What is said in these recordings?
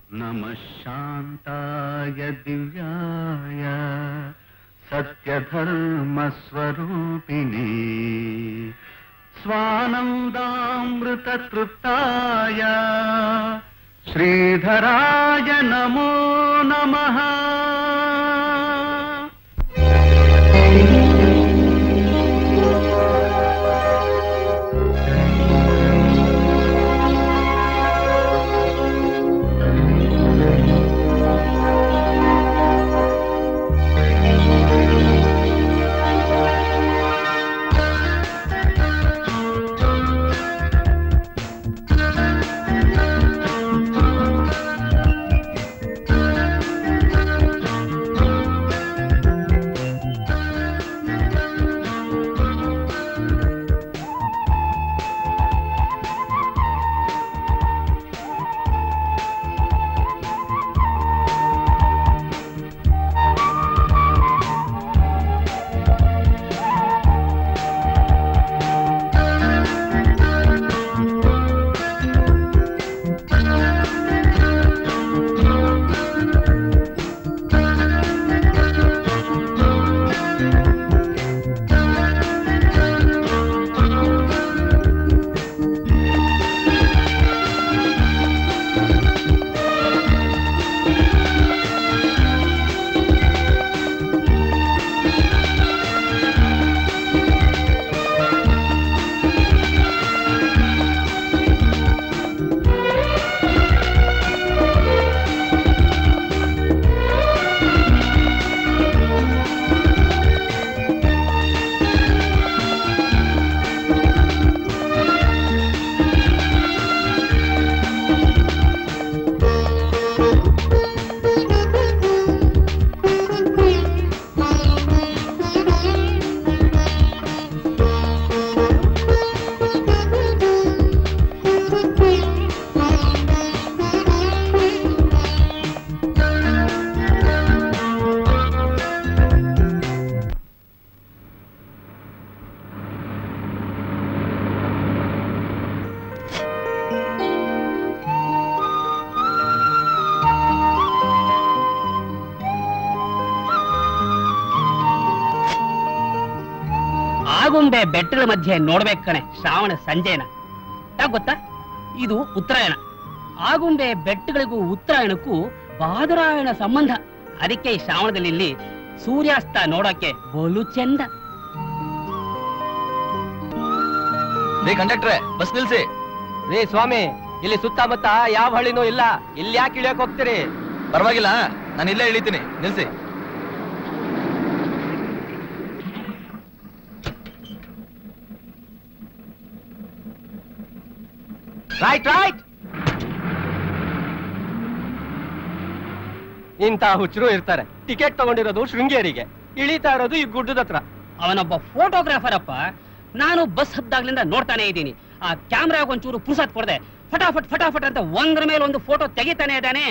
नमः शान्ताय दिव्याय सत्यधर्मस्वरूपिणे स्वानन्दामृततृप्ताय श्रीधराय नमो नमः ಆಗುಂಬೆ ಬೆಟ್ಟದ ಮಧ್ಯೆ ನೋಡ್ಬೇಕು ಕಣೆ ಶ್ರಾವಣ ಸಂಜೆನ ಯಾಕ್ ಗೊತ್ತಾ ಇದು ಉತ್ತರಾಯಣ ಆಗುಂಬೆ ಬೆಟ್ಟಗಳಿಗೂ ಉತ್ತರಾಯಣಕ್ಕೂ ಬಾದರಾಯಣ ಸಂಬಂಧ ಅದಕ್ಕೆ ಈ ಶ್ರಾವಣದಲ್ಲಿ ಇಲ್ಲಿ ಸೂರ್ಯಾಸ್ತ ನೋಡೋಕೆ ಬೋಲು ಚಂದ ರೇ ಕಂಡಕ್ಟ್ರೆ ಬಸ್ ನಿಲ್ಸಿ ರೇ ಸ್ವಾಮಿ ಇಲ್ಲಿ ಸುತ್ತಮುತ್ತ ಯಾವ ಹಳ್ಳಿನೂ ಇಲ್ಲ ಇಲ್ಲಿ ಯಾಕೆ ಇಳಿಯಕ್ ಹೋಗ್ತೀರಿ ಪರವಾಗಿಲ್ಲ ನಾನು ಇಲ್ಲೇ ಇಳಿತೀನಿ ನಿಲ್ಸಿ ರೈಟ್ ರೈಟ್ ಇಂಥ ಹುಚ್ಚರು ಇರ್ತಾರೆ ಟಿಕೆಟ್ ತಗೊಂಡಿರೋದು ಶೃಂಗೇರಿಗೆ ಇಳಿತಾ ಇರೋದು ಈ ಗುಡ್ಡದ ಹತ್ರ ಅವನೊಬ್ಬ ಫೋಟೋಗ್ರಾಫರ್ ಅಪ್ಪ ನಾನು ಬಸ್ ಹದ್ದಾಗ್ಲಿಂದ ನೋಡ್ತಾನೆ ಇದ್ದೀನಿ ಆ ಕ್ಯಾಮ್ರಾಗ ಒಂಚೂರು ಪುರ್ಸತ್ ಕೊಡದೆ ಫಟಾಫಟ್ ಫಟಾಫಟ್ ಅಂತ ಒಂದ್ರ ಮೇಲೆ ಒಂದು ಫೋಟೋ ತೆಗಿತಾನೆ ಇದ್ದಾನೆ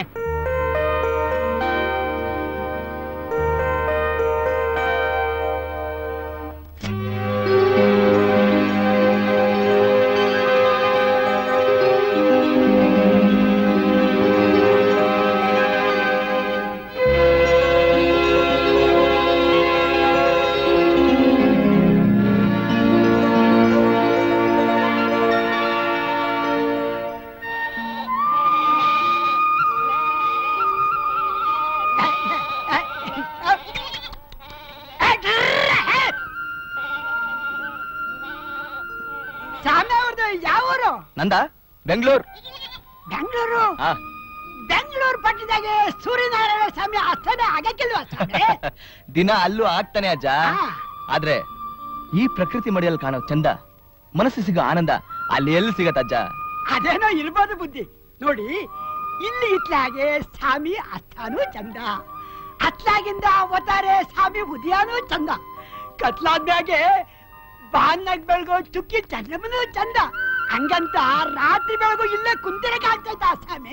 ಸ್ವಾಮಿ ಅವ್ರದ್ದು ಯಾವ ಊರು ನಂದ ಬೆಂಗಳೂರು ಬೆಂಗಳೂರು ಆ ಬೆಂಗಳೂರು ಪಟ್ಟಣದಾಗೆ ಸೂರ್ಯನಾರಾಯಣ ಸ್ವಾಮಿ ಅಸ್ಥಾನ ಆಗಕ್ಕಿಲ್ವಾ ಸ್ವಾಮಿ ದಿನ ಅಲ್ಲೂ ಆಗ್ತಾನೆ ಅಜ್ಜ ಆ, ಆದ್ರೆ ಈ ಪ್ರಕೃತಿ ಮಡಿಯಲ್ಲಿ ಕಾಣೋ ಚಂದ ಮನಸ್ಸು ಸಿಗೋ ಆನಂದ ಅಲ್ಲಿ ಎಲ್ಲಿ ಸಿಗತ್ತಜ್ಜ ಅದೇನೋ ಇರ್ಬೋದು ಬುದ್ಧಿ ನೋಡಿ ಇಲ್ಲಿ ಇತ್ಲಾಗೆ ಸ್ವಾಮಿ ಅಸ್ಥಾನೂ ಚಂದ ಅತ್ಲಾಗಿಂದ ಅವತಾರೆ ಸ್ವಾಮಿ ಉದಯಾನೂ ಚಂದ ಕತ್ಲಾದ್ಮ್ಯಾಗೆ ಬಾನ್ನಾಗ ಬೆಳಗೋ ಚುಕ್ಕಿ ಚಂದ್ರಮನೂ ಚಂದ ಹಂಗಂತ ರಾತ್ರಿ ಬೆಳಗು ಇಲ್ಲೇ ಕುಂತಿರಕ್ಕೆ ಆಗ್ತೈತ ಸ್ವಾಮಿ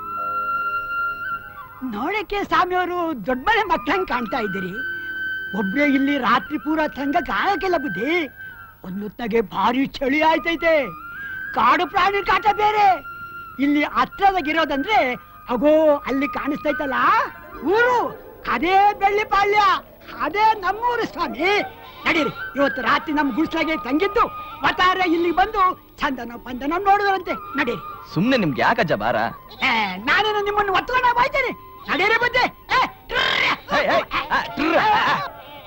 ನೋಡಕ್ಕೆ ಸ್ವಾಮಿಯವರು ದೊಡ್ಡ ಮನೆ ಮಕ್ಕಳಂಗ್ ಕಾಣ್ತಾ ಇದ್ದೀರಿ ಒಬ್ರೇ ಇಲ್ಲಿ ರಾತ್ರಿ ಪೂರ ತಂಗಕ್ ಆಗಕ್ಕಿಲ್ಲ ಬುದ್ಧಿ ಒಂದೊತ್ತಾಗೆ ಭಾರಿ ಚಳಿ ಆಯ್ತೈತೆ ಕಾಡು ಪ್ರಾಣಿ ಕಾಟ ಬೇರೆ ಇಲ್ಲಿ ಹತ್ರದಾಗಿರೋದಂದ್ರೆ ಅಗೋ ಅಲ್ಲಿ ಕಾಣಿಸ್ತೈತಲ್ಲ ಊರು ಅದೇ ಬೆಳ್ಳಿಪಾಳ್ಯ ಅದೇ ನಮ್ಮೂರು ಸ್ವಾಮಿ ನಡೀರಿ ಇವತ್ತು ರಾತ್ರಿ ನಮ್ಮ ಗುಡ್ಸ್ಲಾಗೆ ತಂಗಿದ್ದು ಒಟ್ಟಾರೆ ಇಲ್ಲಿ ಬಂದು ಚಂದನ ಪಂದನ ನೋಡುವಂತೆ ನಡೀರಿ ಸುಮ್ನೆ ನಿಮ್ಗೆ ಯಾಕಜ್ಜ ಬಾರ ಏ, ನಾನೇನು ನಿಮ್ಮನ್ನು ಒತ್ಕೊಂಡ ಬಾಯ್ತೇನೆ ನಡೀರಿ ಬುದ್ಧಿ ಏ, ಟ್ರ್ರ್. ಹೇ, ಹೇ, ಆ, ಟ್ರ್ರ್, ಆ, ಆ.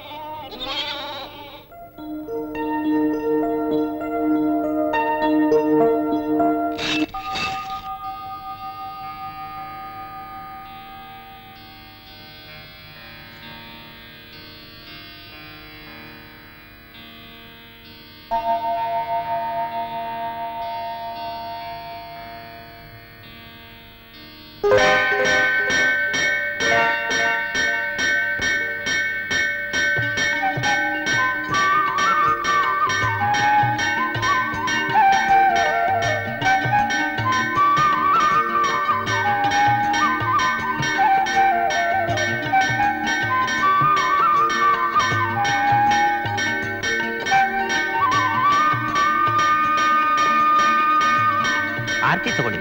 ಆರ್ತಿ ತಗೊಳ್ಳಿ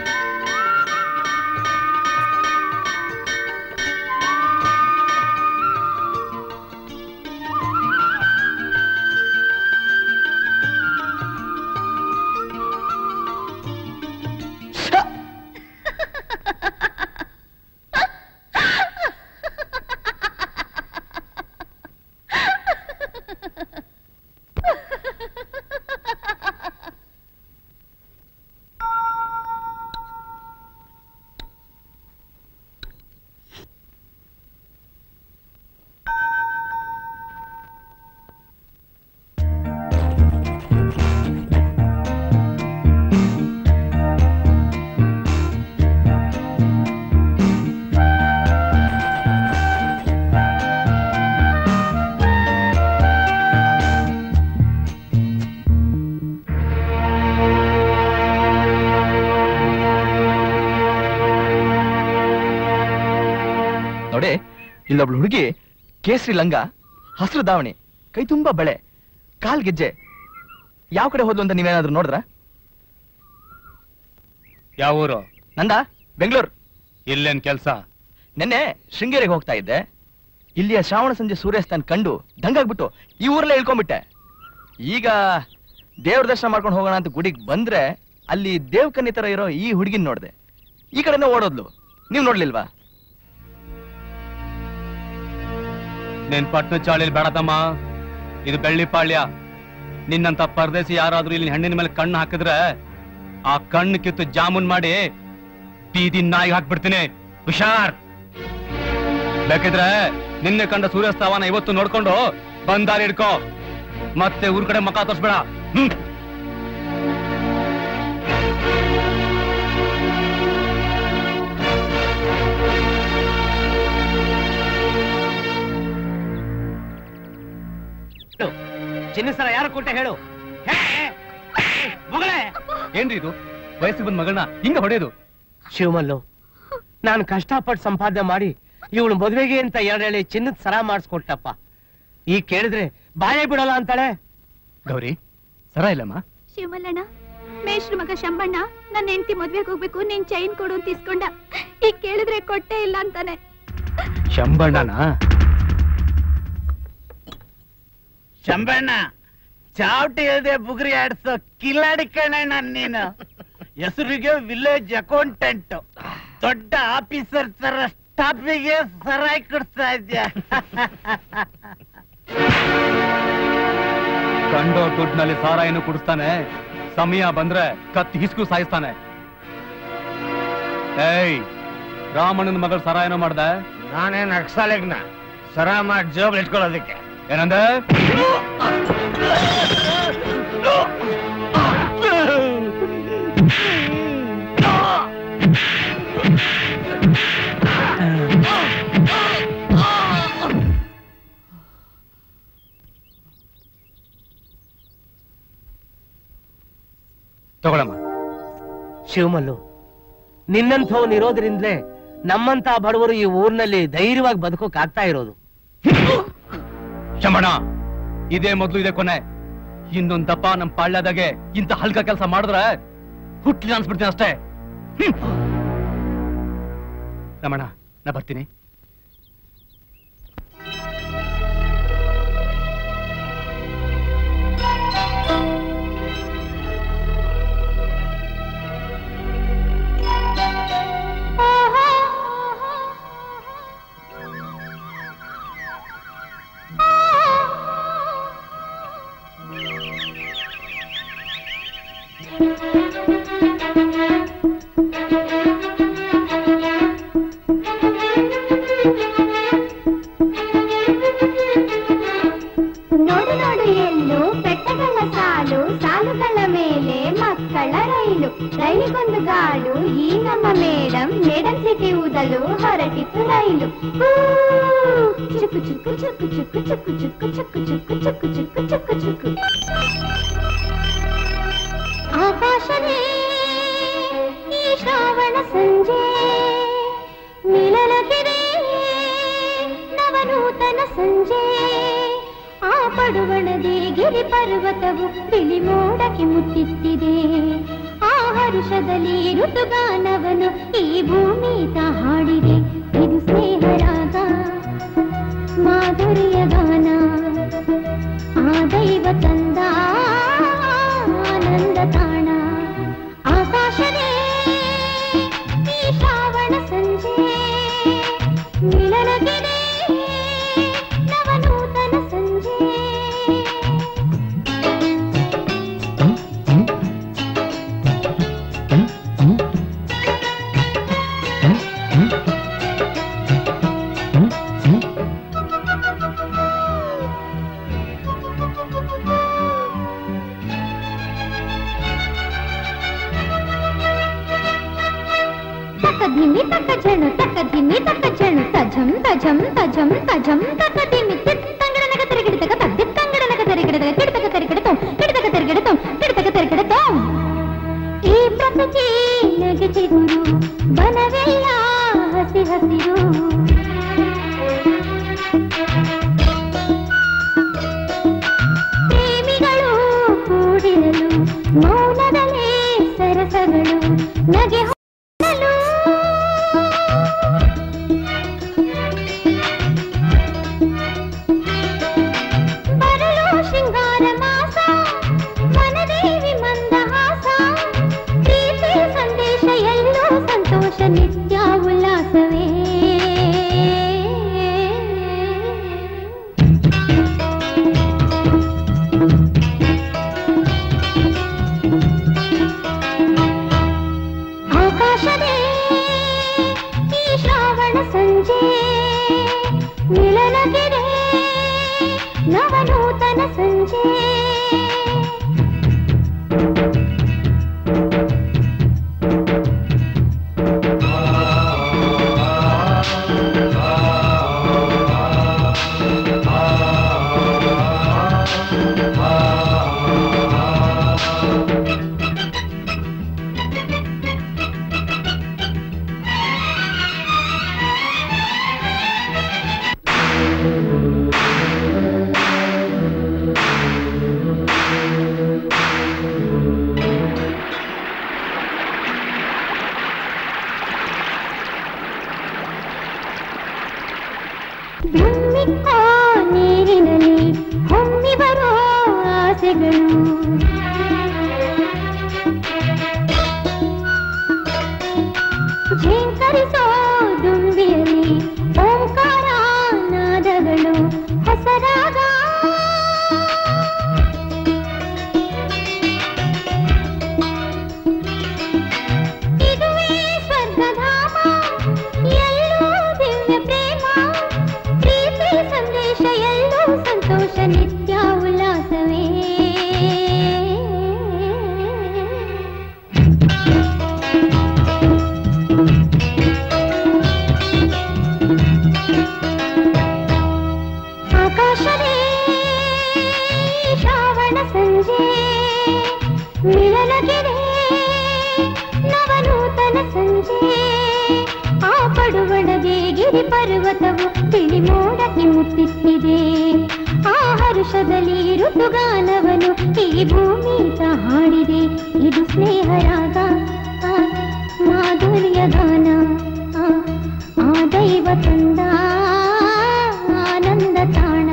ನೋಡಿ ಇಲ್ಲೊಬ್ಳು ಹುಡುಗಿ ಕೇಸರಿ ಲಂಗ ಹಸಿರು ದಾವಣಿ ಕೈ ತುಂಬಾ ಬಳೆ ಕಾಲ್ ಗೆಜ್ಜೆ ಯಾವ ಕಡೆ ಹೋದ್ಲು ಅಂತ ನೀವೇನಾದ್ರೂ ನೋಡಿದ್ರ ಯಾವ ಊರು ನಂದ ಬೆಂಗಳೂರು ಇಲ್ಲೇನ್ ಕೆಲ್ಸ ನೆನ್ನೆ ಶೃಂಗೇರಿಗೆ ಹೋಗ್ತಾ ಇದ್ದೆ ಇಲ್ಲಿಯ ಶ್ರಾವಣ ಸಂಜೆ ಸೂರ್ಯಾಸ್ತನ ಕಂಡು ದಂಗಾಗ್ಬಿಟ್ಟು ಈ ಊರಲ್ಲೇ ಇಳ್ಕೊಂಡ್ಬಿಟ್ಟೆ ಈಗ ದೇವ್ರ ದರ್ಶನ ಮಾಡ್ಕೊಂಡು ಹೋಗೋಣ ಅಂತ ಗುಡಿಗೆ ಬಂದ್ರೆ ಅಲ್ಲಿ ದೇವ್ಕನ್ನಿ ತರ ಇರೋ ಈ ಹುಡುಗಿನ ನೋಡ್ದೆ ಈ ಕಡೆನೇ ಓಡೋದ್ಲು ನೀವ್ ನೋಡ್ಲಿಲ್ವಾ ನಿನ್ ಪಟ್ನ ಚಾಳಿಲ್ ಬೇಡತಮ್ಮ ಇದು ಬೆಳ್ಳಿ ಪಾಳ್ಯ ನಿನ್ನಂತ ಪರದೇಸಿ ಯಾರಾದ್ರೂ ಇಲ್ಲಿ ಹೆಣ್ಣಿನ ಮೇಲೆ ಕಣ್ಣು ಹಾಕಿದ್ರೆ ಆ ಕಣ್ಣು ಕಿತ್ತು ಜಾಮೂನ್ ಮಾಡಿ ಬೀದಿ ನಾಯಿಗೆ ಹಾಕ್ಬಿಡ್ತೀನಿ ಹುಷಾರ್ ಬೇಕಿದ್ರೆ ನಿನ್ನೆ ಕಂಡ ಸೂರ್ಯಾಸ್ತವನ ಇವತ್ತು ನೋಡ್ಕೊಂಡು ಬಂದಾರಿ ಹಿಡ್ಕೋ ಮತ್ತೆ ಊರ್ ಕಡೆ ಮಕ ತೋರ್ಸ್ಬೇಡ ಹ್ಮ್ ಚಿನ್ನ ಸರ ಯಾರು ಕೊಟ್ಟೆ ಹೇಳು ಮಗಳೇ ಏನ್ರಿ ಇದು ವಯಸ್ಸಿಗೆ ಬಂದ್ ಮಗಳನ್ನ ಹಿಂಗ ಹೊಡೆಯೋದು ಶಿವಮಲ್ಲು ನಾನು ಕಷ್ಟಪಟ್ಟು ಸಂಪಾದನೆ ಮಾಡಿ ಇವಳು ಮದುವೆಗೆ ಅಂತ ಎರಡು ಹೇಳಿ ಚಿನ್ನದ ಸರ ಮಾಡಿಸ್ಕೊಟ್ಟಪ್ಪ ಈಗ ಕೇಳಿದ್ರೆ ಬಾಯೇ ಬಿಡಲ್ಲ ಅಂತಾಳೆ ಗೌರಿ ಸರ ಇಲ್ಲಮ್ಮ ಶಿವಮಲ್ಲಣ್ಣ ಮೇಷ್ರ ಮಗ ಶಂಬಣ್ಣ ನನ್ನ ಹೆಂಡತಿ ಮದ್ವೆಗೆ ಹೋಗ್ಬೇಕು ನೀನ್ ಚೈನ್ ಕೊಡು ಅಂತ ಇಸ್ಕೊಂಡ ಈಗ ಕೇಳಿದ್ರೆ ಕೊಟ್ಟೆ ಇಲ್ಲ ಅಂತಾನೆ ಶಂಬಣ್ಣನ ಶಂಬಣ್ಣ ಚಾವಟಿ ಇಲ್ಲದೆ ಬುಗುರಿ ಆಡ್ಸೋ ಕಿಲಾಡಿ ಕಣಣ್ಣ ನೀನು ಹೆಸರಿಗೆ ವಿಲೇಜ್ ಅಕೌಂಟೆಂಟ್ ದೊಡ್ಡ ಆಫೀಸರ್ ತರ ಸ್ಟಾಫಿಗೆ ಸರಾಯಿ ಕೊಡ್ತಾ ಇದ್ಯಾ ಕಂಡೋ ದುಡ್ಡಿನಲ್ಲಿ ಸಾರಾಯನ್ನು ಕುಡಿಸ್ತಾನೆ ಸಮಯ ಬಂದ್ರೆ ಕತ್ತಿ ಹಿಸ್ಕು ಸಾಯಿಸ್ತಾನೆ ಏಯ್ ರಾಮಣ್ಣನ ಮಗಳ ಸರಾಯನ ಮಾಡ್ದೆ ನಾನೇನ್ ಅಕ್ಸಾಲೆಗ್ನ ಸರ ಮಾಡಿ ಜೋಬ್ ಇಟ್ಕೊಳ್ಳೋದಕ್ಕೆ ಏನಂದೆ ತಗೊಳಮ್ಮ ಶಿವಮಲ್ಲು ನಿನ್ನಂಥವ್ನು ಇರೋದ್ರಿಂದಲೇ ನಮ್ಮಂತ ಬಡವರು ಈ ಊರಿನಲ್ಲಿ ಧೈರ್ಯವಾಗಿ ಬದುಕೋಕ್ ಆಗ್ತಾ ಇರೋದು ಶಂಬಣ ಇದೇ ಮೊದ್ಲು ಇದೆ ಕೊನೆ ಇನ್ನೊಂದ್ ದಪ್ಪ ನಮ್ ಪಾಳ್ಯದಾಗೆ ಇಂತ ಹಲ್ಕ ಕೆಲಸ ಮಾಡಿದ್ರೆ ಹುಟ್ಲಿ ಅನ್ಸ್ಬಿಡ್ತೀನಿ ಅಷ್ಟೇ ರಮಣ ನಾ ಬರ್ತೀನಿ ನೋಡು ನೋಡು ಎಲ್ಲು ಬೆಟ್ಟಗಳ ಸಾಲು ಸಾಲುಗಳ ಮೇಲೆ ಮಕ್ಕಳ ರೈಲು ರೈಲಿಗೊಂದು ಗಾಡು ಈ ನಮ್ಮ ಮೇಡಂ ಮೇಡಂ ಸಿಟಿ ಊದಲು ಹೊರಟಿತ್ತು ರೈಲು ಹೂ, ಚುಕ್ಕು ಚುಕ್ಕು ಚುಕ್ಕು ಚುಕ್ಕು ಚುಕ್ಕು ಚುಕ್ಕು ಚುಕ್ಕು ಚುಕ್ಕು ಚುಕ್ಕು ಚುಕ್ಕು ಚುಕ್ಕು ಚುಕ್ಕು ಆಕಾಶವೇ ಈ ಶ್ರಾವಣ ಸಂಜೆ ಮಿಲನಗಿರೆ ನವನೂತನ ಸಂಜೆ ಆ ಪಡುವಣದೆ ಗಿರಿ ಪರ್ವತವು ಬಿಳಿ ಮೋಡಕ್ಕೆ ಮುತ್ತಿತ್ತಿದೆ ಆ ಹರುಷದಲ್ಲಿ ಋತುಗಾನವನು ಈ ಭೂಮಿ ತ ಹಾಡಿದೆ ಇದು ಸ್ನೇಹರಾಗ ಮಾಧುರ್ಯ ಗಾನ ಆ ದೈವ ತಂದ ಆನಂದ ತಾಣ ಆಕಾಶವೇ ಈ ಶ್ರಾವಣ ಸಂಜೆ ಮಿಲನಗಿರೆ ನವನೂತನ ಸಂಜೆ ತಕ ಧಿಮಿ ತಕ ಝಣು ತಕ ಧಿಮಿ ತಕ ಝಣು ತಜಂ ತಜಂ ತಜಂ ತಜಂ ತಕ ಧಿಮಿ ತಿತ್ತಂಗಡ ನಗ ತಿರುಗಿಡ ತಕ ತದ್ದಿತ್ತಂಗಡ ನಗ ತಿರುಗಿಡ ತಕ ಕಿಡತಕ ತಿರುಗಿಡತೋ ಕಿಡತಕ ತಿರುಗಿಡತೋ ಕಿಡತಕ ತಿರುಗಿಡತೋ ಈ ಪ್ರಕೃತಿ ನಗೆ ಚಿಗುರು ಬನವೆಲ್ಲ ಹಸಿ ಹಸಿರು ಪ್ರೇಮಿಗಳು ಕೂಡಿರಲು ಮೌನದಲ್ಲೇ ಸರಸಗಳು ನಗೆ ಹೊನ್ನಲು ಬರಲು ಶೃಂಗಾರ ಮಾಸ ಮನದೇವಿ ಮಂದಹಾಸ ಪ್ರೀತಿ ಸಂದೇಶ ಎಲ್ಲೋ ಸಂತೋಷ ನಿತ್ಯ ಉಲ್ಲಾಸವೇ ಆಕಾಶದೇ ಈ ಶ್ರಾವಣ ಸಂಜೆ ಮಿಲನಗೆರೆ ನವನೂತನ ಸಂಜೆ ಧುಮ್ಮಿಕ್ಕೋ ನೀರಿನಲ್ಲಿ ಹೊಮ್ಮಿ ಬರೋ ಆಸೆಗಳು ಝೇಂಕರಿಸೋ ದುಂಬಿಯಲ್ಲಿ ಓಂಕಾರ ನಾದಗಳು ಹೊಸರಾಗ ಇದುವೇ ಸ್ವರ್ಗಧಾಮ ಎಲ್ಲೂ ದಿವ್ಯ ಪ್ರೇಮ ಪ್ರೀತಿ ಸಂದೇಶ ಎಲ್ಲೂ ಸಂತೋಷ ನಿತ್ಯ ಉಲ್ಲಾಸವೇ ಆಕಾಶವೇ ಶ್ರಾವಣ ಸಂಜೆ ಮಿಲನಗೆರೆ ನವನೂತನ ಸಂಜೆ ಆ ಪಡುವಣದೆ ಗಿರಿ ಪರ್ವತವು ತಿಳಿ ಮೋಡಕ್ಕೆ ಮುತ್ತಿತ್ತಿದೆ ಆ ಹರುಷದಲ್ಲಿ ಋತುಗಾನವನು ಈ ಭೂಮಿ ತ ಹಾಡಿದೆ ಇದು ಸ್ನೇಹರಾಗ ಆ, ಮಾಧುರ್ಯ ಗಾನ ಆ, ದೈವ ತಂದ ಆನಂದ ತಾಣ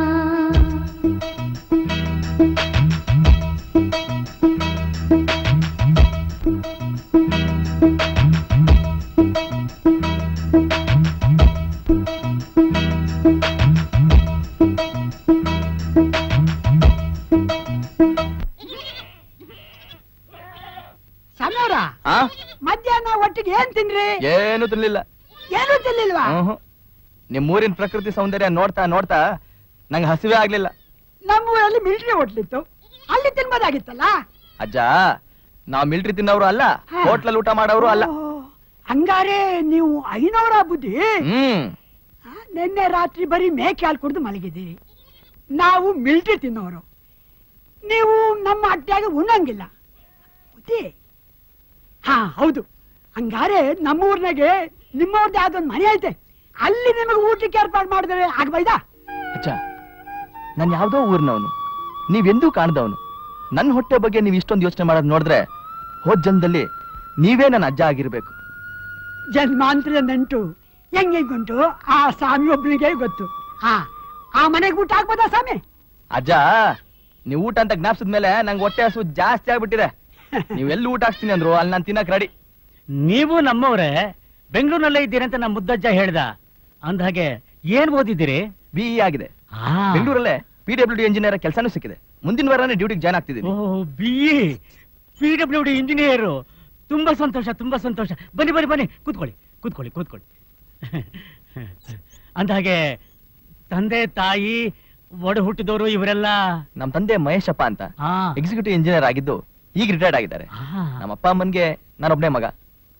ಸಮೀರ ಆ ಮಧ್ಯಾಹ್ನ ಒಟ್ಟಿಗೆ ಏನ್ ತಿನ್ರಿ ಏನು ತಿನ್ಲಿಲ್ಲ ಏನು ತಿನ್ಲಿಲ್ವಾ ಹ್ಮ್ ನಿಮ್ ಊರಿನ ಪ್ರಕೃತಿ ಸೌಂದರ್ಯ ನೋಡ್ತಾ ನೋಡ್ತಾ ನಂಗೆ ಹಸಿವೆ ಆಗ್ಲಿಲ್ಲ ನಮ್ಮೂರಲ್ಲಿ ಮಿಲಿಟರಿ ಹೋಟ್ಲಿತ್ತು ಅಲ್ಲಿ ತಿನ್ಬೋದಾಗಿತ್ತಲ್ಲ ಅಜ್ಜ ನಾವ್ ಮಿಲ್ಟ್ರಿ ತಿನ್ನೋರು ಅಲ್ಲ ಹಾ. ಹೋಟ್ಲಲ್ಲಿ ಊಟ ಮಾಡೋರು ಅಲ್ಲ ಓ, ಹಂಗಾರೆ ನೀವು ಐನವರ ಬುದ್ಧಿ ಹ್ಮ್ ಆ, ನಿನ್ನೆ ರಾತ್ರಿ ಬರೀ ಮೇಕೆ ಹಾಲು ಕುಡಿದು ಮಲಗಿದ್ದೀರಿ ನಾವು ಮಿಲ್ಟ್ರಿ ತಿನ್ನೋರು ನೀವು ನಮ್ಮ ಅಡ್ಡಾಗ ಉಣ್ಣಂಗಿಲ್ಲ ಬುದ್ಧಿ ಹಾ ಹೌದು ಹಂಗಾರೆ ನಮ್ಮ ಊರ್ನಾಗೆ ನಿಮ್ಮವ್ರದ್ದು ಯಾವ್ದೊಂದು ಮನೆ ಐತೆ ಅಲ್ಲಿ ನಿಮಗೆ ಊಟಕ್ಕೆ ಏರ್ಪಾಡು ಮಾಡಿದ್ರೆ ಆಗ್ಬೈದಾ ಅಜ್ಜ ನಾನು ಯಾವ್ದೋ ಊರ್ನವನು ನೀವೆಂದೂ ಕಾಣ್ದವನು ನನ್ನ ಹೊಟ್ಟೆ ಬಗ್ಗೆ ನೀವು ಇಷ್ಟೊಂದು ಯೋಚನೆ ಮಾಡೋದು ನೋಡಿದ್ರೆ ಹೋದ್ ಜನ್ಮದಲ್ಲಿ ನೀವೇ ನನ್ನ ಅಜ್ಜ ಆಗಿರ್ಬೇಕು ಜನ್ಮಾಂತರ ನಂಟು ಹೆಂಗೆಂಗುಂಟು ಆ ಸ್ವಾಮಿ ಒಬ್ಬನಿಗೆ ಗೊತ್ತು ಹಾ ಆ ಮನೆಗೆ ಊಟ ಆಗ್ಬೋದಾ ಸ್ವಾಮಿ ಅಜ್ಜ ನೀವು ಊಟ ಅಂತ ಜ್ಞಾಪಿಸಿದ ಮೇಲೆ ನಂಗೆ ಹೊಟ್ಟೆ ಹಸು ಜಾಸ್ತಿ ಆಗ್ಬಿಟ್ಟಿದೆ ನೀವೆಲ್ಲಿ ಊಟ ಹಾಕ್ತೀನಿ ಅಂದ್ರು ಅಲ್ಲಿ ನಾನು ತಿನ್ನಕ್ ರೆಡಿ ನೀವು ನಮ್ಮವ್ರೆ ಬೆಂಗಳೂರಿನಲ್ಲೇ ಇದ್ದೀರಿ ಅಂತ ನಮ್ಮ ಮುದ್ದಜ್ಜ ಹೇಳ್ದ ಅಂದ್ಹಾಗೆ ಏನ್ ಓದಿದ್ದೀರಿ ಬಿ ಆಗಿದೆ ಬೆಂಗಳೂರಲ್ಲೇ ಪಿ ಡಬ್ಲ್ಯೂ ಡಿ ಇಂಜಿನಿಯರ್ ಕೆಲಸನೂ ಸಿಕ್ಕಿದೆ ಮುಂದಿನ ವಾರನೇ ಡ್ಯೂಟಿಗೆ ಜಾಯ್ನ್ ಆಗ್ತಿದ್ದೀನಿ ಓ B P W D engineer ತುಂಬಾ ಸಂತೋಷ ತುಂಬಾ ಸಂತೋಷ ಬನ್ನಿ ಬನ್ನಿ ಬನ್ನಿ ಕೂತ್ಕೊಳ್ಳಿ ಕೂತ್ಕೊಳ್ಳಿ ಕೂತ್ಕೊಳ್ಳಿ ಅಂದ್ಹಾಗೆ ತಂದೆ ತಾಯಿ ಒಡ ಹುಟ್ಟಿದವರು ಇವರೆಲ್ಲ ನಮ್ ತಂದೆ ಮಹೇಶಪ್ಪ ಅಂತ ಹಾ ಎಕ್ಸಿಕ್ಯೂಟಿವ್ ಇಂಜಿನಿಯರ್ ಆಗಿದ್ದು ಈಗ ರಿಟೈರ್ಡ್ ಆಗಿದ್ದಾರೆ ಹಾ. ನಮ್ಮ ಅಪ್ಪ ಅಮ್ಮನ್ಗೆ ನಾನೊಬ್ನೇ ಮಗ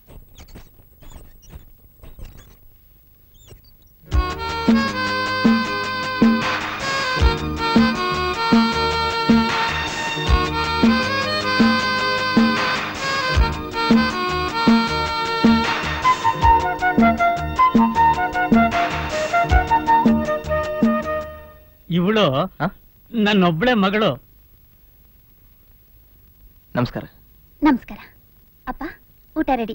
ಇವಳು ಹಾ? ನನ್ನೊಬ್ಳೆ ಮಗಳು ನಮಸ್ಕಾರ ನಮಸ್ಕಾರ ಅಪ್ಪ ಊಟ ರೆಡಿ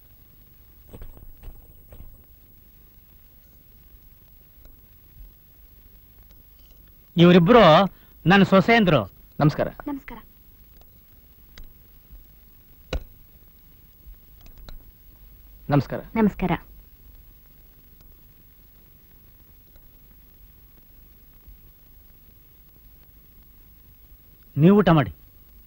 ಇವರಿಬ್ರು ನನ್ನ ಸೊಸೆಂದ್ರು ನಮಸ್ಕಾರ ನಮಸ್ಕಾರ ನಮಸ್ಕಾರ ನಮಸ್ಕಾರ ನೀವು ಊಟ ಮಾಡಿ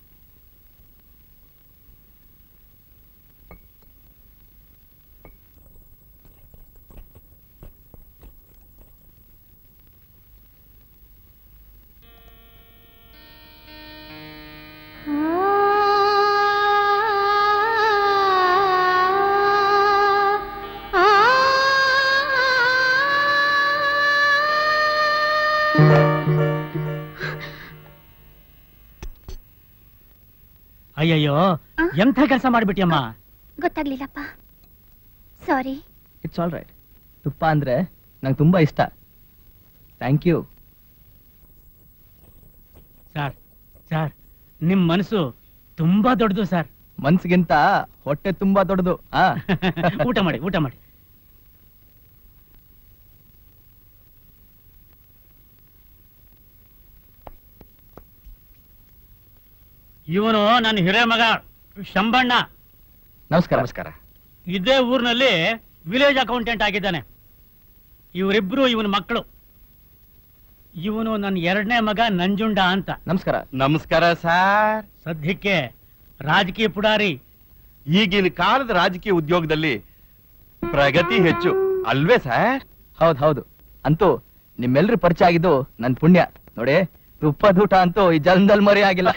ಅಯ್ಯಯ್ಯೋ ಆ? ಎಂಥ ಕೆಲಸ ಮಾಡ್ಬಿಟ್ಟಿಯಮ್ಮ ಗೊತ್ತಾಗ್ಲಿಲ್ಲಪ್ಪ ಸಾರಿ ಇಟ್ಸ್ ಆಲ್ ರೈಟ್ ತುಪ್ಪ ಅಂದ್ರೆ ನಂಗೆ ತುಂಬಾ ಇಷ್ಟ ಥ್ಯಾಂಕ್ ಯು ಸರ್ ಸರ್ ನಿಮ್ ಮನಸ್ಸು ತುಂಬಾ ದೊಡ್ಡದು ಸರ್ ಮನ್ಸಿಗಿಂತ ಹೊಟ್ಟೆ ತುಂಬಾ ದೊಡ್ಡದು ಆ ಊಟ ಮಾಡಿ ಊಟ ಮಾಡಿ ಇವನು ನನ್ನ ಹಿರೇ ಮಗ ಶಂಬಣ್ಣ ನಮಸ್ಕಾರ ನಮಸ್ಕಾರ ಇದೇ ಊರಿನಲ್ಲಿ ವಿಲೇಜ್ ಅಕೌಂಟೆಂಟ್ ಆಗಿದ್ದಾನೆ ಇವರಿಬ್ರು ಇವನ ಮಕ್ಕಳು ಇವನು ನನ್ನ ಎರಡನೇ ಮಗ ನಂಜುಂಡ ಅಂತ ನಮಸ್ಕಾರ ನಮಸ್ಕಾರ ಸರ್ ಸದ್ಯಕ್ಕೆ ರಾಜಕೀಯ ಪುಡಾರಿ ಈಗಿನ ಕಾಲದ ರಾಜಕೀಯ ಉದ್ಯೋಗದಲ್ಲಿ ಪ್ರಗತಿ ಹೆಚ್ಚು ಅಲ್ವೇ ಸರ್ ಹೌದ್ ಹೌದು ಅಂತೂ ನಿಮ್ಮೆಲ್ರ ಪರಿಚಯ ಆಗಿದ್ದು ನನ್ ಪುಣ್ಯ ನೋಡಿ ತುಪ್ಪದೂಟ ಅಂತೂ ಈ ಜನ್ಮದಲ್ಲಿ ಮರಿ ಆಗಿಲ್ಲ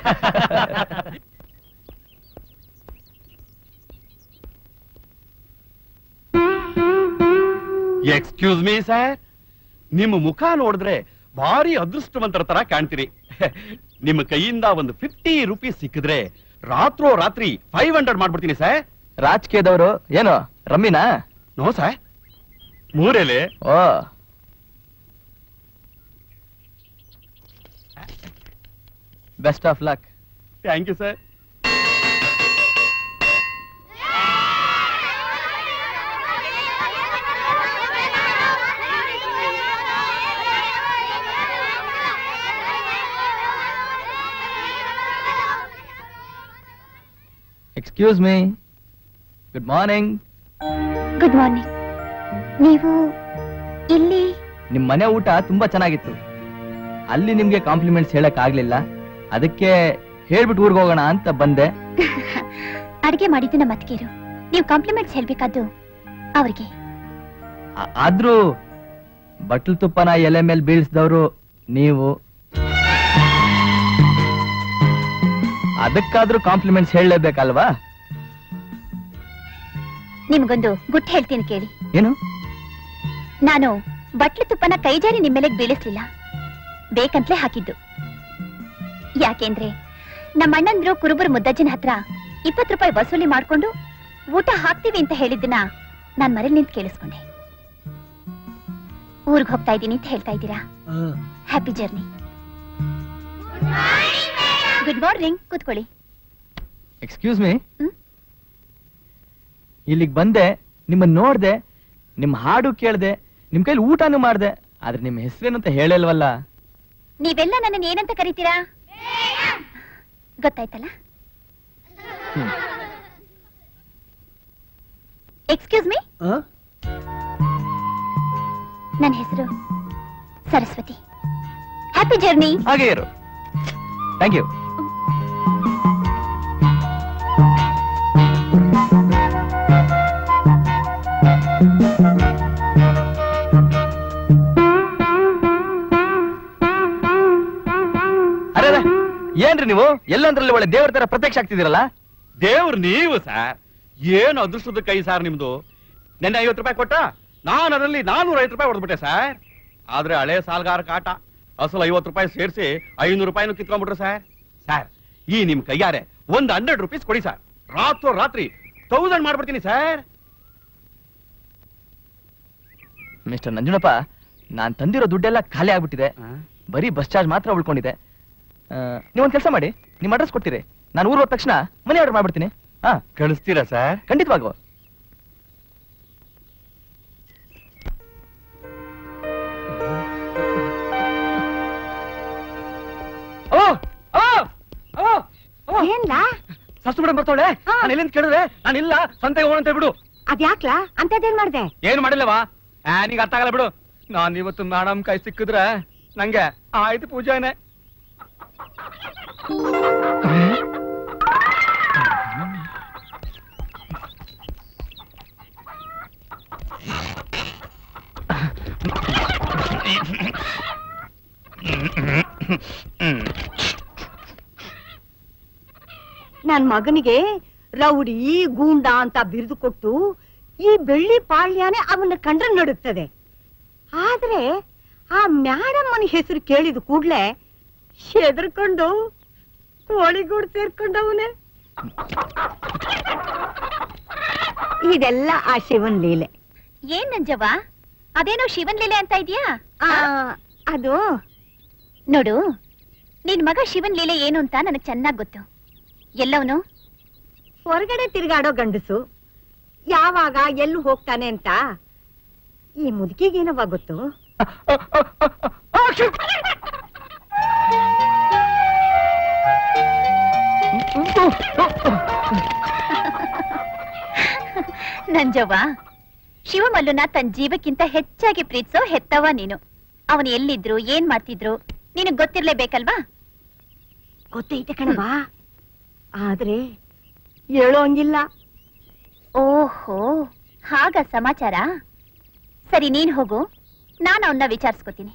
ಎಕ್ಸ್ಕ್ಯೂಸ್ ಮೀ ಸರ್ ನಿಮ್ಮ ಮುಖ ನೋಡಿದ್ರೆ ಭಾರಿ ಅದೃಷ್ಟವಂತರ ತರ ಕಾಣ್ತೀರಿ ನಿಮ್ಮ ಕೈಯಿಂದ ಒಂದು ಫಿಫ್ಟಿ ರುಪೀಸ್ ಸಿಕ್ಕಿದ್ರೆ ರಾತ್ರೋ ರಾತ್ರಿ ಫೈವ್ ಹಂಡ್ರೆಡ್ ಮಾಡ್ಬಿಡ್ತೀನಿ ಸರ್ ರಾಜಕೀಯದವರು ಏನು ರಮ್ಮಿನಾ ನೋ ಸರ್ ಮೂರೇಲೆ ಓ best of luck thank you sir excuse me good morning good morning ನೀವು ಇಲ್ಲಿ ನಿಮ್ ಮನೆ ಊಟ ತುಂಬಾ ಚೆನ್ನಾಗಿತ್ತು ಅಲ್ಲಿ ನಿಮ್ಗೆ ಕಾಂಪ್ಲಿಮೆಂಟ್ಸ್ ಹೇಳಕ್ ಆಗ್ಲಿಲ್ಲ ಅದಕ್ಕೆ ಹೇಳ್ಬಿಟ್ಟು ಊರ್ಗ್ ಹೋಗೋಣ ಅಂತ ಬಂದೆ ಅಡಿಗೆ ಮಾಡಿದ್ದು ನಮ್ಮ ಅತ್ತಿಗೆರು ನೀವು ಕಾಂಪ್ಲಿಮೆಂಟ್ಸ್ ಹೇಳ್ಬೇಕಾದ್ದು ಅವ್ರಿಗೆ ಆ- ಆದ್ರೂ ಬಟ್ಲು ತುಪ್ಪನ ಎಲೆ ಮೇಲೆ ಬೀಳ್ಸ್ದವ್ರು ನೀವು ಅದಕ್ಕಾದ್ರೂ ಕಾಂಪ್ಲಿಮೆಂಟ್ಸ್ ಹೇಳಲೇಬೇಕಲ್ವಾ ನಿಮ್ಗೊಂದು ಗುಟ್ಟು ಹೇಳ್ತೀನಿ ಕೇಳಿ ಏನು ನಾನು ಬಟ್ಲು ತುಪ್ಪನ ಕೈಜಾರಿ ನಿಮ್ಮೆಲೆಗ್ ಬೀಳಿಸ್ಲಿಲ್ಲ ಬೇಕಂತ್ಲೇ ಹಾಕಿದ್ದು ಯಾಕೆಂದ್ರೆ ನಮ್ಮ ಅಣ್ಣಂದ್ರು ಕುರುಬರು ಮುದ್ದಜ್ಜನ ಹತ್ರ ಇಪ್ಪತ್ತು ರೂಪಾಯಿ ವಸೂಲಿ ಮಾಡ್ಕೊಂಡು ಊಟ ಹಾಕ್ತೀವಿ ಅಂತ ಹೇಳಿದ್ದನ್ನ ನಾನ್ ಮನೇಲಿ ನಿಂತು ಕೇಳಿಸ್ಕೊಂಡೆ ಊರ್ಗ್ ಹೋಗ್ತಾ ಇದ್ದೀನಿ ಅಂತ ಹೇಳ್ತಾ ಇದ್ದೀರಾ ಹ್ಯಾಪಿ ಜರ್ನಿ ಗುಡ್ ಮಾರ್ನಿಂಗ್ ಕೂತ್ಕೊಳ್ಳಿ ಎಕ್ಸ್ಕ್ಯೂಸ್ ಮೀ ಹ್ಮ್? ಇಲ್ಲಿಗೆ ಬಂದೆ ನಿಮ್ಮನ್ನ ನೋಡ್ದೆ ನಿಮ್ ಹಾಡು ಕೇಳ್ದೆ ನಿಮ್ ಕೈಲಿ ಊಟನೂ ಮಾಡ್ದೆ ಆದ್ರೆ ನಿಮ್ ಹೆಸರೇನು ಅಂತ ಹೇಳಲ್ವಲ್ಲ ನೀವೆಲ್ಲ ನನ್ನನ್ನು ಏನಂತ ಕರಿತೀರಾ ಗೊತ್ತಾಯ್ತಲ್ಲ ಹ್ಮ್. ಎಕ್ಸ್ಕ್ಯೂಸ್ ಮೀ ನನ್ನ ಹೆಸರು ಸರಸ್ವತಿ ಹ್ಯಾಪಿ ಜರ್ನಿ ಹಾಗೆ ಇರು ಥ್ಯಾಂಕ್ ಯು ಅರೆ ಅರೆ, ಏನ್ರಿ ನೀವು ಎಲ್ಲಂದ್ರಲ್ಲಿ ಒಳ್ಳೆ ದೇವ್ರ ತರ ಪ್ರತ್ಯಕ್ಷ ಆಗ್ತಿದ್ದೀರಲ್ಲ ದೇವ್ರು ನೀವು ಸರ್ ಏನು ಅದೃಷ್ಟದ ಕೈ ಸಾರ್ ನಿಮ್ದು ನೆನ್ನೆ ಐವತ್ತು ರೂಪಾಯಿ ಕೊಟ್ಟ ನಾನು ಅದರಲ್ಲಿ ನಾನೂರ ಐವತ್ತು ರೂಪಾಯಿ ಹೊಡೆದ್ಬಿಟ್ಟೆ ಸರ್ ಆದ್ರೆ ಹಳೆ ಸಾಲ್ಗಾರ ಕಾಟ ಅಸಲು ಐವತ್ತು ರೂಪಾಯಿ ಸೇರಿಸಿ ಐನೂರು ರೂಪಾಯಿನೂ ಕಿತ್ಕೊಂಡ್ಬಿಟ್ರು ಸರ್ ಸರ್ ಈ ನಿಮ್ ಕೈಯಾರೆ ಒಂದು ಹಂಡ್ರೆಡ್ ರುಪೀಸ್ ಕೊಡಿ ಸರ್ ರಾತ್ರೋ ರಾತ್ರಿ ತೌಸಂಡ್ ಮಾಡ್ಬಿಡ್ತೀನಿ ಸರ್ ಮಿಸ್ಟರ್ ನಂಜುನಪ್ಪ ನಾನ್ ತಂದಿರೋ ದುಡ್ಡೆಲ್ಲ ಖಾಲಿ ಆಗ್ಬಿಟ್ಟಿದೆ ಬರೀ ಬಸ್ ಚಾರ್ಜ್ ಮಾತ್ರ ಉಳ್ಕೊಂಡಿದೆ ಆ, ನೀವೊಂದ್ ಕೆಲಸ ಮಾಡಿ ನಿಮ್ಮ ಅಡ್ರೆಸ್ ಕೊಟ್ಟಿರಿ ನಾನು ಊರ್ ಹೋದ ತಕ್ಷಣ ಮನೆ ಆರ್ಡರ್ ಮಾಡ್ಬಿಡ್ತೀನಿ ಹಾ ಕಳಿಸ್ತೀರಾ ಸರ್ ಖಂಡಿತವಾಗೂ ಓ ಓ ಓ ಓ ಏನ್ಲ ಸಸ್ತು ಮೇಡಮ್ ಬರ್ತಾಳೆ ನಾನು ಎಲ್ಲಿಂದ ಕೇಳಿದ್ರೆ ನಾನು ಇಲ್ಲ ಸಂತೆಗೆ ಹೋಗೋಣ ಅಂತ ಬಿಡು ಅದ್ಯಾಕ್ಲಾ ಅಂತದೇನ್ ಮಾಡ್ದೆ ಏನು ಮಾಡಿಲ್ಲವಾ ಆ ನೀಗ ಅರ್ಥ ಆಗಲ್ಲ ಬಿಡು ನಾನು ಇವತ್ತು ಮೇಡಮ್ ಕೈ ಸಿಕ್ಕಿದ್ರೆ ನಂಗೆ ಆಯ್ತು ಪೂಜಾನೆ ನನ್ ಮಗನಿಗೆ ರೌಡಿ ಗೂಂಡ ಅಂತ ಬಿರುದು ಕೊಟ್ಟು ಈ ಬೆಳ್ಳಿ ಪಾಳ್ಯನೇ ಅವನ್ನ ಕಂಡ್ರೆ ನಡುತ್ತದೆ ಆದ್ರೆ ಆ ಮ್ಯಾಡಮ್ಮನ ಹೆಸರು ಕೇಳಿದ ಕೂಡ್ಲೆ ಹೆದರ್ಕೊಂಡು ಕೋಳಿಗೂಡ್ ಸೇರ್ಕೊಂಡವನೆ ಇದೆಲ್ಲ ಆ ಶಿವನ್ ಲೀಲೆ ಏನ್ ನಂಜವ್ವ ಅದೇನೋ ಶಿವನ್ ಲೀಲೆ ಅಂತ ಇದೆಯಾ ಆ, ಅದು ನೋಡು ನಿನ್ ಮಗ ಶಿವನ್ ಲೀಲೆ ಏನು ಅಂತ ನನಗ್ ಚೆನ್ನಾಗ್ ಗೊತ್ತು ಎಲ್ಲವನು ಹೊರಗಡೆ ತಿರುಗಾಡೋ ಗಂಡಸು ಯಾವಾಗ ಎಲ್ಲಿ ಹೋಗ್ತಾನೆ ಅಂತ ಈ ಮುದುಕಿಗೇನವ ಗೊತ್ತು ನಂಜವ್ವ ಶಿವಮಲ್ಲುನ ತನ್ನ ಜೀವಕ್ಕಿಂತ ಹೆಚ್ಚಾಗಿ ಪ್ರೀತಿಸೋ ಹೆತ್ತವ ನೀನು ಅವನು ಎಲ್ಲಿದ್ರು ಏನ್ ಮಾಡ್ತಿದ್ರು ನಿನಗ್ ಗೊತ್ತಿರ್ಲೇಬೇಕಲ್ವಾ ಗೊತ್ತೈತೆ ಕಣವ ಆದ್ರೆ ಹೇಳೋಂಗಿಲ್ಲ ಓಹೋ ಹಾಗ ಸಮಾಚಾರ ಸರಿ ನೀನ್ ಹೋಗು ನಾನು ಅವನ್ನ ವಿಚಾರಿಸ್ಕೋತೀನಿ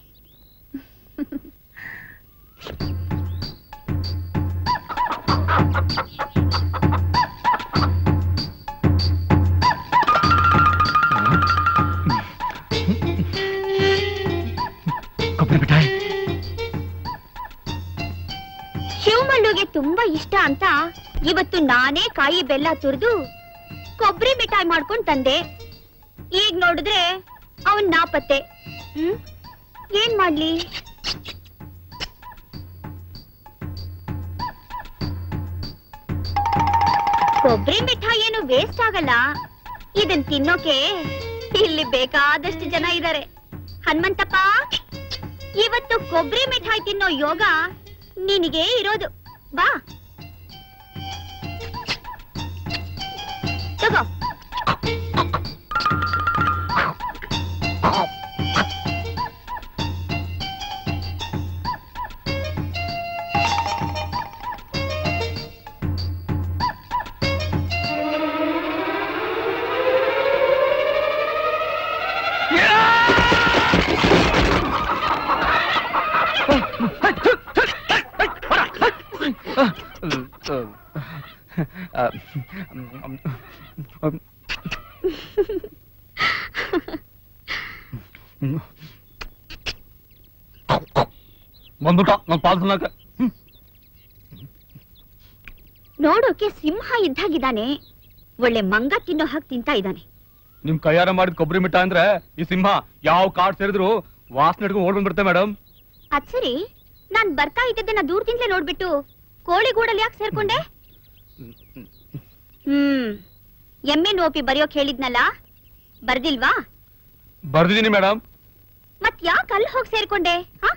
ಕೊಬ್ಬರಿ ಮಿಠಾಯಿ ಶಿವಮಲ್ಲುಗೆ ತುಂಬಾ ಇಷ್ಟ ಅಂತ ಇವತ್ತು ನಾನೇ ಕಾಯಿ ಬೆಲ್ಲ ತುರಿದು ಕೊಬ್ಬರಿ ಮಿಠಾಯಿ ಮಾಡ್ಕೊಂಡ್ ತಂದೆ ಈಗ ನೋಡಿದ್ರೆ ಅವನ್ ನಾಪತ್ತೆ ಹ್ಮ್ ಏನ್ ಮಾಡ್ಲಿ ಕೊಬ್ಬರಿ ಮಿಠಾಯಿ ಏನು ವೇಸ್ಟ್ ಆಗಲ್ಲ ಇದನ್ ತಿನ್ನೋಕೆ ಇಲ್ಲಿ ಬೇಕಾದಷ್ಟು ಜನ ಇದ್ದಾರೆ ಹನುಮಂತಪ್ಪ ಇವತ್ತು ಕೊಬ್ಬರಿ ಮಿಠಾಯಿ ತಿನ್ನೋ ಯೋಗ ನಿನಗೆ ಇರೋದು ಬಾ ತಗೋ ಬಂದ್ಬಿಟ್ಟ ನನ್ ಪಾಲ್ಸನಾಕ ನೋಡೋಕೆ ಸಿಂಹ ಇದ್ದಾಗಿದ್ದಾನೆ ಒಳ್ಳೆ ಮಂಗ ತಿನ್ನೋ ಹಾಗೆ ತಿಂತಾ ಇದ್ದಾನೆ ನಿಮ್ ಕೈಯಾರ ಮಾಡಿದ ಕೊಬ್ಬರಿ ಮಿಠ ಅಂದ್ರೆ ಈ ಸಿಂಹ ಯಾವ ಕಾಡ್ ಸೇರಿದ್ರು ವಾಸನೆ ಹಿಡ್ಕೊಂಡು ಓಡ್ ಬಂದ್ಬಿಡ್ತೆ ಮೇಡಮ್ ಅದ್ ಸರಿ ನಾನ್ ಬರ್ತಾ ಇದ್ದದ್ದನ್ನ ದೂರದಿಂದಲೇ ನೋಡ್ಬಿಟ್ಟು ಕೋಳಿ ಗೂಡಲ್ಲಿ ಯಾಕೆ ಸೇರ್ಕೊಂಡೆ ಹ್ಮ್ ಎಮ್ಮೆ ನೋಪಿ ಬರೆಯೋಕ್ ಹೇಳಿದ್ನಲ್ಲ ಬರ್ದಿಲ್ವಾ ಬರ್ದಿದ್ದೀನಿ ಮೇಡಮ್ ಮತ್ ಯಾಕೆ ಅಲ್ಲಿ ಹೋಗಿ ಸೇರ್ಕೊಂಡೆ ಹಾ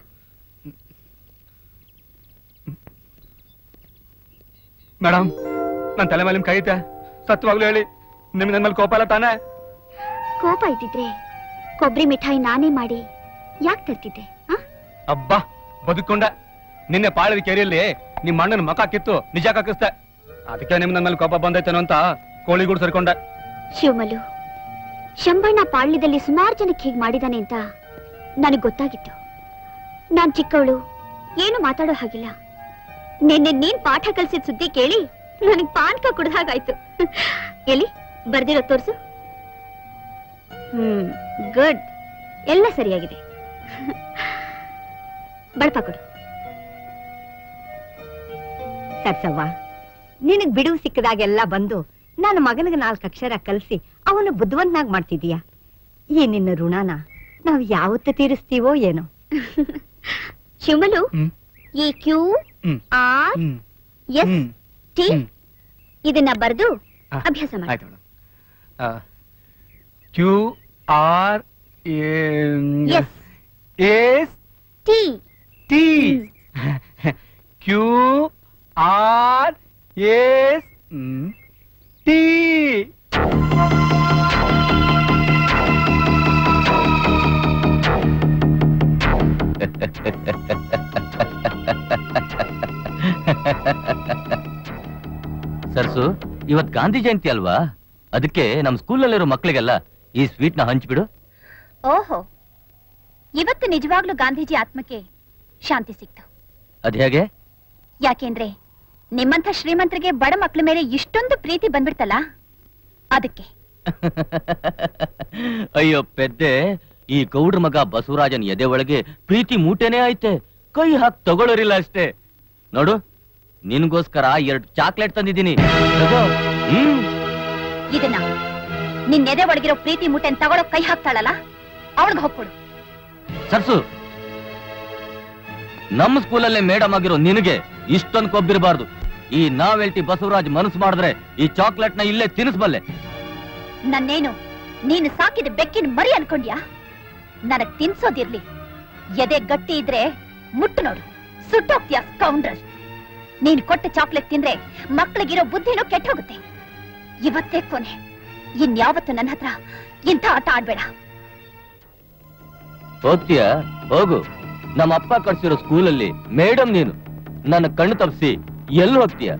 ಮೇಡಮ್ ನನ್ ತಲೆ ಮೇಲೆ ನಿಮ್ ಕೈ ಐತೆ ಸತ್ಯವಾಗ್ಲೂ ಹೇಳಿ ನಿಮ್ಗೆ ನನ್ ಮೇಲೆ ಕೋಪ ಇಲ್ಲ ತಾನೇ ಕೋಪ ಇದ್ದಿದ್ರೆ ಕೊಬ್ಬರಿ ಮಿಠಾಯಿ ನಾನೇ ಮಾಡಿ ಯಾಕೆ ತರ್ತಿದ್ದೆ ಹಾ ಅಬ್ಬಾ ಬದುಕೊಂಡೆ ನಿನ್ನೆ ಪಾಳದ ಕೆರೆಯಲ್ಲಿ ನಿಮ್ ಅಣ್ಣನ ಮಕ ಕಿತ್ತು ನಿಜ ಕಾಕಿಸ್ದೆ ಅದಕ್ಕೆ ನಿಮ್ ನನ್ನ ಮೇಲೆ ಕೋಪ ಬಂದೈತೇನೋ ಅಂತ ಕೋಳಿಗೂಡು ಸೇರ್ಕೊಂಡೆ ಶಿವಮಲು ಶಂಬಣ್ಣ ಪಾಳ್ಯದಲ್ಲಿ ಸುಮಾರು ಜನಕ್ಕೆ ಹೀಗೆ ಮಾಡಿದಾನೆ ಅಂತ ನನಗ್ ಗೊತ್ತಾಗಿತ್ತು ನಾನ್ ಚಿಕ್ಕವಳು ಏನು ಮಾತಾಡೋ ಹಾಗಿಲ್ಲ ನಿನ್ನೆ ನೀನ್ ಪಾಠ ಕಲ್ಸಿದ ಸುದ್ದಿ ಕೇಳಿ ನನಗ್ ಪಾನ್ಕ ಕುಡ್ದ ಹಾಗಾಯ್ತು ಎಲ್ಲಿ ಬರ್ದಿರೋ ತೋರ್ಸು ಹ್ಮ್ ಗುಡ್ ಎಲ್ಲ ಸರಿಯಾಗಿದೆ ಬಳಪ ಕೊಡು ಸರ್ಸವ್ವ ನಿನಗ್ ಬಿಡುವು ಸಿಕ್ಕದಾಗೆಲ್ಲ ಬಂದು ನನ್ನ ಮಗನಿಗೆ ನಾಲ್ಕು ಅಕ್ಷರ ಕಲಿಸಿ ಅವನು ಬುದ್ಧಿವಂತನಾಗ್ ಮಾಡ್ತಿದೀಯ ಈ ನಿನ್ನ ಋಣನ ನಾವು ಯಾವತ್ತು ತೀರಿಸ್ತೀವೋ ಏನೋ ಶಿವಮಲು ಹ್ಮ್. ಈ ಕ್ಯೂ ಹ್ಮ್. ಆರ್ ಹ್ಮ್ ಎಸ್ ಹ್ಮ್. ಟಿ ಹ್ಮ್. ಇದನ್ನ ಬರೆದು ಆ, ಅಭ್ಯಾಸ ಮಾಡಿ ಆಯ್ತು madam Q R S S T T Q R S T Sarsu ಇವತ್ ಗಾಂಧಿ ಜಯಂತಿ ಅಲ್ವಾ ಅದಕ್ಕೆ ನಮ್ ಸ್ಕೂಲಲ್ಲಿರೋ ಮಕ್ಳಿಗೆಲ್ಲ ಈ ಸ್ವೀಟ್ ನ ಹಂಚ್ಬಿಡು ಓಹೋ ಇವತ್ತು ನಿಜವಾಗ್ಲೂ ಗಾಂಧೀಜಿ ಆತ್ಮಕ್ಕೆ ಶಾಂತಿ ಸಿಕ್ತು ಅದ್ ಹೇಗೆ ಯಾಕೆಂದ್ರೆ ನಿಮ್ಮಂಥ ಶ್ರೀಮಂತರಿಗೆ ಬಡ ಮಕ್ಳ ಮೇಲೆ ಇಷ್ಟೊಂದು ಪ್ರೀತಿ ಬಂದ್ಬಿಡ್ತಲ್ಲ ಅದಕ್ಕೆ ಅಯ್ಯೋ ಪೆದ್ದೆ ಈ ಗೌಡ್ರ ಮಗ ಬಸವರಾಜನ್ ಎದೆ ಒಳಗೆ ಪ್ರೀತಿ ಮೂಟೆನೇ ಐತೆ ಕೈ ಹಾಕ್ ತಗೊಳ್ಳೋರಿಲ್ಲ ಅಷ್ಟೇ ನೋಡು ನಿನ್ಗೋಸ್ಕರ ಎರಡು ಚಾಕ್ಲೇಟ್ ತಂದಿದ್ದೀನಿ ತಗೋ. ಹ್ಮ್ ಇದನ್ನ ನಿನ್ ಎದೆ ಒಳಗಿರೋ ಪ್ರೀತಿ ಮುಟ್ಟೆನ್ ತಗೊಳೋ ಕೈ ಹಾಕ್ತಾಳಲ್ಲ ಅವಳಿಗೆ ಹೊಕ್ಕೊಡು ಸರ್ಸು ನಮ್ಮ ಸ್ಕೂಲಲ್ಲೇ ಮೇಡಮ್ ಆಗಿರೋ ನಿನಗೆ ಇಷ್ಟೊಂದು ಕೊಬ್ಬಿರಬಾರ್ದು ಈ ನಾವೆಲ್ಟಿ ಬಸವರಾಜ್ ಮನಸ್ಸು ಮಾಡಿದ್ರೆ ಈ ಚಾಕ್ಲೇಟ್ ನ ಇಲ್ಲೇ ತಿನ್ನಿಸ್ಬಲ್ಲೆ ನನ್ನೇನು ನೀನು ಸಾಕಿದ ಬೆಕ್ಕಿನ ಮರಿ ಅನ್ಕೊಂಡ್ಯಾ ನನಗ್ ತಿನ್ಸೋದಿರ್ಲಿ ಎದೆ ಗಟ್ಟಿ ಇದ್ರೆ ಮುಟ್ಟು ನೋಡು ಸುಟ್ಟೋಗ್ತೀಯ ಕೌಂಡ್ರಲ್ ನೀನ್ ಕೊಟ್ಟ ಚಾಕ್ಲೇಟ್ ತಿಂದ್ರೆ ಮಕ್ಳಿಗಿರೋ ಬುದ್ಧಿನೂ ಕೆಟ್ಟ ಹೋಗುತ್ತೆ ಇವತ್ತೇ ಕೊನೆ ಇನ್ಯಾವತ್ತು ನನ್ನ ಹತ್ರ ಇಂಥ ಆಟ ಆಡ್ಬೇಡ ಹೋಗ್ತೀಯಾ ಹೋಗು ನಮ್ಮ ಅಪ್ಪ ಕಳ್ಸಿರೋ ಸ್ಕೂಲಲ್ಲಿ ಮೇಡಮ್ ನೀನು ನನ್ನ ಕಣ್ಣು ತಪ್ಪಿಸಿ ಎಲ್ಲಿ ಹೋಗ್ತೀಯ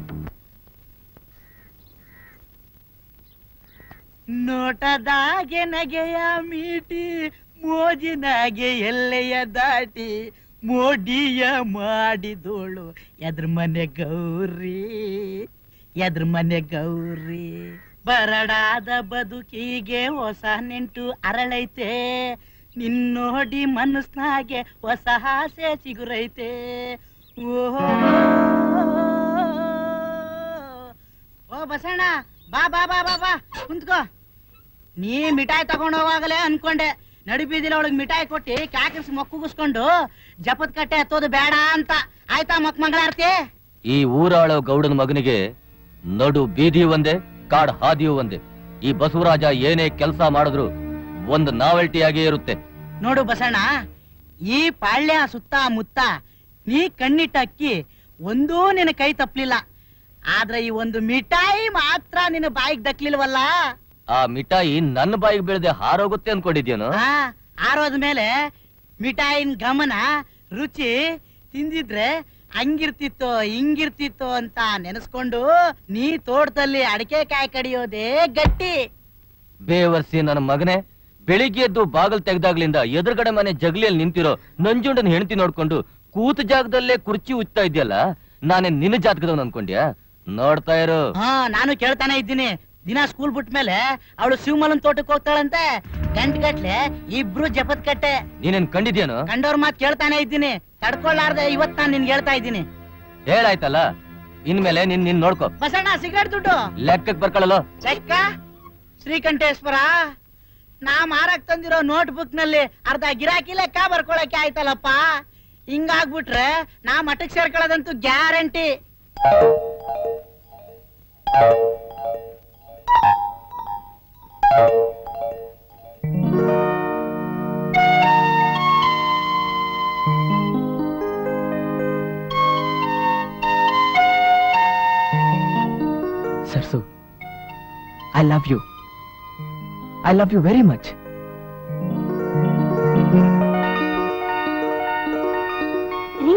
ನೋಟದಾಗೆ ನಗೆಯ ಮೀಟಿ ಮೋಜಿನಾಗೆ ಎಲ್ಲೆಯ ದಾಟಿ ಮೋಡಿಯ ಮಾಡಿದೋಳು ಎದ್ರ ಮನೆ ಗೌರಿ ಎದ್ರ ಮನೆ ಗೌರಿ ಬರಡಾದ ಬದುಕಿಗೆ ಹೊಸ ನೆಂಟು ಅರಳೈತೆ ನಿನ್ನೋಡಿ ಮನಸ್ನಾಗೆ ಹೊಸ ಆಸೆ ಸಿಗುರೈತೆ ಓಹೋ ಓ ಬಸಣ್ಣ ಬಾ ಬಾ ಬಾ ಬಾ ಬಾ ಕುಂತ್ಕೋ ನೀ ಮಿಠಾಯಿ ತಗೊಂಡ್ ಹೋಗಾಗಲೇ ಅನ್ಕೊಂಡೆ ನಡಿಬೀದಿಲ ಒಳಗ್ ಮಿಠಾಯಿ ಕೊಟ್ಟಿ ಕಾಕರ್ಸ್ ಮಕ್ಕುಗಿಸ್ಕೊಂಡು ಜಪದ್ ಕಟ್ಟೆ ಹತ್ತೋದು ಬೇಡ ಅಂತ ಆಯ್ತಾ ಮಕ್ ಮಂಗಳಾರತಿ ಈ ಊರಾಳೋ ಗೌಡನ ಮಗನಿಗೆ ನಡು ಬೀದಿ ಒಂದೇ ಕಾಡ್ ಹಾದಿಯೂ ಒಂದೇ ಈ ಬಸವರಾಜ ಏನೇ ಕೆಲಸ ಮಾಡಿದ್ರು ಒಂದು ನಾವೆಲ್ಟಿಯಾಗೇ ಇರುತ್ತೆ ನೋಡು ಬಸಣ್ಣ ಈ ಪಾಳ್ಯ ಸುತ್ತ ಮುತ್ತ ನೀ ಕಣ್ಣಿಟ್ಟ ಅಕ್ಕಿ ಒಂದೂ ನಿನ್ನ ಕೈ ತಪ್ಪಲಿಲ್ಲ ಆದ್ರೆ ಈ ಒಂದು ಮಿಠಾಯಿ ಮಾತ್ರ ನಿನ್ನ ಬಾಯಿಗೆ ದಕ್ಲಿಲ್ವಲ್ಲ ಆ ಮಿಠಾಯಿ ನನ್ನ ಬಾಯಿಗೆ ಬೀಳದೆ ಹಾರೋಗುತ್ತೆ ಅನ್ಕೊಂಡಿದ್ಯೇನು ಆ, ಆರೋದ ಮೇಲೆ ಮಿಠಾಯಿನ ಗಮನ ರುಚಿ ತಿಂದಿದ್ರೆ ಹಂಗಿರ್ತಿತ್ತೋ ಹಿಂಗಿರ್ತಿತ್ತೋ ಅಂತ ನೆನೆಸ್ಕೊಂಡು ನೀ ತೋಟದಲ್ಲಿ ಅಡಿಕೆ ಕಾಯಿ ಕಡಿಯೋದೇ ಗಟ್ಟಿ ಬೇವರ್ಸಿ ನನ್ನ ಮಗನೇ ಬೆಳಿಗ್ಗೆ ಎದ್ದು ಬಾಗಲ್ ತೆಗ್ದಾಗ್ಲಿಂದ ಎದುರುಗಡೆ ಮನೆ ಜಗಲಿಯಲ್ಲಿ ನಿಂತಿರೋ ನಂಜುಂಡನ ಹೆಂಡತಿ ನೋಡ್ಕೊಂಡು ಕೂತ ಜಾಗದಲ್ಲೇ ಕುರ್ಚಿ ಉಚ್ತಾ ಇದೆಯಲ್ಲ ನಾನೇ ನಿನ್ನ ಜಾತಕದವನ್ ಅನ್ಕೊಂಡ್ಯಾ ನೋಡ್ತಾ ಇರು ಹಾ ನಾನು ಕೇಳ್ತಾನೆ ಇದ್ದೀನಿ ದಿನ ಸ್ಕೂಲ್ ಬಿಟ್ಟ ಮೇಲೆ ಅವಳು ಶಿವಮಲನ್ ತೋಟಕ್ಕೆ ಹೋಗ್ತಾಳಂತೆ ಗಂಟ್ ಗಟ್ಲೆ ಇಬ್ರು ಜಪತ್ ಕಟ್ಟೆ ನೀನೇನ್ ಕಂಡಿದ್ಯೇನು ಕಂಡವ್ರ ಮಾತ್ ಕೇಳ್ತಾನೆ ಇದ್ದೀನಿ ತಡ್ಕೊಳ್ಳಾರ್ದೆ ಇವತ್ ನಾನು ನಿನ್ಗೆ ಹೇಳ್ತಾ ಇದ್ದೀನಿ ಹೇಳಾಯ್ತಲ್ಲ ಇನ್ಮೇಲೆ ನಿನ್ ನಿನ್ ನೋಡ್ಕೊ ಬಸಣ್ಣ ಸಿಗರೇಟ್ ದುಡ್ಡು ಲೆಕ್ಕಕ್ ಬರ್ಕೊಳ್ಳಲ್ಲ ಲೆಕ್ಕ ಶ್ರೀಕಂಠೇಶ್ವರ ನಾ ಮಾರಕ್ ತಂದಿರೋ ನೋಟ್ ಬುಕ್ ನಲ್ಲಿ ಅರ್ಧ ಗಿರಾಕಿ ಲೆಕ್ಕ ಬರ್ಕೊಳಕ್ಕೆ ಆಯ್ತಲ್ಲಪ್ಪ ಹಿಂಗಾಗ್ಬಿಟ್ರೆ ನಾ ಮಠಕ್ ಸೇರ್ಕೊಳ್ಳೋದಂತೂ guarantee Sarsu I love you I love you very much ರೀ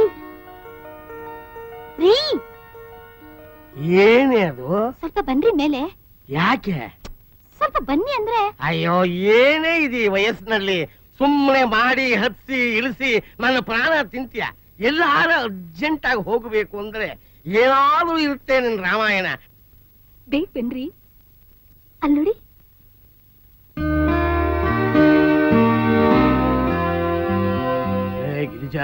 ರೀ ಏನೇ ಅದು ಸ್ವಲ್ಪ ಬನ್ರಿ ಮೇಲೆ ಯಾಕೆ ಸ್ವಲ್ಪ ಬನ್ನಿ ಅಂದ್ರೆ ಅಯ್ಯೋ ಏನೇ ಇದೆ ಈ ವಯಸ್ಸಿನಲ್ಲಿ ಸುಮ್ಮನೆ ಮಾಡಿ ಹತ್ಸಿ ಇಳಿಸಿ ನನ್ನ ಪ್ರಾಣ ತಿಂತೀಯ ಎಲ್ಲಾರ ಅರ್ಜೆಂಟ್ ಆಗಿ ಹೋಗಬೇಕು ಅಂದ್ರೆ ಏನಾದ್ರೂ ಇರುತ್ತೆ ನಿನ್ ರಾಮಾಯಣ ಬೇಗ ಬನ್ರಿ ಅಲ್ಲಿ ನೋಡಿ ಏ ಗಿರಿಜಾ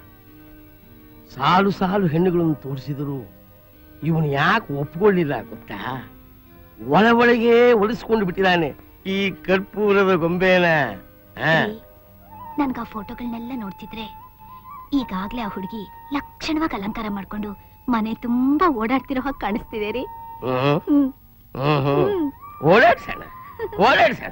ಸಾಲು ಸಾಲು ಹೆಣ್ಣುಗಳನ್ನು ತೋರಿಸಿದ್ರು ಇವನು ಯಾಕೆ ಒಪ್ಕೊಳ್ಳಿಲ್ಲ ಗೊತ್ತಾ ಒಳ ಒಳಗೆ ಒಲಿಸ್ಕೊಂಡು ಬಿಟ್ಟಿದ್ದಾನೆ ಈ ಕರ್ಪೂರದ ಗೊಂಬೆನ ಆ? ನನ್ಗ ಆ ಫೋಟೋಗಳನ್ನೆಲ್ಲ ನೋಡ್ತಿದ್ರೆ ಈಗಾಗ್ಲೇ ಆ ಹುಡುಗಿ ಲಕ್ಷಣವಾಗಿ ಅಲಂಕಾರ ಮಾಡ್ಕೊಂಡು ಮನೆ ತುಂಬಾ ಓಡಾಡ್ತಿರೋ ಹಾಗೆ ಕಾಣಿಸ್ತಿದೆ ರೀ ಹ್ಮ್. ಹ್ಮ್ ಹ್ಮ್ ಹ್ಮ್. ಓಡಾಡ್ಸಣ ಓಡಾಡ್ಸಣ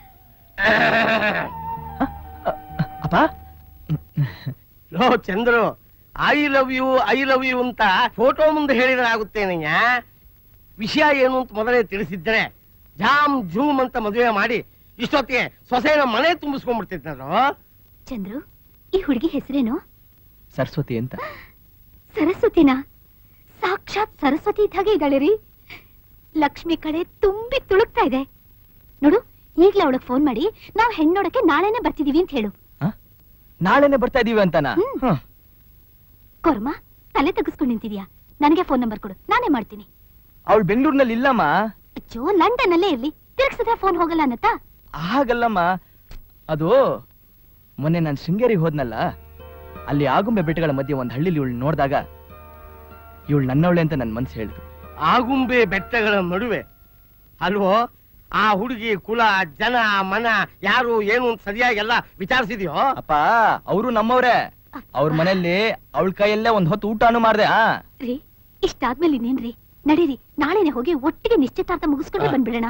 ಅಪ್ಪ ಲೋ Chandru I love you I love you ಅಂತ ಫೋಟೋ ಮುಂದೆ ಹೇಳಿದ್ರೆ ಆಗುತ್ತೇನಯ್ಯ ವಿಷಯ ಏನು ಅಂತ ಮೊದಲೇ ತಿಳಿಸಿದ್ರೆ ಜಾಮ್ ಜೂಮ್ ಅಂತ ಮದುವೆ ಮಾಡಿ ಇಷ್ಟೊತ್ತಿಗೆ ಸೊಸೆನ ಮನೆ ತುಂಬಿಸ್ಕೊಂಡ್ಬಿಡ್ತಿದ್ರು ಚಂದ್ರು ಈ ಹುಡುಗಿ ಹೆಸರೇನು ಸರಸ್ವತಿ ಅಂತ ಸರಸ್ವತಿನ ಸಾಕ್ಷಾತ್ ಸರಸ್ವತಿ ಇದ್ದ ಹಾಗೆ ಇದ್ದಾಳೆ ರೀ ಲಕ್ಷ್ಮಿ ಕಡೆ ತುಂಬಿ ತುಳುಕ್ತಾ ಇದೆ ನೋಡು ಈಗ್ಲೇ ಅವಳಗ್ ಫೋನ್ ಮಾಡಿ ನಾವ್ ಹೆಣ್ಣ್ ನೋಡಕ್ಕೆ ನಾಳೆನೆ ಬರ್ತಿದೀವಿ ಅಂತ ಹೇಳು ನಾಳೆನೆ ಬರ್ತಾ ಇದೀವಿ ಅಂತನಾ ಹ್ಮ್. ಹ್ಮ್. ಕೊರ್ಮ ತಲೆ ತೆಗೆಸ್ಕೊಂಡ್ ನಿಂತಿದ್ಯಾ ನನಗೆ ಫೋನ್ ನಂಬರ್ ಕೊಡು ನಾನೇ ಮಾಡ್ತೀನಿ ಅವಳು ಬೆಂಗಳೂರಿನಲ್ಲಿ ಇಲ್ಲಮ್ಮ ಅಚ್ಚೋ ಲಂಡನ್ ಅಲ್ಲೇ ಇರ್ಲಿ ತಿರ್ಗ್ಸಿದ್ರೆ ಫೋನ್ ಹೋಗಲ್ಲ ಅನ್ನತ್ತಾ ಹಾಗಲ್ಲಮ್ಮ ಅದು ಮೊನ್ನೆ ನಾನು ಶೃಂಗೇರಿಗೆ ಹೋದ್ನಲ್ಲ ಅಲ್ಲಿ ಆಗುಂಬೆ ಬೆಟ್ಟಗಳ ಮಧ್ಯೆ ಒಂದು ಹಳ್ಳಿಲಿ ಇವಳು ನೋಡಿದಾಗ ಇವಳು ನನ್ನವಳೆ ಅಂತ ನನ್ನ ಮನ್ಸು ಹೇಳಿದ್ರು ಆಗುಂಬೆ ಬೆಟ್ಟಗಳ ನಡುವೆ ಅಲ್ವೋ ಆ ಹುಡುಗಿ ಕುಲ ಜನ ಮನ ಯಾರು ಏನು ಅಂತ ಸರಿಯಾಗಿ ಎಲ್ಲ ವಿಚಾರಿಸಿದ್ಯೋ ಅಪ್ಪ ಅವರು ನಮ್ಮವ್ರೆ ಅವ್ರ ಮನೆಯಲ್ಲಿ ಅವಳ ಕೈಯಲ್ಲೇ ಒಂದ್ ಹೊತ್ತು ಊಟನೂ ಮಾಡ್ದೆ ಆ ರೀ ಇಷ್ಟಾದ್ಮೇಲೆ ಇನ್ನೇನ್ರಿ ನಡೀರಿ ನಾಳೆನೆ ಹೋಗಿ ಒಟ್ಟಿಗೆ ನಿಶ್ಚಿತಾರ್ಥ ಮುಗಿಸ್ಕೊಂಡೆ ಬಂದ್ಬಿಡೋಣ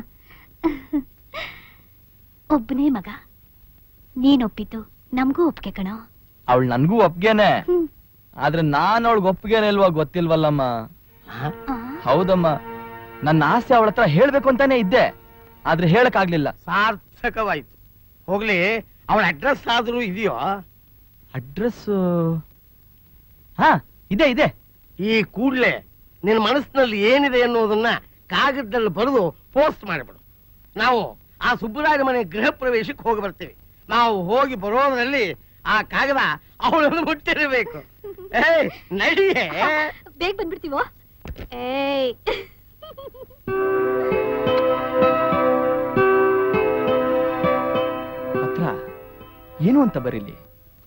ಒಬ್ಬನೇ ಮಗ ನೀನ್ ಒಪ್ಪಿದ್ದು ನಮಗೂ ಒಪ್ಪಿಗೆ ಕಣೋ ಅವಳು ನನ್ಗೂ ಒಪ್ಗೆನೆ ಹ್ಮ್. ಆದ್ರೆ ನಾನ್ ಅವಳಿಗೆ ಒಪ್ಗೆನೆ ಇಲ್ವಾ ಗೊತ್ತಿಲ್ವಲ್ಲಮ್ಮ ಆ, ಹೌದಮ್ಮ ನನ್ನ ಆಸೆ ಅವಳ ಹತ್ರ ಹೇಳ್ಬೇಕು ಅಂತಾನೆ ಇದ್ದೆ ಆದ್ರೆ ಹೇಳಕ್ ಆಗ್ಲಿಲ್ಲ ಸಾರ್ಥಕವಾಯ್ತು ಹೋಗ್ಲಿ ಅವಳ ಅಡ್ರೆಸ್ ಆದ್ರೂ ಇದೆಯೋ ಅಡ್ರೆಸ್ ಹಾ ಇದೆ ಇದೆ ಈ ಕೂಡ್ಲೆ ನಿನ್ನ ಮನಸ್ಸಿನಲ್ಲಿ ಏನಿದೆ ಅನ್ನೋದನ್ನ ಕಾಗದದಲ್ಲಿ ಬರೆದು ಪೋಸ್ಟ್ ಮಾಡಿಬಿಡು ನಾವು ಆ ಸುಬ್ಬರಾಜ ಮನೆ ಗೃಹ ಪ್ರವೇಶಕ್ಕೆ ಹೋಗಿ ಬರ್ತೀವಿ ನಾವು ಹೋಗಿ ಬರೋದ್ರಲ್ಲಿ ಆ ಕಾಗದ ಅವಳನ್ನು ಮುಟ್ಟಿರಬೇಕು ಏಯ್ ನಡಿಯೇ ಬೇಗ ಬಂದ್ಬಿಡ್ತೀವೋ ಏಯ್ ಪತ್ರ ಏನು ಅಂತ ಬರೀಲಿ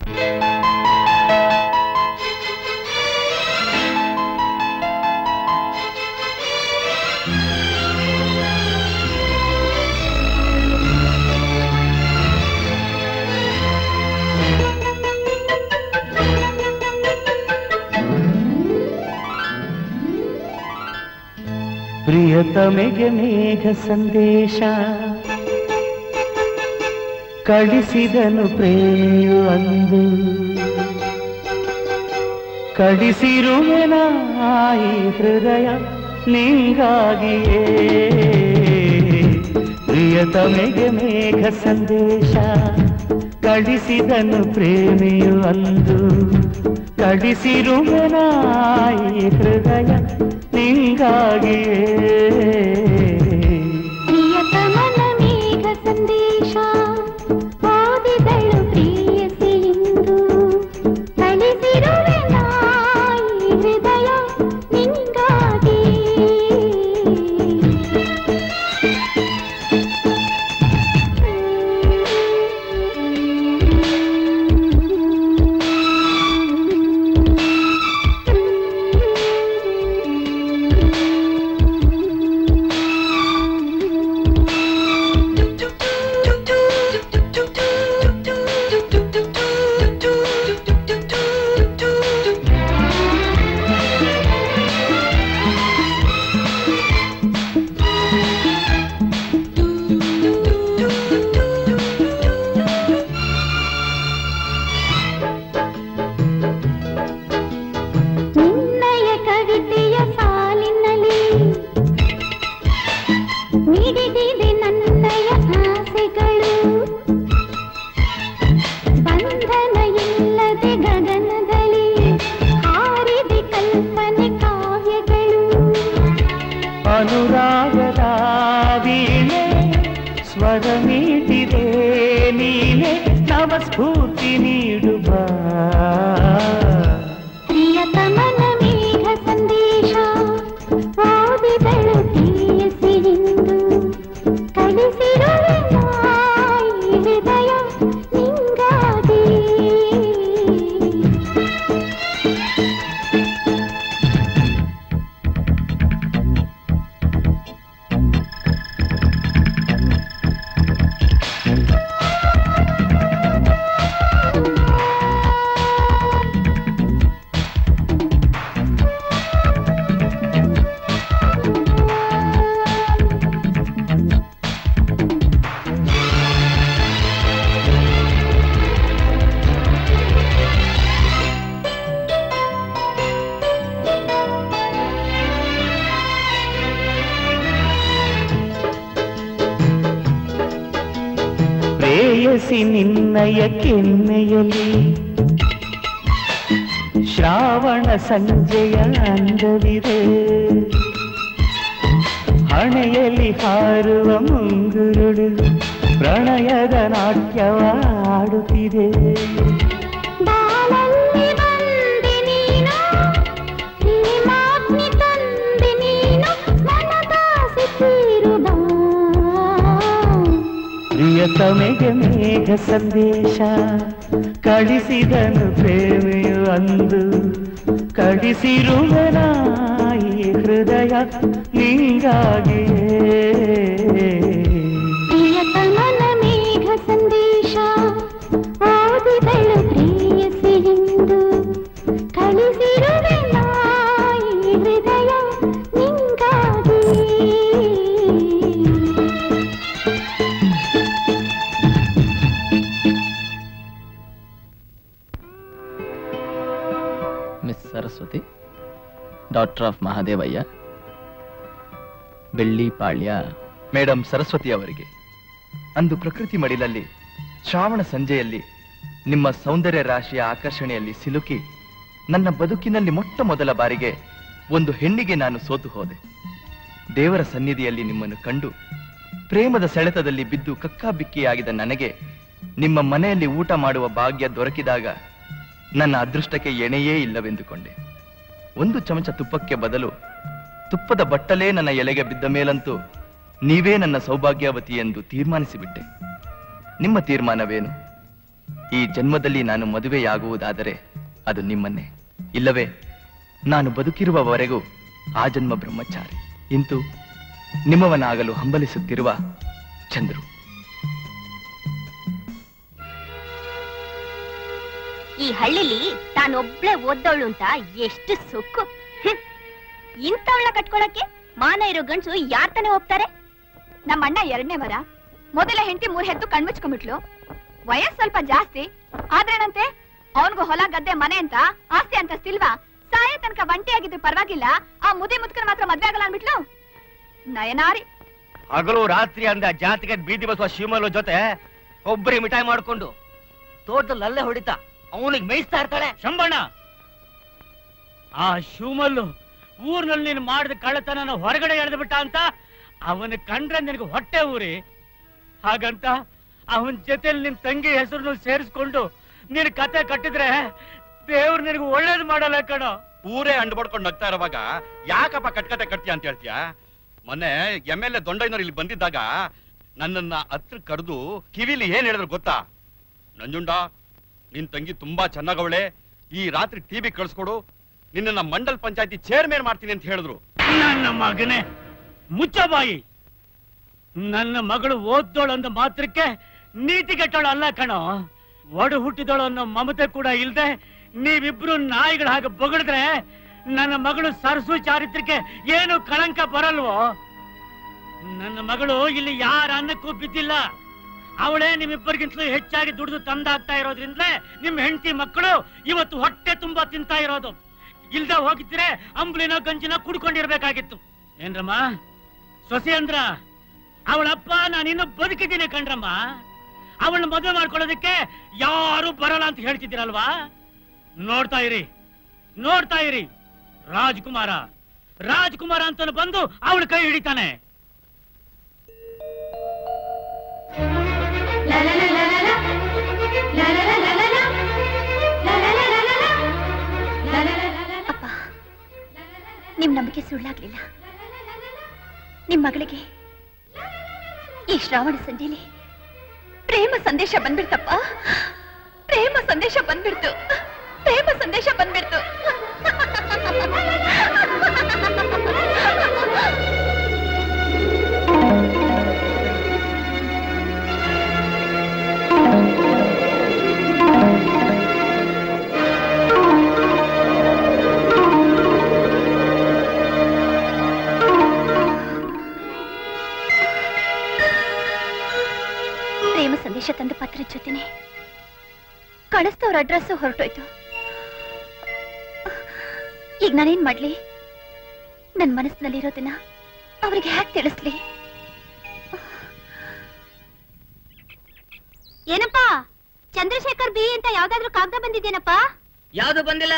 ಪ್ರಿಯತಮೆಗೆ ಮೇಘ ಸಂದೇಶ ಕಳಿಸಿದನು ಪ್ರೇಯು ಅಂದು ಕಳಿಸಿರುವೆನ ಈ ಹೃದಯ ನಿಂಗಾಗಿಯೇ ಪ್ರಿಯತಮೆಗೆ ಮೇಘ ಸಂದೇಶ ಕಳಿಸಿದನು ಪ್ರೇಮಿಯು ಅಂದು ಕಳಿಸಿರುವನಾಯಿ ಹೃದಯ ನಿಂಗಾಗಿಯೇ ಪ್ರಿಯತಮನ ಮೇಘ ಸಂದೇಶ ಓದಿದಳು ಪ್ರಿಯಸಿ ಇಂದು ಕಳಿಸಿರುವೆ ನಾಯಿ ಹೃದಯ ನಿಂಗಾಗಿ ನಿನ್ನಯ ಕವಿತೆಯ ಸಾಲಿನಲ್ಲಿ ಮಿಡಿದಿದೆ ನನ್ನಯ ಆಸೆಗಳು ಬಂಧನ ಇಲ್ಲದೆ ಗಗನದಲ್ಲಿ ಹಾರಿದೆ ಕಲ್ಪನೆ ಕಾವ್ಯಗಳು ಅನುರಾಗದ ವೀಣೆ ಸ್ವರ ಮೀಟಿದೆ ನೀನೆ ನವ ಸ್ಫೂರ್ತಿ ನೀಡುವ ಪ್ರಿಯತಮನ ಮೇಘ ಸಂದೇಶ ಓದಿದಳು ಪ್ರಿಯಸಿರಿಂದು ಕಳಿಸಿರುವೆ ನಾಯಿ ಹೃದಯ ನಿಂಗಾಗಿ ಪ್ರೇಯಸಿ ನಿನ್ನಯ ಕೆನ್ನೆಯಲ್ಲಿ ಶ್ರಾವಣ ಸಂಜೆಯ ಅಂದವಿದೆ ಹಣೆಯಲ್ಲಿ ಹಾರುವ ಮುಂಗುರುಳು ಪ್ರಣಯದ ನಾಟ್ಯವ ಆಡುತ್ತಿದೆ ಬಾಳಲ್ಲಿ ಬಂದೆ ನೀನು ಪ್ರೇಮಾಗ್ನಿ ತಂದೆ ನೀನು ಮನದಾಸೆ ತೀರುಬಾ ಪ್ರಿಯತಮೆಗೆ ಮೇಘ ಸಂದೇಶ ಕಳಿಸಿದನು ಪ್ರೇಮಿಯು ಅಂದು ಕಳಿಸಿರುವನಾಯಿ ಹೃದಯ ನಿಂಗಾಗಿಯೇ ಪ್ರಿಯತಮನ ಮೇಘ ಸಂದೇಶ ಓದಿದಳು ಪ್ರೇಯಸಿ ಎಂದು ಕಳಿಸಿರುವೆ ನಾಯಿ ಹೃದಯ ನಿಂಗಾಗಿ miss Saraswati doctor of Mahadevayya Bellipalya madam Saraswati ಅವರಿಗೆ ಅಂದು ಪ್ರಕೃತಿ ಮಡಿಲಲ್ಲಿ ಶ್ರಾವಣ ಸಂಜೆಯಲ್ಲಿ ನಿಮ್ಮ ಸೌಂದರ್ಯ ರಾಶಿಯ ಆಕರ್ಷಣೆಯಲ್ಲಿ ಸಿಲುಕಿ ನನ್ನ ಬದುಕಿನಲ್ಲಿ ಮೊಟ್ಟ ಮೊದಲ ಬಾರಿಗೆ ಒಂದು ಹೆಣ್ಣಿಗೆ ನಾನು ಸೋತು ಹೋದೆ ದೇವರ ಸನ್ನಿಧಿಯಲ್ಲಿ ನಿಮ್ಮನ್ನು ಕಂಡು ಪ್ರೇಮದ ಸೆಳೆತದಲ್ಲಿ ಬಿದ್ದು ಕಕ್ಕಾಬಿಕ್ಕಿಯಾಗಿದ್ದ ನನಗೆ ನಿಮ್ಮ ಮನೆಯಲ್ಲಿ ಊಟ ಮಾಡುವ ಭಾಗ್ಯ ದೊರಕಿದಾಗ ನನ್ನ ಅದೃಷ್ಟಕ್ಕೆ ಎಣೆಯೇ ಇಲ್ಲವೆಂದುಕೊಂಡೆ ಒಂದು ಚಮಚ ತುಪ್ಪಕ್ಕೆ ಬದಲು ತುಪ್ಪದ ಬಟ್ಟಲೇ ನನ್ನ ಎಲೆಗೆ ಬಿದ್ದ ಮೇಲಂತೂ ನೀವೇ ನನ್ನ ಸೌಭಾಗ್ಯವತಿ ಎಂದು ತೀರ್ಮಾನಿಸಿಬಿಟ್ಟೆ ನಿಮ್ಮ ತೀರ್ಮಾನವೇನು ಈ ಜನ್ಮದಲ್ಲಿ ನಾನು ಮದುವೆಯಾಗುವುದಾದರೆ ಅದು ನಿಮ್ಮನ್ನೇ ಇಲ್ಲವೇ ನಾನು ಬದುಕಿರುವವರೆಗೂ ಆ ಜನ್ಮ ಬ್ರಹ್ಮಚಾರಿ ಇಂತು ನಿಮ್ಮವನಾಗಲು ಹಂಬಲಿಸುತ್ತಿರುವ ಚಂದ್ರು ಈ ಹಳ್ಳಿಲಿ ತಾನೊಬ್ಳೆ ಓದ್ದವಳು ಅಂತ ಎಷ್ಟು ಸೊಕ್ಕು ಹ್ಮ್. ಇಂಥವಳ ಕಟ್ಕೊಳಕ್ಕೆ ಮಾನ ಇರೋ ಗಂಡ್ಸು ಯಾರ್ ತಾನೇ ಹೋಗ್ತಾರೆ ನಮ್ಮ ಅಣ್ಣ ಎರಡನೇ ವರ ಮೊದಲ ಹೆಂಡತಿ ಮೂರ್ ಹೆತ್ತು ಕಣ್ಮುಚ್ಕೊಂಡ್ಬಿಟ್ಲು ವಯಸ್ ಸ್ವಲ್ಪ ಜಾಸ್ತಿ ಆದ್ರೇನಂತೆ ಅವನ್ಗೂ ಹೊಲ ಗದ್ದೆ ಮನೆ ಅಂತ ಆಸ್ತಿ ಅಂತಸ್ತಿಲ್ವಾ ಸಾಯ ತನಕ ಒಂಟಿ ಆಗಿದ್ರೆ ಪರವಾಗಿಲ್ಲ ಆ ಮುದಿ ಮುತ್ಕನ ಮಾತ್ರ ಮದ್ವೆ ಆಗಲ್ಲ ಅನ್ಬಿಟ್ಲು ನಯನಾರಿ ಹಗಲು ರಾತ್ರಿ ಅಂದ ಜಾತಿಗೆ ಬೀದಿ ಬಸವ ಶಿವಮಲ್ಲು ಜೊತೆ ಒಬ್ಬರಿ ಮಿಠಾಯಿ ಮಾಡ್ಕೊಂಡು ತೋಟದಲ್ಲಿ ಅಲ್ಲೇ ಹೊಡಿತಾ ಅವನಿಗೆ ಮೇಯಿಸ್ತಾ ಇರ್ತಾಳೆ ಶಂಬಣ್ಣ ಆ ಶಿವಮಲ್ಲು ಊರ್ನಲ್ಲಿ ನೀನು ಮಾಡಿದ ಕಳ್ಳತನ ಹೊರಗಡೆ ಎಳೆದು ಬಿಟ್ಟ ಅಂತ ಅವನ ಕಂಡ್ರೆ ನಿನಗೆ ಹೊಟ್ಟೆ ಊರಿ ಹಾಗಂತ ಅವನ ಜೊತೆಲಿ ನಿನ್ ತಂಗಿ ಹೆಸರನ್ನು ಸೇರಿಸ್ಕೊಂಡು ನೀನು ಕತೆ ಕಟ್ಟಿದ್ರೆ ದೇವ್ರು ನಿನಗೆ ಒಳ್ಳೇದು ಮಾಡಲ್ಲ ಕಣೋ ಊರೇ ಅಂಡ್ ಬಡ್ಕೊಂಡು ನಗ್ತಾ ಇರುವಾಗ ಯಾಕಪ್ಪ ಕಟ್ಕತೆ ಕಟ್ತೀಯ ಅಂತ ಹೇಳ್ತೀಯ ಮೊನ್ನೆ ಎಮ್ ಎಲ್ ಎ ದೊಂಡಯ್ಯನವ್ರು ಇಲ್ಲಿ ಬಂದಿದ್ದಾಗ ನನ್ನನ್ನ ಹತ್ರ ಕರೆದು ಕಿವಿಲಿ ಏನ್ ಹೇಳಿದ್ರು ಗೊತ್ತಾ ನಂಜುಂಡ ನಿನ್ ತಂಗಿ ತುಂಬಾ ಚೆನ್ನಾಗವಳೆ ಈ ರಾತ್ರಿ ಟಿವಿ ಕಳ್ಸ್ಕೊಡು ನಿನ್ನ ಮಂಡಲ್ ಪಂಚಾಯತಿ ಚೇರ್ಮನ್ ಮಾಡ್ತೀನಿ ಅಂತ ಹೇಳಿದ್ರು ನನ್ನ ಮಗನೇ ಮುಚ್ಚ ಬಾಯಿ ನನ್ನ ಮಗಳು ಓದ್ದೋಳು ಅಂದ ಮಾತ್ರಕ್ಕೆ ನೀತಿಗೆಟ್ಟೋಳು ಅಲ್ಲ ಕಣೋ ಒಡು ಹುಟ್ಟಿದೋಳು ಅನ್ನೋ ಮಮತೆ ಕೂಡ ಇಲ್ದೆ ನೀವಿಬ್ರು ನಾಯಿಗಳ ಹಾಗೆ ಬೊಗಳಿದ್ರೆ ನನ್ನ ಮಗಳು ಸರಸು ಚಾರಿತ್ರಕ್ಕೆ ಏನು ಕಳಂಕ ಬರಲ್ವೋ ನನ್ನ ಮಗಳು ಇಲ್ಲಿ ಯಾರ ಅನ್ನಕ್ಕೂ ಬಿದ್ದಿಲ್ಲ ಅವಳೇ ನಿಮ್ಮಿಬ್ಬರಿಗಿಂತಲೂ ಹೆಚ್ಚಾಗಿ ದುಡಿದು ತಂದಾಗ್ತಾ ಇರೋದ್ರಿಂದಲೇ ನಿಮ್ ಹೆಂಡತಿ ಮಕ್ಕಳು ಇವತ್ತು ಹೊಟ್ಟೆ ತುಂಬಾ ತಿಂತಾ ಇರೋದು ಇಲ್ದ ಹೋಗಿದ್ರೆ ಅಂಬ್ಲಿನ ಗಂಜಿನ ಕುಡ್ಕೊಂಡಿರ್ಬೇಕಾಗಿತ್ತು ಏನ್ರಮ್ಮ ಸೊಸೆ ಅಂದ್ರ ಅವಳಪ್ಪ ನಾನಿನ್ನು ಬದುಕಿದ್ದೀನಿ ಕಣ್ರಮ್ಮ ಅವಳನ್ನ ಮದುವೆ ಮಾಡ್ಕೊಳ್ಳೋದಕ್ಕೆ ಯಾರು ಬರಲ್ಲ ಅಂತ ಹೇಳ್ತಿದ್ದೀರಲ್ವಾ ನೋಡ್ತಾ ಇರಿ ನೋಡ್ತಾ ಇರಿ ರಾಜ್ಕುಮಾರ ರಾಜ್ಕುಮಾರ ಅಂತ ಬಂದು ಅವಳ ಕೈ ಹಿಡಿತಾನೆ ಅಪ್ಪ ನಿಮ್ ನಂಬಿಕೆ ಸುಳ್ಳಾಗ್ಲಿಲ್ಲ ನಿಮ್ ಮಗಳಿಗೆ ಈ ಶ್ರಾವಣ ಸಂಜೆಲಿ ಪ್ರೇಮ ಸಂದೇಶ ಬಂದ್ಬಿಡ್ತಪ್ಪ ಪ್ರೇಮ ಸಂದೇಶ ಬಂದ್ಬಿಡ್ತು ಪ್ರೇಮ ಸಂದೇಶ ಬಂದ್ಬಿಡ್ತು ಪ್ರೇಮ ಸಂದೇಶ ತಂದ ಪತ್ರದ ಜೊತೆನೆ ಕಳಿಸ್ತವ್ರ ಅಡ್ರೆಸ್ ಹೊರಟೋಯ್ತು ಈಗ ನಾನೇನ್ ಮಾಡ್ಲಿ ನನ್ ಮನಸ್ಸಿನಲ್ಲಿರೋದನ್ನ ಅವ್ರಿಗೆ ಹ್ಯಾಕ್ ತಿಳಿಸ್ಲಿ ಏನಪ್ಪಾ ಚಂದ್ರಶೇಖರ್ ಬಿ ಅಂತ ಯಾವ್ದಾದ್ರು ಕಾಗದ ಬಂದಿದ್ದೇನಪ್ಪ ಯಾವ್ದು ಬಂದಿಲ್ಲ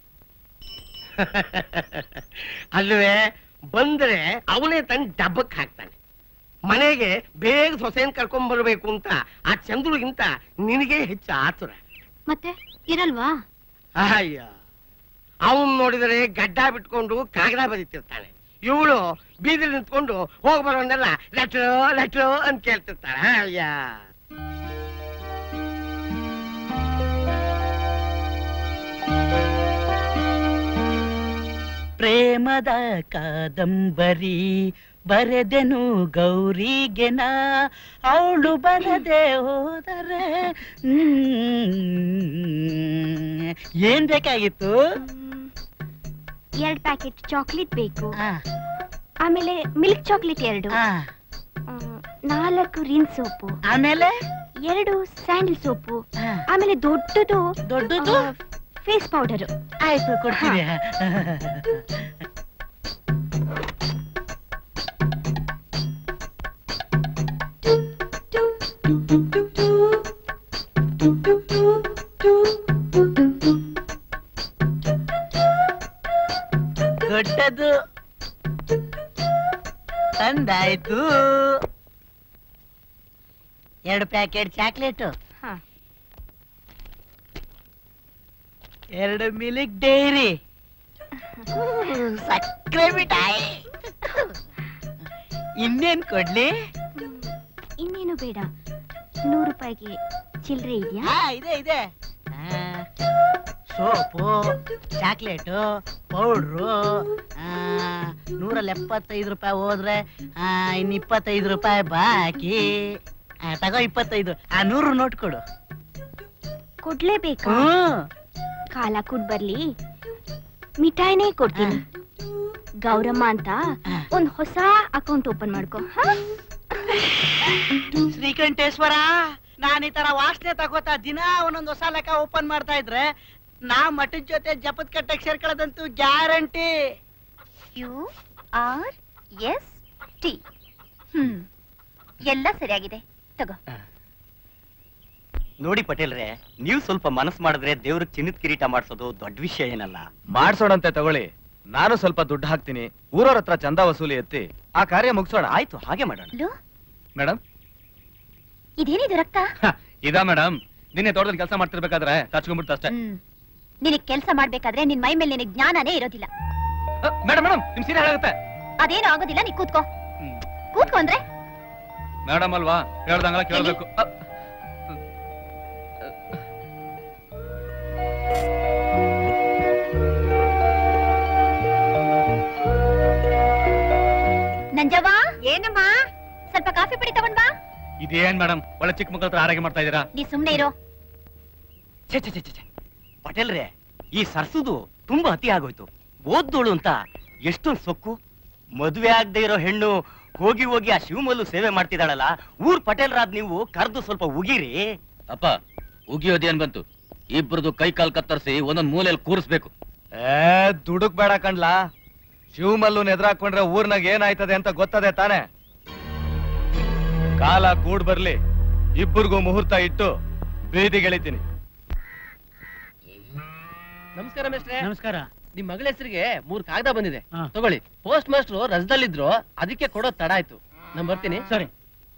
ಅಲ್ವೇ ಬಂದ್ರೆ ಅವನೇ ತಂದು ಡಬ್ಬಕ್ ಹಾಕ್ತಾನೆ ಮನೆಗೆ ಬೇಗ ಸೊಸೆನ್ ಕರ್ಕೊಂಡ್ ಬರ್ಬೇಕು ಅಂತ ಆ ಚಂದ್ರುಗಿಂತ ನಿನಗೆ ಹೆಚ್ಚು ಆತುರ ಮತ್ತೆ ಇರಲ್ವಾ ಅಯ್ಯ ಅವನ್ ನೋಡಿದರೆ ಗಡ್ಡ ಬಿಟ್ಕೊಂಡು ಕಾಗದ ಬರೀತಿರ್ತಾನೆ ಇವಳು ಬೀದಿಲಿ ನಿಂತ್ಕೊಂಡು ಹೋಗ್ ಬರೋನ್ನೆಲ್ಲ ಲೆಟ್ರು ಲೆಟ್ರು ಅಂತ ಕೇಳ್ತಿರ್ತಾಳೆ ಅಯ್ಯ ಪ್ರೇಮದ ಕಾದಂಬರಿ ಬರೆದೆನು ಗೌರಿಗೆನ ಅವಳು ಬರದೆ ಹೋದರೆ ಹ್ಮ್. ಏನ್ ಬೇಕಾಗಿತ್ತು ಎರಡ್ ಪ್ಯಾಕೆಟ್ ಚಾಕ್ಲೇಟ್ ಬೇಕು ಆಮೇಲೆ ಮಿಲ್ಕ್ ಚಾಕ್ಲೇಟ್ ಎರಡು ಹ್ಮ್, ನಾಲ್ಕು ರಿನ್ ಸೋಪು ಆಮೇಲೆ ಎರಡು ಸ್ಯಾಂಡಲ್ ಸೋಪು ಆಮೇಲೆ ದೊಡ್ಡದು ದೊಡ್ಡದು ಫೇಸ್ ಪೌಡರ್ ಆಯ್ತು ಕೊಡ್ತೀನಿ ದೊಡ್ಡದು ತಂದಾಯ್ತು ಎರಡು ಪ್ಯಾಕೆಟ್ ಚಾಕ್ಲೇಟು ಎರಡು ಮಿಲ್ಕ್ ಡೈರಿ ಸಕ್ಕರೆ ಮಿಠಾಯಿ ಇನ್ನೇನ್ ಕೊಡ್ಲಿ ಇನ್ನೇನು ಬೇಡ ನೂರು ರೂಪಾಯಿಗೆ ಚಿಲ್ಲರೆ ಇದೆಯಾ ಹಾ ಇದೆ ಇದೆ ಸೋಪು ಚಾಕ್ಲೇಟು ಪೌಡ್ರು ನೂರಲ್ಲಿ ಎಪ್ಪತ್ತೈದು ರೂಪಾಯಿ ಹೋದ್ರೆ ಆ, ಇನ್ನು ಇಪ್ಪತ್ತೈದು ರೂಪಾಯಿ ಬಾಕಿ ಆ, ತಗೋ ಇಪ್ಪತ್ತೈದು ಆ ನೂರು ನೋಟ್ ಕೊಡು ಕೊಡ್ಲೇಬೇಕಾ ಹ್ಮ್ ಕಾಲ ಕುಡ್ ಬರ್ಲಿ ಮಿಠಾಯಿನೇ ಕೊಡ್ತೀನಿ ಗೌರಮ್ಮ ಅಂತ ಒಂದ್ ಹೊಸ ಅಕೌಂಟ್ ಓಪನ್ ಮಾಡ್ಕೊ ಹಾ? ಶ್ರೀಕಂಠೇಶ್ವರ ನಾನು ಈ ತರ ವಾಸನೆ ತಗೋತಾ ದಿನ ಒಂದೊಂದು ಹೊಸ ಲೆಕ್ಕ ಓಪನ್ ಮಾಡ್ತಾ ಇದ್ರೆ ನಾ ಮಠದ ಜೊತೆ ಜಪದ್ ಕಟ್ಟಕ್ ಸೇರ್ಕೊಳ್ಳೋದಂತೂ guarantee U R S T ಹ್ಮ್ ಎಲ್ಲ ಸರಿಯಾಗಿದೆ ತಗೋ ನೋಡಿ ಪಟೇಲ್ರೆ ನೀವು ಸ್ವಲ್ಪ ಮನಸ್ಸು ಮಾಡಿದ್ರೆ ದೇವ್ರಿಗೆ ಚಿನ್ನದ ಕಿರೀಟ ಮಾಡಿಸೋದು ದೊಡ್ಡ ವಿಷಯ ಏನಲ್ಲ ಮಾಡ್ಸೋಣಂತೆ ತಗೊಳ್ಳಿ ನಾನು ಸ್ವಲ್ಪ ದುಡ್ಡು ಹಾಕ್ತೀನಿ ಊರವ್ರ ಹತ್ರ ಚಂದ ವಸೂಲಿ ಎತ್ತಿ ಆ ಕಾರ್ಯ ಮುಗಿಸೋಣ ಆಯ್ತು ಹಾಗೆ ಮಾಡೋಣ ಲೋ ಮೇಡಮ್ ಇದೇನಿದು ರಕ್ತ ಇದಾ ಮೇಡಮ್ ನಿನ್ನೆ ತೋಟದಲ್ಲಿ ಕೆಲಸ ಮಾಡ್ತಿರ್ಬೇಕಾದ್ರೆ ಕಚ್ಕೊಂಡ್ಬಿಡ್ತು ಅಷ್ಟೇ ಹ್ಮ್ ನಿನಗ್ ಕೆಲ್ಸ ಮಾಡ್ಬೇಕಾದ್ರೆ ನಿನ್ ಮೈ ಮೇಲೆ ನಿನಗ್ ಜ್ಞಾನನೇ ಇರೋದಿಲ್ಲ ಮೇಡಮ್ ಮೇಡಮ್ ನಿಮ್ ಸೀರೆ ಹಾಳಾಗುತ್ತೆ ಅದೇನು ಆಗೋದಿಲ್ಲ ನೀ ಕೂತ್ಕೋ ಕೂತ್ಕೋ ಅಂದ್ರೆ ಮೇಡಮ್ ಅಲ್ವಾ ಹೇಳ್ದಂಗಲ್ಲ ಕೇಳ್ಬೇಕು ಅ, ನಂಜವ್ವ ಏನಮ್ಮ ಸ್ವಲ್ಪ ಕಾಫಿ ಪುಡಿ ತಗೊಂಡ್ ಬಾ ಇದೇನ್ ಮೇಡಮ್ ಒಳ್ಳೆ ಚಿಕ್ಕ ಮಕ್ಕಳ ಹತ್ರ ಆರೋಗ್ಯ ಮಾಡ್ತಾ ಇದೀರಾ ನೀ ಸುಮ್ನೆ ಇರೋ ಛೆ ಛೆ ಛೆ ಛೆ, ಛೆ. ಪಟೇಲ್ರೆ ಈ ಸರ್ಸುದು ತುಂಬಾ ಅತಿ ಆಗೋಯ್ತು ಓದ್ದೋಳು ಅಂತ ಎಷ್ಟೊಂದು ಸೊಕ್ಕು ಮದುವೆ ಆಗದೆ ಇರೋ ಹೆಣ್ಣು ಹೋಗಿ ಹೋಗಿ ಆ ಶಿವಮಲ್ಲು ಸೇವೆ ಮಾಡ್ತಿದ್ದಾಳಲ್ಲ ಊರ್ ಪಟೇಲ್ರಾದ್ ನೀವು ಕರೆದು ಸ್ವಲ್ಪ ಉಗಿರಿ ಅಪ್ಪ ಉಗಿಯೋದೇನ್ ಬಂತು ಇಬ್ರದು ಕೈ ಕಾಲ್ ಕತ್ತರಿಸಿ ಒಂದೊಂದ್ ಮೂಲೆಯಲ್ಲಿ ಕೂರಿಸ್ಬೇಕು ಏ ದುಡುಕ್ ಬೇಡ ಕಣ್ಲಾ ಶಿವಮಲ್ಲು ಎದುರಾಕೊಂಡ್ರೆ ಊರ್ನಾಗ ಏನಾಯ್ತದೆ ಅಂತ ಗೊತ್ತದೆ ತಾನೆ ಕಾಲ ಕೂಡ್ ಬರ್ಲಿ ಇಬ್ಬರಿಗೂ ಮುಹೂರ್ತ ಇಟ್ಟು ಬೀದಿಗೆಳಿತೀನಿ ನಮಸ್ಕಾರ ಮೇಸ್ಟ್ರೆ ನಮಸ್ಕಾರ ನಿಮ್ ಮಗಳ ಹೆಸರಿಗೆ ಮೂರ್ ಕಾಗದ ಬಂದಿದೆ ಹಾ. ತಗೊಳ್ಳಿ ಪೋಸ್ಟ್ ಮಾಸ್ಟರ್ ರಜದಲ್ಲಿದ್ರು ಅದಕ್ಕೆ ಕೊಡೋದ್ ತಡ ಆಯ್ತು ನಾನ್ ಬರ್ತೀನಿ ಸರಿ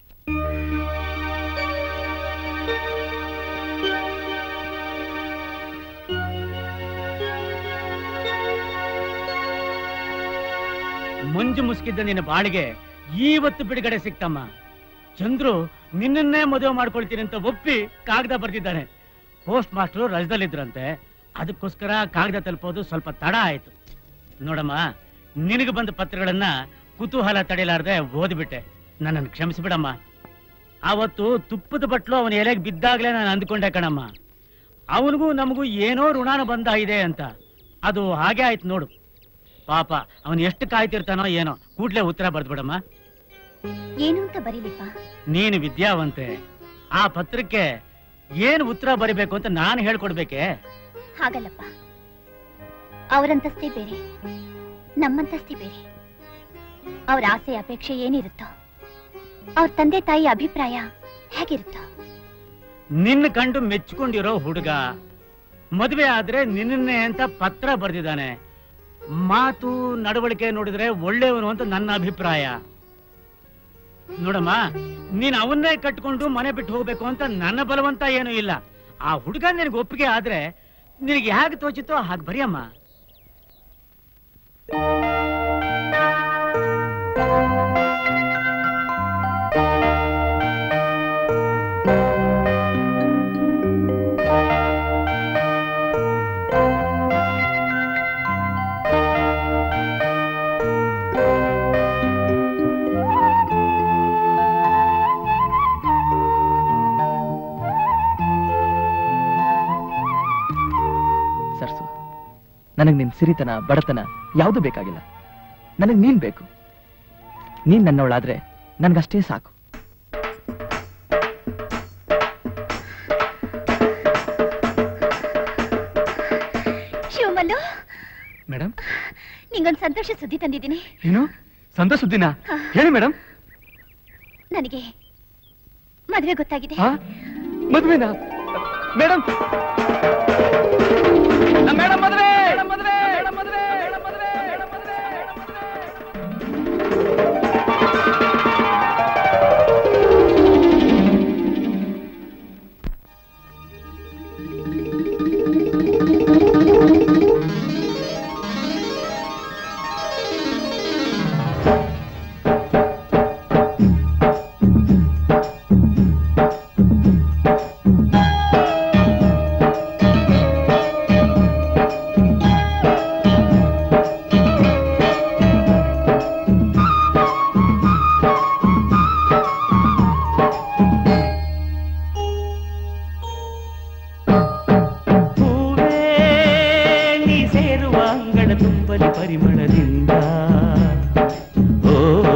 ಮಂಜು ಮುಸ್ಕಿದ್ದ ನಿನ್ನ ಬಾಳಿಗೆ ಇವತ್ತು ಬಿಡುಗಡೆ ಸಿಕ್ತಮ್ಮ ಚಂದ್ರು ನಿನ್ನನ್ನೇ ಮದುವೆ ಮಾಡ್ಕೊಳ್ತೀನಿ ಅಂತ ಒಪ್ಪಿ ಕಾಗದ ಬರ್ತಿದ್ದಾನೆ ಪೋಸ್ಟ್ ಮಾಸ್ಟರ್ ರಜದಲ್ಲಿದ್ರಂತೆ ಅದಕ್ಕೋಸ್ಕರ ಕಾಗದ ತಲುಪೋದು ಸ್ವಲ್ಪ ತಡ ಆಯ್ತು ನೋಡಮ್ಮ ನಿನಗೆ ಬಂದ ಪತ್ರಗಳನ್ನ ಕುತೂಹಲ ತಡೆಯಲಾರ್ದೆ ಓದ್ಬಿಟ್ಟೆ ನನ್ನನ್ನು ಕ್ಷಮಿಸ್ಬಿಡಮ್ಮ ಆವತ್ತು ತುಪ್ಪದ ಬಟ್ಲು ಅವನ ಎಲೆಗೆ ಬಿದ್ದಾಗ್ಲೇ ನಾನು ಅಂದ್ಕೊಂಡೆ ಕಣಮ್ಮ ಅವನಿಗೂ ನಮಗೂ ಏನೋ ಋಣಾನ ಬಂದ ಇದೆ ಅಂತ ಅದು ಹಾಗೆ ಆಯ್ತು ನೋಡು ಪಾಪ ಅವನು ಎಷ್ಟು ಕಾಯ್ತಿರ್ತಾನೋ ಏನೋ ಕೂಡ್ಲೆ ಉತ್ತರ ಬರ್ದ್ಬಿಡಮ್ಮ ಏನು ಅಂತ ಬರೀಲಿಪ್ಪ ನೀನು ವಿದ್ಯಾವಂತೆ ಆ ಪತ್ರಕ್ಕೆ ಏನು ಉತ್ತರ ಬರಿಬೇಕು ಅಂತ ನಾನು ಹೇಳ್ಕೊಡ್ಬೇಕೆ ಹಾಗಲ್ಲಪ್ಪ ಅವರಂತಸ್ತೆ ಬೇರೆ ನಮ್ಮಂತಸ್ತೆ ಬೇರೆ ಅವ್ರ ಆಸೆ ಅಪೇಕ್ಷೆ ಏನಿರುತ್ತೋ ಅವ್ರ ತಂದೆ ತಾಯಿ ಅಭಿಪ್ರಾಯ ಹೇಗಿರುತ್ತೋ ನಿನ್ನ ಕಂಡು ಮೆಚ್ಕೊಂಡಿರೋ ಹುಡುಗ ಮದುವೆ ಆದ್ರೆ ನಿನ್ನನ್ನೇ ಅಂತ ಪತ್ರ ಬರ್ದಿದ್ದಾನೆ ಮಾತು ನಡವಳಿಕೆ ನೋಡಿದ್ರೆ ಒಳ್ಳೆಯವನು ಅಂತ ನನ್ನ ಅಭಿಪ್ರಾಯ ನೋಡಮ್ಮ ನೀನ್ ಅವನ್ನೇ ಕಟ್ಕೊಂಡು ಮನೆ ಬಿಟ್ಟು ಹೋಗ್ಬೇಕು ಅಂತ ನನ್ನ ಬಲವಂತ ಏನೂ ಇಲ್ಲ ಆ ಹುಡುಗ ನಿನಗೆ ಒಪ್ಪಿಗೆ ಆದ್ರೆ ನಿನಗೆ ಹೇಗೆ ತೋಚಿತೋ ಹಾಗೆ ಬರಿಯಮ್ಮ ಸರ್ಸು ನನಗೆ ನಿನ್ ಸಿರಿತನ ಬಡತನ ಯಾವುದು ಬೇಕಾಗಿಲ್ಲ ನನಗೆ ನೀನ್ ಬೇಕು ನೀನ್ ನನ್ನವಳಾದ್ರೆ ನನ್ಗಷ್ಟೇ ಸಾಕು ಶಿವಮಲ್ಲು ಮೇಡಮ್ ನಿಂಗೊಂದು ಸಂತೋಷ ಸುದ್ದಿ ತಂದಿದ್ದೀನಿ ಏನು ಸಂತೋಷ ಸುದ್ದಿನ ಹೇಳಿ ಮೇಡಮ್ ನನಗೆ ಮದುವೆ ಗೊತ್ತಾಗಿದೆ ಮದ್ವೆನಾ ಮೇಡಮ್ ಮೇಡಮ್ ಮದ್ವೆ ಹೂವೇ ನೀ ಸೇರುವ ಅಂಗಳ ತುಂಬಲಿ ಪರಿಮಳದಿಂದ ಓ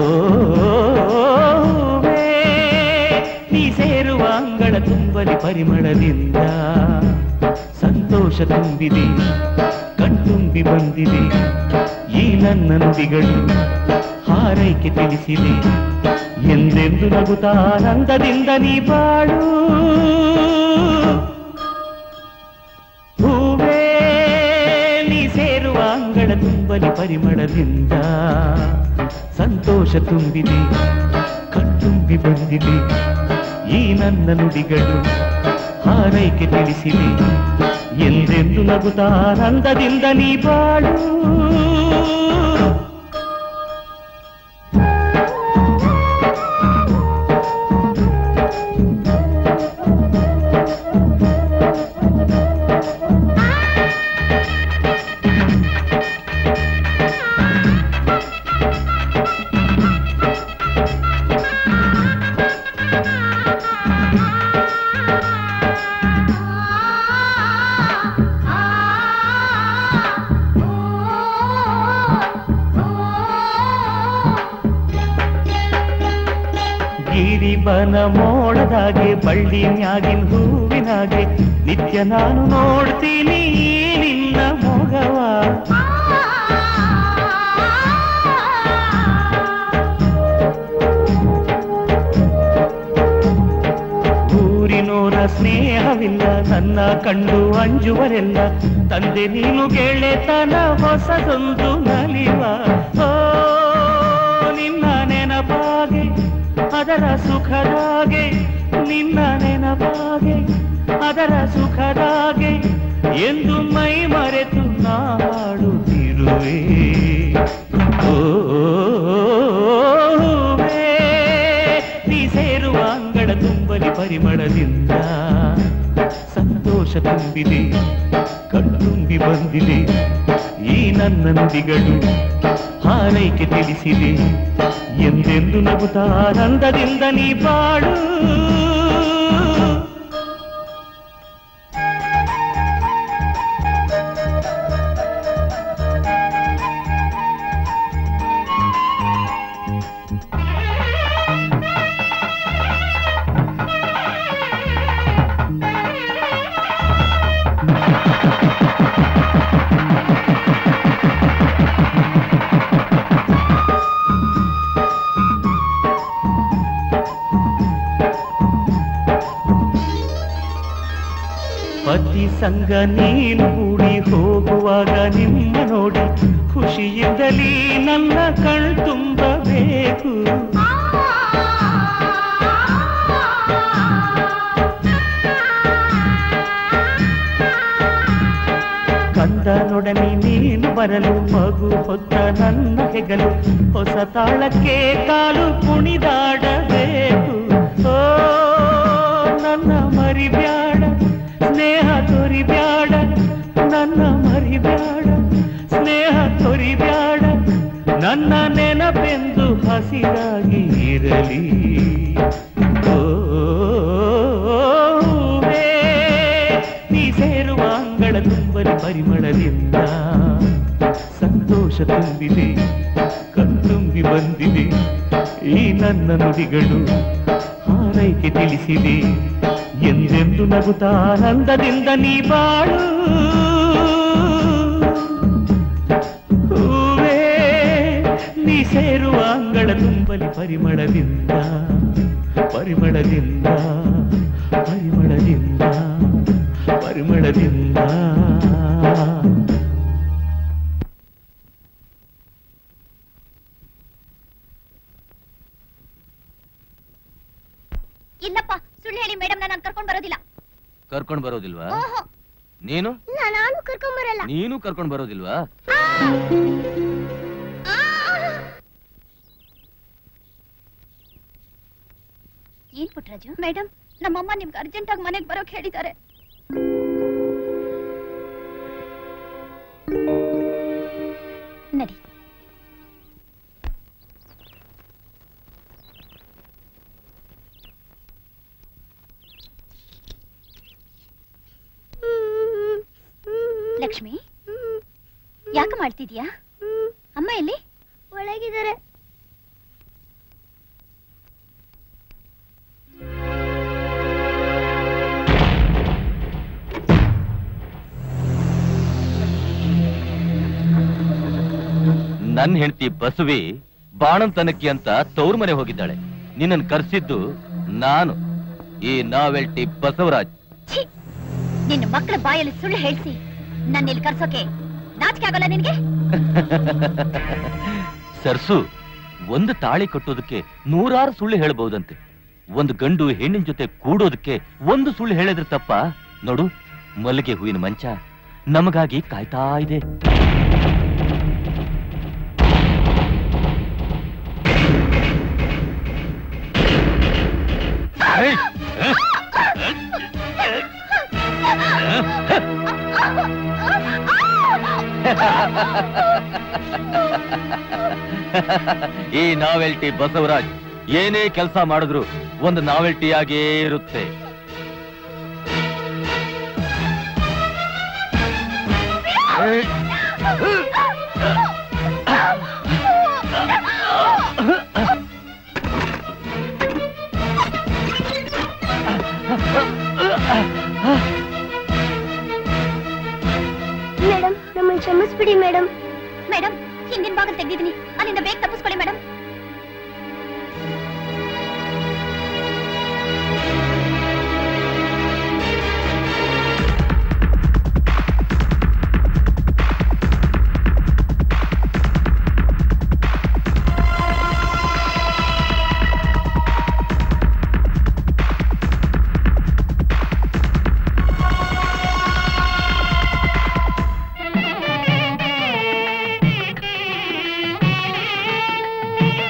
ಹೂವೇ ನೀ ಸೇರುವ ಅಂಗಳ ತುಂಬಲಿ ಪರಿಮಳದಿಂದ ಸಂತೋಷ ತುಂಬಿದೆ ಕಣ್ತುಂಬಿ ಬಂದಿದೆ ಈ ನನ್ನ ನುಡಿಗಳು ಹಾರೈಕೆ ತಿಳಿಸಿದೆ ಎಂದೆಂದು ನಗುತ್ತಾ ಆನಂದದಿಂದ ನೀ ಬಾಳು ಹೂವೇ ನೀ ಸೇರುವ ಅಂಗಳ ತುಂಬಲಿ ಪರಿಮಳದಿಂದ ಸಂತೋಷ ತುಂಬಿದೆ ಕಣ್ತುಂಬಿ ಬಂದಿದೆ ಈ ನನ್ನ ನುಡಿಗಳು ಹಾರೈಕೆ ತಿಳಿಸಿದೆ ಎಂದೆಂದು ನಗುತ್ತಾ ಆನಂದದಿಂದ ನೀ ಬಾಳು ಗಿರಿಬನ ಮೋಡದಾಗೆ ಬಳ್ಳಿ ಮ್ಯಾಗಿನ ಹೂವಿನಾಗೆ ನಿತ್ಯ ನಾನು ನೋಡ್ತೀನಿ ಈ ನಿನ್ನ ಮೊಗವ ಊರಿನೋರ ಸ್ನೇಹವಿಲ್ಲ ನನ್ನ ಕಂಡು ಅಂಜುವರೆಲ್ಲ ತಂದೆ ನೀನು ಗೆಳೆತನ ಹೊಸದೊಂದು ನಲಿವ ಓ ನಿನ್ನ ನೆನಪಾಗೆ ಅದರ ಸುಖದಾಗೆ ನಿನ್ನ ನೆನಪಾಗೆ ಅದರ ಸುಖದಾಗೆ ಎಂದು ಮೈ ಮರೆತು ನಾಡುತ್ತಿರುವೆ ಓ ಹೂವೇ, ನೀ ಸೇರುವ ಅಂಗಳ ತುಂಬಲಿ ಪರಿಮಳದಿಂದ ಸಂತೋಷ ತುಂಬಿದೆ ಕಣ್ತುಂಬಿ ಬಂದಿದೆ ಈ ನನ್ನ ನುಡಿಗಳು ಹಾರೈಕೆ ತಿಳಿಸಿದೆ ಎಂದೆಂದು ನಗುತ್ತಾ ಆನಂದದಿಂದ ನೀ ಬಾಳು ಪತಿ ಸಂಗ ನೀನು ಕೂಡಿ ಹೋಗುವಾಗ ನಿಮ್ಮ ನೋಡಿ ಖುಷಿಯಿಂದಲೇ ನನ್ನ ಕಣ್ ತುಂಬಬೇಕು ಕಂದನೊಡನೆ ನೀನು ಬರಲು ಮಗು ಹೊತ್ತ ನನ್ನ ಹೆಗಲು ಹೊಸ ತಾಳಕ್ಕೆ ಕಾಲು ಕುಣಿದಾಡಬೇಕು ಓ ನನ್ನ ಮರಿಬ್ಯಾಡ ಸ್ನೇಹ ತೊರಿಬ್ಯಾಡ ನನ್ನ ಮರಿಬ್ಯಾಡ ಸ್ನೇಹ ತೊರಿಬ್ಯಾಡ ನನ್ನ ನೆನಪೆಂದು ಹಸಿರಾಗಿ ಇರಲಿ ಓ ಹೂವೇ, ನೀ ಸೇರುವ ಅಂಗಳ ತುಂಬಲಿ ಪರಿಮಳದಿಂದ ಸಂತೋಷ ತುಂಬಿದೆ ಕಣ್ತುಂಬಿ ಬಂದಿದೆ ಈ ನನ್ನ ನುಡಿಗಳು ಹಾರೈಕೆ ತಿಳಿಸಿದೆ ಎಂದೆಂದು ನಗುತ್ತಾ ಆನಂದದಿಂದ ನೀ ಬಾಳು ಹೂವೇ ನೀ ಸೇರುವ ಅಂಗಳ ತುಂಬಲಿ ಪರಿಮಳದಿಂದ ಪರಿಮಳದಿಂದ ಪರಿಮಳದಿಂದ ಪರಿಮಳದಿಂದ ಇಲ್ಲಪ್ಪ ಸುಳ್ಳು ಹೇಳಿ ಮೇಡಮ್ ನಾನು ಕರ್ಕೊಂಡ್ ಬರೋದಿಲ್ಲ ಕರ್ಕೊಂಡ್ ಬರೋದಿಲ್ವಾ ಓಹೋ ನೀನು ನಾನು ಕರ್ಕೊಂಡ್ ಬರಲ್ಲ ನೀನು ಕರ್ಕೊಂಡ್ ಬರೋದಿಲ್ವಾ ಏನ್ ಪುಟ್ರಾಜು ಮೇಡಮ್ ನಮ್ಮಮ್ಮ ನಿಮ್ಗೆ ಅರ್ಜೆಂಟ್ ಆಗಿ ಮನೆಗೆ ಬರೋಕ್ ಹೇಳಿದ್ದಾರೆ ನಡಿ ಲಕ್ಷ್ಮಿ ಯಾಕೆ ಮಾಡ್ತಿದ್ಯಾ ಅಮ್ಮ ಎಲ್ಲಿ ಒಳಗಿದ್ದಾರೆ ನನ್ ಹೆಂಡತಿ ಬಸವಿ ಬಾಣಂತನಕ್ಕಿ ಅಂತ ತವ್ರ ಮನೆ ಹೋಗಿದ್ದಾಳೆ ನಿನ್ನನ್ ಕರ್ಸಿದ್ದು ನಾನು ಈ ನಾವೆಲ್ಟಿ ಬಸವರಾಜ್ ಛೀ! ನಿನ್ನ ಮಕ್ಕಳ ಬಾಯಲ್ಲಿ ಸುಳ್ಳು ಹೇಳ್ಸಿ ನನ್ನ ಇಲ್ಲಿ ಕರ್ಸೋಕೆ ನಾಚಿಕೆ ಆಗಲ್ಲ ನಿನ್ಗೆ ಸರ್ಸು ಒಂದು ತಾಳಿ ಕಟ್ಟೋದಕ್ಕೆ ನೂರಾರು ಸುಳ್ಳು ಹೇಳಬಹುದಂತೆ ಒಂದು ಗಂಡು ಹೆಣ್ಣಿನ ಜೊತೆ ಕೂಡೋದಕ್ಕೆ ಒಂದು ಸುಳ್ಳು ಹೇಳಿದ್ರೆ ತಪ್ಪ ನೋಡು ಮಲ್ಲಿಗೆ ಹೂವಿನ ಮಂಚ ನಮಗಾಗಿ ಕಾಯ್ತಾ ಇದೆ ಈ ನಾವೆಲ್ಟಿ ಬಸವರಾಜ್ ಏನೇ ಕೆಲಸ ಮಾಡಿದ್ರು ಒಂದು ನಾವೆಲ್ಟಿಯಾಗೇ ಇರುತ್ತೆ ಮೇಡಮ್ ನಮ್ಮನ್ನು ಕ್ಷಮಿಸ್ಬಿಡಿ ಮೇಡಮ್ ಮೇಡಮ್ ಹಿಂದಿನ ಭಾಗ ತೆಗ್ದಿದ್ದೀನಿ ಅಲ್ಲಿಂದ ಬೇಗ ತಪ್ಪಿಸ್ಕೊಳ್ಳಿ ಮೇಡಮ್ ಆ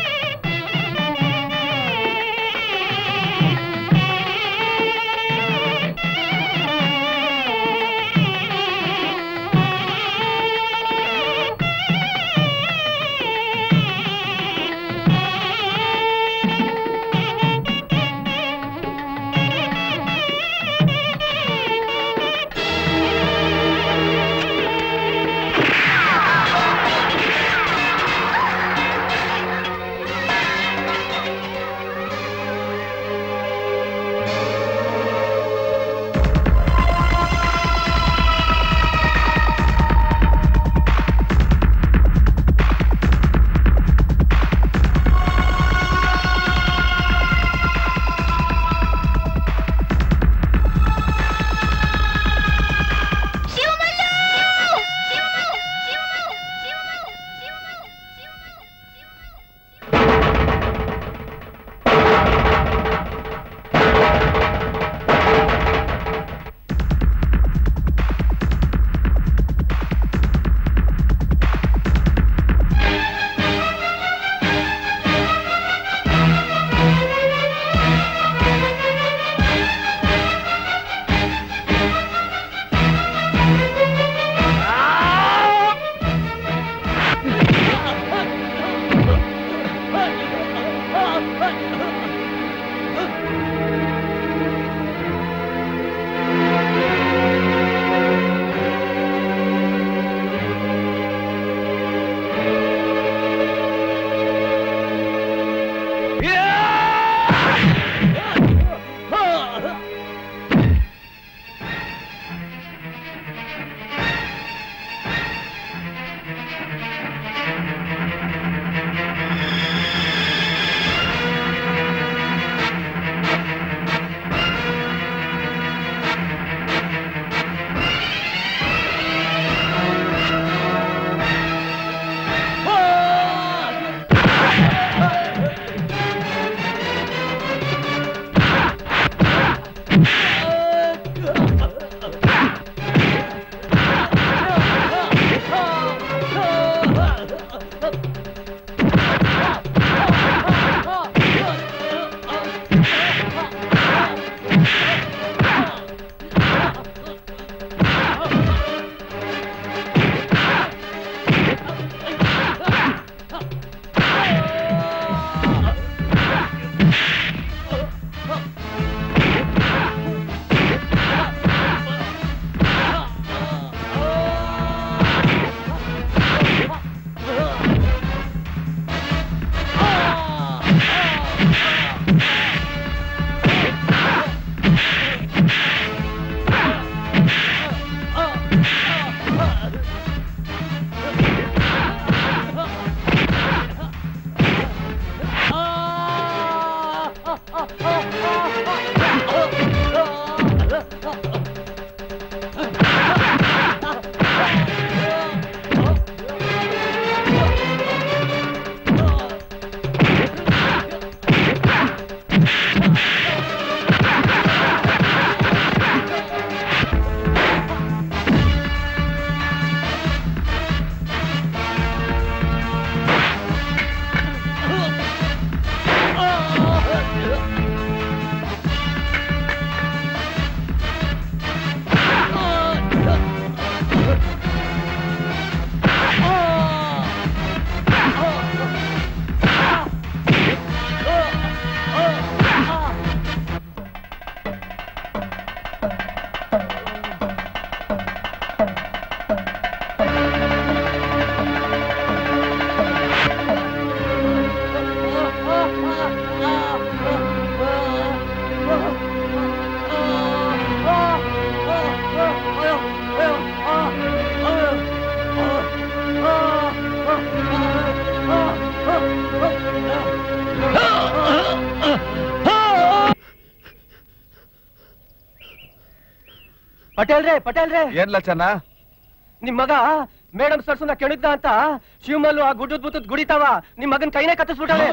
ಪಟೇಲ್ರೇ ಪಟೇಲ್ರೇ ಏನ್ಲ ಚೆನ್ನ ನಿಮ್ ಮಗ ಮೇಡಮ್ ಸರ್ಸುನ ಕೆಣಗ್ದ ಅಂತ ಶಿವಮಲ್ಲು ಆ ಗುಡ್ಡದ್ ಬುತ್ತದ್ ಗುಡಿತಾವ ನಿಮ್ ಮಗನ್ ಕೈನೇ ಕತ್ತಿಸ್ಬಿಟ್ಟಾಳೆ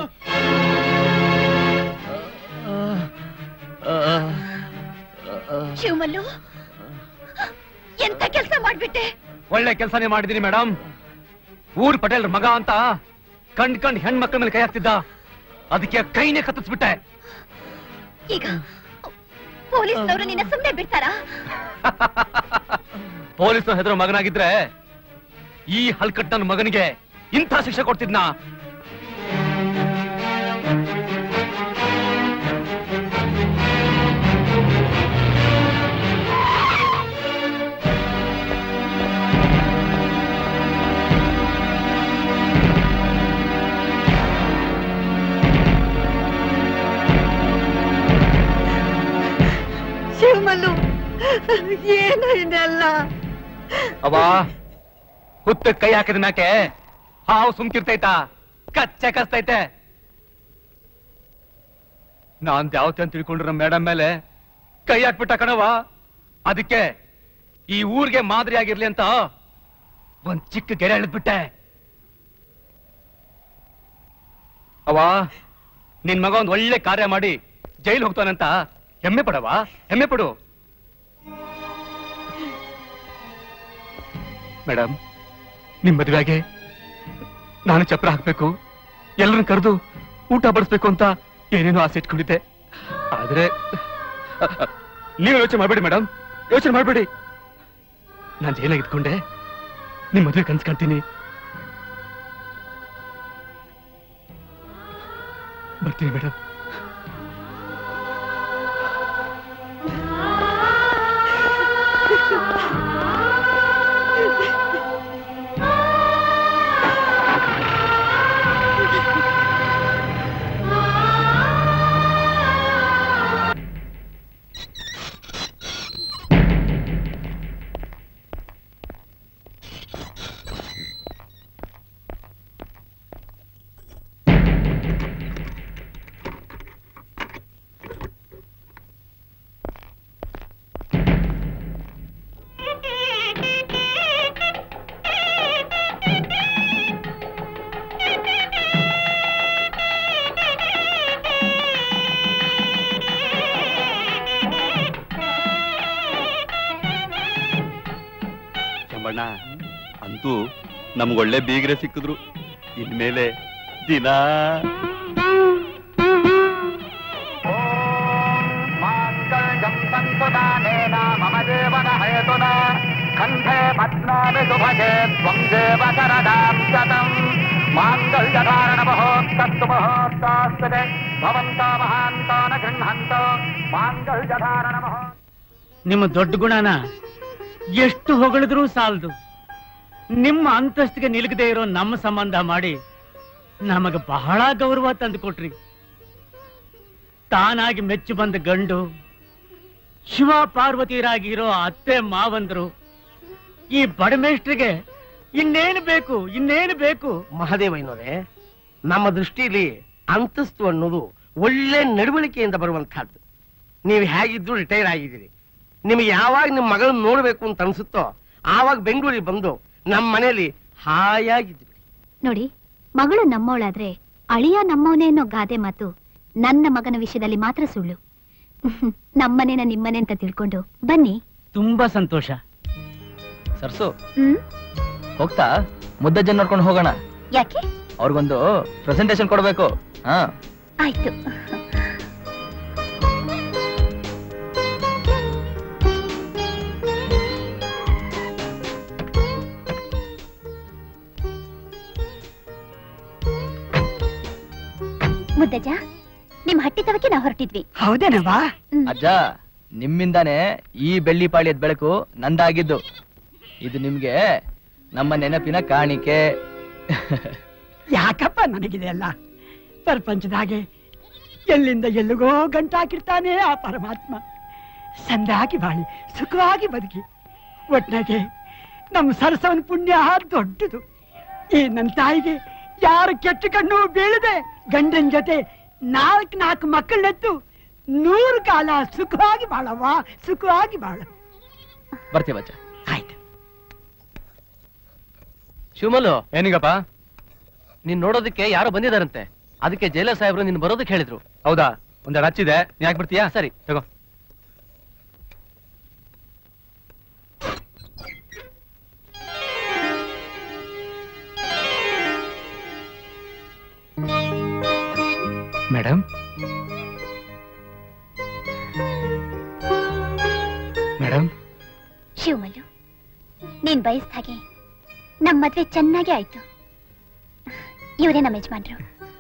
ಶಿವಮಲ್ಲು ಎಂತ ಕೆಲಸ ಮಾಡ್ಬಿಟ್ಟೆ ಒಳ್ಳೆ ಕೆಲಸನೇ ಮಾಡಿದೀನಿ ಮೇಡಮ್ ಊರ್ ಪಟೇಲ್ ಮಗ ಅಂತ ಕಂಡ್ ಕಂಡ್ ಹೆಣ್ಮಕ್ಳ ಮೇಲೆ ಕೈ ಹಾಕ್ತಿದ್ದ ಅದಕ್ಕೆ ಕೈನೇ ಕತ್ತಿಸ್ಬಿಟ್ಟೆ ಈಗ ಪೊಲೀಸ್ನವರು ನಿನ್ನ ಸುಮ್ಮನೆ ಬಿಡ್ತಾರಾ ಪೊಲೀಸರು ಹೆದರೋ ಮಗನಾಗಿದ್ರೆ ಈ ಹಲ್ಕಟ್ ನನ್ನ ಮಗನಿಗೆ ಇಂಥ ಶಿಕ್ಷೆ ಕೊಡ್ತಿದ್ನಾ ಶಿವಮಲ್ಲು ಏನು ಇದೆಲ್ಲ ಅವಾ ಹುತ್ತ ಕೈ ಹಾಕಿದ ಮ್ಯಾಕೆ ಹಾವು ಸುಮ್ಕಿರ್ತೈತಾ ಕಚ್ಚೆ ಕಸ್ತೈತೆ ನಾನ್ ದ್ಯಾವತಿ ಅಂತ ತಿಳ್ಕೊಂಡ್ರ ಮೇಡಮ್ ಮೇಲೆ ಕೈ ಹಾಕ್ಬಿಟ್ಟ ಕಣವ ಅದಕ್ಕೆ ಈ ಊರಿಗೆ ಮಾದರಿ ಆಗಿರ್ಲಿ ಅಂತ ಒಂದ್ ಚಿಕ್ಕ ಗೆರೆ ಎಳೆದ್ಬಿಟ್ಟೆ ಅವ ನಿನ್ ಮಗ ಒಂದ್ ಒಳ್ಳೆ ಕಾರ್ಯ ಮಾಡಿ ಜೈಲ್ ಹೋಗ್ತಾನಂತ ಹೆಮ್ಮೆ ಪಡವ ಹೆಮ್ಮೆ ಪಡು ಮೇಡಮ್ ನಿಮ್ ಮದುವೆಗೆ ನಾನು ಚಪ್ರ ಹಾಕ್ಬೇಕು ಎಲ್ಲರನ್ನ ಕರೆದು ಊಟ ಬಡಿಸ್ಬೇಕು ಅಂತ ಏನೇನೋ ಆಸೆ ಇಟ್ಕೊಂಡಿದ್ದೆ ಆದ್ರೆ ನೀವು ಯೋಚನೆ ಮಾಡಬೇಡಿ ಮೇಡಮ್ ಯೋಚನೆ ಮಾಡಬೇಡಿ ನಾನು ಜೈಲಾಗಿ ಇದ್ಕೊಂಡೆ ನಿಮ್ ಮದುವೆ ಕನ್ಸ್ಕೊಂತೀನಿ ಬರ್ತೀನಿ ಮೇಡಮ್ ಶಂಬಣ್ಣ ಅಂತೂ ನಮ್ಗೊಳ್ಳೆ ಬೀಗ್ರೆ ಸಿಕ್ಕಿದ್ರು ಇನ್ಮೇಲೆ ದಿನ ಮಮ ಜೀವನ ಹೇತುನ ಕಂಠೆ ಪದ್ಮಾಮಿ ಸುಭಗೆ ತ್ವಂ ದೇವ ಶರದಾಂ ಶತಂ ಮಾಂಗಲ್ಯಧಾರಣ ಮಹೋತ್ತಸ್ತು ಮಹೋತ್ತಾಸ್ತದೆ ಭವಂತ ಮಹಾಂತಾನ ಗೃಹಂತ ಮಾಂಗಲ್ಯಧಾರಣ ಮಹೋ ನಿಮ್ಮ ದೊಡ್ಡ ಗುಣನ ಎಷ್ಟು ಹೊಗಳಿದ್ರೂ ಸಾಲದು ನಿಮ್ಮ ಅಂತಸ್ತಿಗೆ ನಿಲುಗದೆ ಇರೋ ನಮ್ಮ ಸಂಬಂಧ ಮಾಡಿ ನಮಗ ಬಹಳ ಗೌರವ ತಂದು ಕೊಟ್ರಿ ತಾನಾಗಿ ಮೆಚ್ಚು ಬಂದ ಗಂಡು ಶಿವ ಪಾರ್ವತಿಯರಾಗಿರೋ ಅತ್ತೆ ಮಾವಂದ್ರು ಈ ಬಡಮೇಷ್ಟ್ರಿಗೆ ಇನ್ನೇನು ಬೇಕು ಇನ್ನೇನು ಬೇಕು ಮಹದೇವಯ್ಯನವರೇ ನಮ್ಮ ದೃಷ್ಟಿಯಲ್ಲಿ ಅಂತಸ್ತು ಅನ್ನೋದು ಒಳ್ಳೆ ನಡವಳಿಕೆಯಿಂದ ಬರುವಂತಹದ್ದು ನೀವು ಹೇಗಿದ್ರು ರಿಟೈರ್ ಆಗಿದ್ದೀರಿ ನಿಮಗೆ ಯಾವಾಗ ನಿಮ್ಮ ಮಗಳನ್ನ ನೋಡ್ಬೇಕು ಅಂತ ಅನ್ಸುತ್ತೋ ಆವಾಗ ಬೆಂಗಳೂರಿಗೆ ಬಂದು ನಮ್ಮ ಮನೆಯಲ್ಲಿ ಹಾಯಾಗಿದ್ವಿ ನೋಡಿ ಮಗಳು ನಮ್ಮವಳಾದ್ರೆ ಅಳಿಯ ನಮ್ಮವನೇ ಅನ್ನೋ ಗಾದೆ ಮಾತು ನನ್ನ ಮಗನ ವಿಷಯದಲ್ಲಿ ಮಾತ್ರ ಸುಳ್ಳು ನಮ್ಮನೇನ ನಿಮ್ಮನೆ ಅಂತ ತಿಳ್ಕೊಂಡು ಬನ್ನಿ ತುಂಬಾ ಸಂತೋಷ ಸರ್ಸು ಹ್ಮ್ ಹೋಗ್ತಾ ಮುದ್ದಜ್ಜನ್ ನೋಡ್ಕೊಂಡು ಹೋಗೋಣ ಯಾಕೆ ಅವ್ರಿಗೊಂದು ಪ್ರೆಸೆಂಟೇಶನ್ ಕೊಡ್ಬೇಕು ಹಾ ಆಯ್ತು ಮುದ್ದಜ್ಜ ನಿಮ್ ಹಟ್ಟಿ ತವಕ್ಕೆ ನಾವು ಹೊರಟಿದ್ವಿ ಹೌದೇನವಾ ಅಜ್ಜ ನಿಮ್ಮಿಂದಾನೇ ಈ ಬೆಳ್ಳಿ ಪಾಳ್ಯದ ಬೆಳಕು ನಂದಾಗಿದ್ದು ಇದು ನಿಮ್ಗೆ ನಮ್ಮ ನೆನಪಿನ ಕಾಣಿಕೆ ಯಾಕಪ್ಪ ನನಗಿದೆಯಲ್ಲ ಪ್ರಪಂಚದಾಗೆ ಎಲ್ಲಿಂದ ಎಲ್ಲಿಗೋ ಗಂಟಾಕಿರ್ತಾನೆ ಆ ಪರಮಾತ್ಮ ಸಂದಾಗಿ ಬಾಳಿ ಸುಖವಾಗಿ ಬದುಕಿ ಒಟ್ನಾಗೆ ನಮ್ಮ ಸರಸವನ ಪುಣ್ಯ ದೊಡ್ಡದು ಈ ನನ್ನ ತಾಯಿಗೆ ಯಾರು ಕೆಟ್ಟ ಕಣ್ಣು ಬೀಳದೆ ಗಂಡನ ಜೊತೆ ನಾಲ್ಕು ನಾಲ್ಕು ಮಕ್ಕಳನ್ನೆತ್ತು ನೂರು ಕಾಲ ಸುಖವಾಗಿ ಬಾಳವ್ವ ಸುಖವಾಗಿ ಬಾಳ ಬರ್ತೀವಿ ಅಜ್ಜ ಆಯ್ತು ಶಿವಮಲ್ಲು ಏನಿಗಪ್ಪ ನೀನ್ ನೋಡೋದಕ್ಕೆ ಯಾರೋ ಬಂದಿದಾರಂತೆ ಅದಕ್ಕೆ ಜೈಲರ್ ಸಾಹೇಬ್ರು ನಿನ್ ಬರೋದಕ್ಕೆ ಹೇಳಿದ್ರು ಹೌದಾ ಒಂದೆರಡು ಹಚ್ಚಿದೆ ನೀ ಯಾಕೆ ಬರ್ತೀಯಾ ಸರಿ ತಗೋ ಮೇಡಮ್ ಮೇಡಮ್ ಶಿವಮಲ್ಲು ನೀನ್ ಬಯಸ್ದ ಹಾಗೆ ನಮ್ ಮದ್ವೆ ಚೆನ್ನಾಗಿ ಆಯ್ತು ಇವರೇ ನಮ್ಮ ಯಜಮಾನ್ರು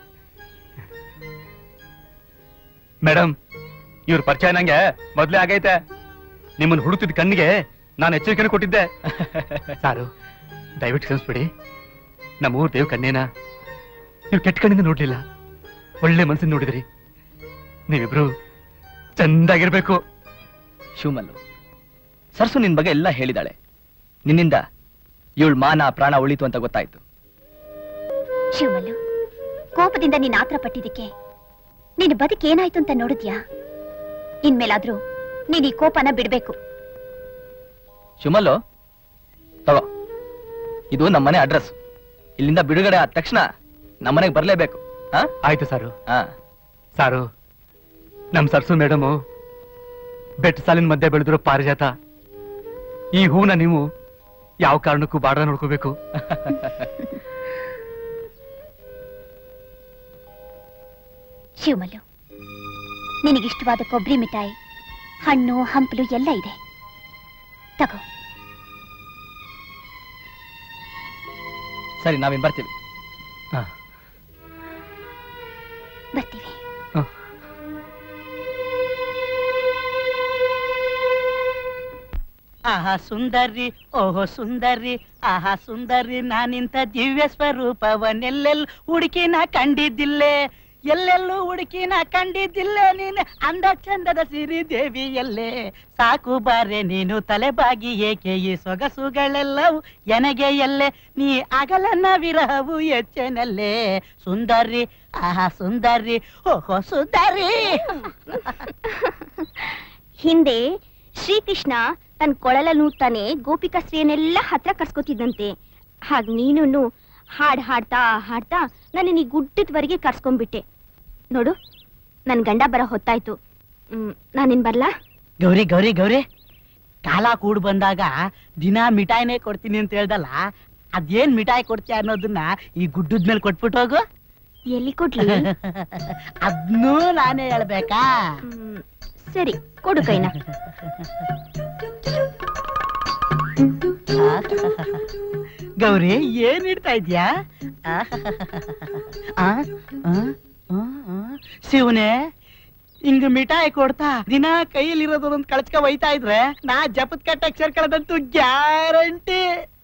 ಮೇಡಮ್ ಇವ್ರ ಪರಿಚಯ ನಂಗೆ ಮೊದ್ಲೇ ಆಗೈತೆ ನಿಮ್ಮನ್ನ ಹುಡುಕ್ತಿದ್ ಕಣ್ಣಿಗೆ ನಾನು ಎಚ್ಚರಿಕೆನೂ ಕೊಟ್ಟಿದ್ದೆ ಸಾರು ದಯವಿಟ್ಟು ಕ್ಷಮಿಸ್ಬಿಡಿ ನಮ್ಮ ಊರ್ ದೇವ್ ಕಣ್ಣೇನ ನೀವು ಕೆಟ್ಟ ಕಣ್ಣಿಂದ ನೋಡ್ಲಿಲ್ಲ ಒಳ್ಳೆ ಮನ್ಸಿಂದ ನೋಡಿದ್ರಿ ನೀವಿಬ್ರು ಚಂದಾಗಿರ್ಬೇಕು ಶಿವಮಲ್ಲು ಸರ್ಸು ನಿನ್ ಬಗ್ಗೆ ಎಲ್ಲ ಹೇಳಿದಾಳೆ ನಿನ್ನಿಂದ ಇವಳ ಮಾನ ಪ್ರಾಣ ಉಳಿತು ಅಂತ ಗೊತ್ತಾಯ್ತು ಶಿವಮಲ್ಲು ಕೋಪದಿಂದ ನೀನ್ ಆತ್ರ ಪಟ್ಟಿದ್ದಕ್ಕೆ ನಿನ್ ಬದುಕೇನಾಯ್ತು ಅಂತ ನೋಡಿದ್ಯಾ ಇನ್ಮೇಲಾದ್ರೂ ನೀನ್ ಈ ಕೋಪನ ಬಿಡ್ಬೇಕು ಶಿವಮಲ್ಲು ತಗೋ ಇದು ನಮ್ಮನೆ ಅಡ್ರೆಸ್ ಇಲ್ಲಿಂದ ಬಿಡುಗಡೆ ಆದ ತಕ್ಷಣ ನಮ್ಮನೆಗೆ ಬರ್ಲೇಬೇಕು ಹಾ ಆಯ್ತು ಸಾರು ಹಾ ಸಾರು ನಮ್ ಸರ್ಸು ಮೇಡಮು ಬೆಟ್ಟ ಸಾಲಿನ ಮಧ್ಯೆ ಬೆಳೆದಿರೋ ಪಾರಿಜಾತ ಈ ಹೂನ ನೀವು ಯಾವ ಕಾರಣಕ್ಕೂ ಬಾಡ ನೋಡ್ಕೋಬೇಕು ಶಿವಮಲ್ಲು ನಿನಗಿಷ್ಟವಾದ ಕೊಬ್ಬರಿ ಮಿಠಾಯಿ ಹಣ್ಣು ಹಂಪಲು ಎಲ್ಲ ಇದೆ ತಗೋ ಸರಿ ನಾವಿನ್ ಬರ್ತೀವಿ ಬರ್ತೀವಿ ಆಹಾ ಸುಂದರಿ ಓಹೋ ಸುಂದರಿ ಆಹಾ ಸುಂದರಿ ನಾನಿಂತ ದಿವ್ಯ ಸ್ವರೂಪವನ್ನೆಲ್ಲೆಲ್ ಹುಡುಕಿನ ಕಂಡಿದ್ದಿಲ್ಲೇ ಎಲ್ಲೆಲ್ಲೂ ಹುಡುಕಿನ ಕಂಡಿದ್ದಿಲ್ಲೇ ನೀನು ಅಂದ ಚಂದದ ಸಿರಿ ದೇವಿ ಎಲ್ಲೇ ಸಾಕು ಬಾರೆ ನೀನು ತಲೆಬಾಗಿ ಏಕೆ ಈ ಸೊಗಸುಗಳೆಲ್ಲವೂ ಎನಗೆ ಎಲ್ಲೆ ನೀ ಅಗಲನ್ನ ವಿರಹವು ಎಚ್ಚೆನಲ್ಲೇ ಸುಂದರಿ ಆಹಾ ಸುಂದರಿ ಓಹೋ ಸುಂದರಿ ಹಿಂದೆ ಶ್ರೀಕೃಷ್ಣ ತನ್ನ ಕೊಳಲಲ್ಲಿ ನುಡ್ತಾನೆ ಗೋಪಿಕಾ ಸ್ತ್ರೀಯನ್ನೆಲ್ಲ ಹತ್ರ ಕರ್ಸ್ಕೊತಿದ್ದಂತೆ ಹಾಗ ನೀನು ಹಾಡ್ ಹಾಡ್ತಾ ಹಾಡ್ತಾ ನನ್ನ ಈ ಗುಡ್ಡದವರೆಗೆ ಕರ್ಸ್ಕೊಂಡ್ಬಿಟ್ಟೆ ನೋಡು ನನ್ ಗಂಡ ಬರೋ ಹೊತ್ತಾಯ್ತು ಹ್ಮ್ ನಾನಿನ್ ಬರ್ಲಾ ಗೌರಿ ಗೌರಿ ಗೌರಿ ಕಾಲ ಕೂಡ್ ಬಂದಾಗ ದಿನ ಮಿಠಾಯಿನೇ ಕೊಡ್ತೀನಿ ಅಂತ ಹೇಳ್ದಲ್ಲ ಅದೇನ್ ಮಿಠಾಯಿ ಕೊಡ್ತೀಯ ಅನ್ನೋದನ್ನ ಈ ಗುಡ್ಡದ ಮೇಲೆ ಕೊಟ್ಬಿಟ್ಟು ಹೋಗು ಎಲ್ಲಿ ಕೊಡ್ಲಿ ಅದ್ನೂ ನಾನೇ ಹೇಳ್ಬೇಕಾ ಸರಿ ಕೊಡು ಕೈನ ಗೌರಿ ಏನ್ ಇಡ್ತಾ ಇದ್ಯಾ ಆ, ಆ, ಆ, ಆ. ಶಿವನೇ ಹಿಂಗ ಮಿಠಾಯಿ ಕೊಡ್ತಾ ದಿನ ಕೈಯಲ್ಲಿರೋದೊಂದು ಕಳ್ಸ್ಕ ಒಯ್ತಾ ಇದ್ರೆ ನಾ ಜಪದ್ ಕಟ್ಟಕ್ ಸೇರ್ಕೊಳ್ಳೋದಂತೂ ಗ್ಯಾರಂಟಿ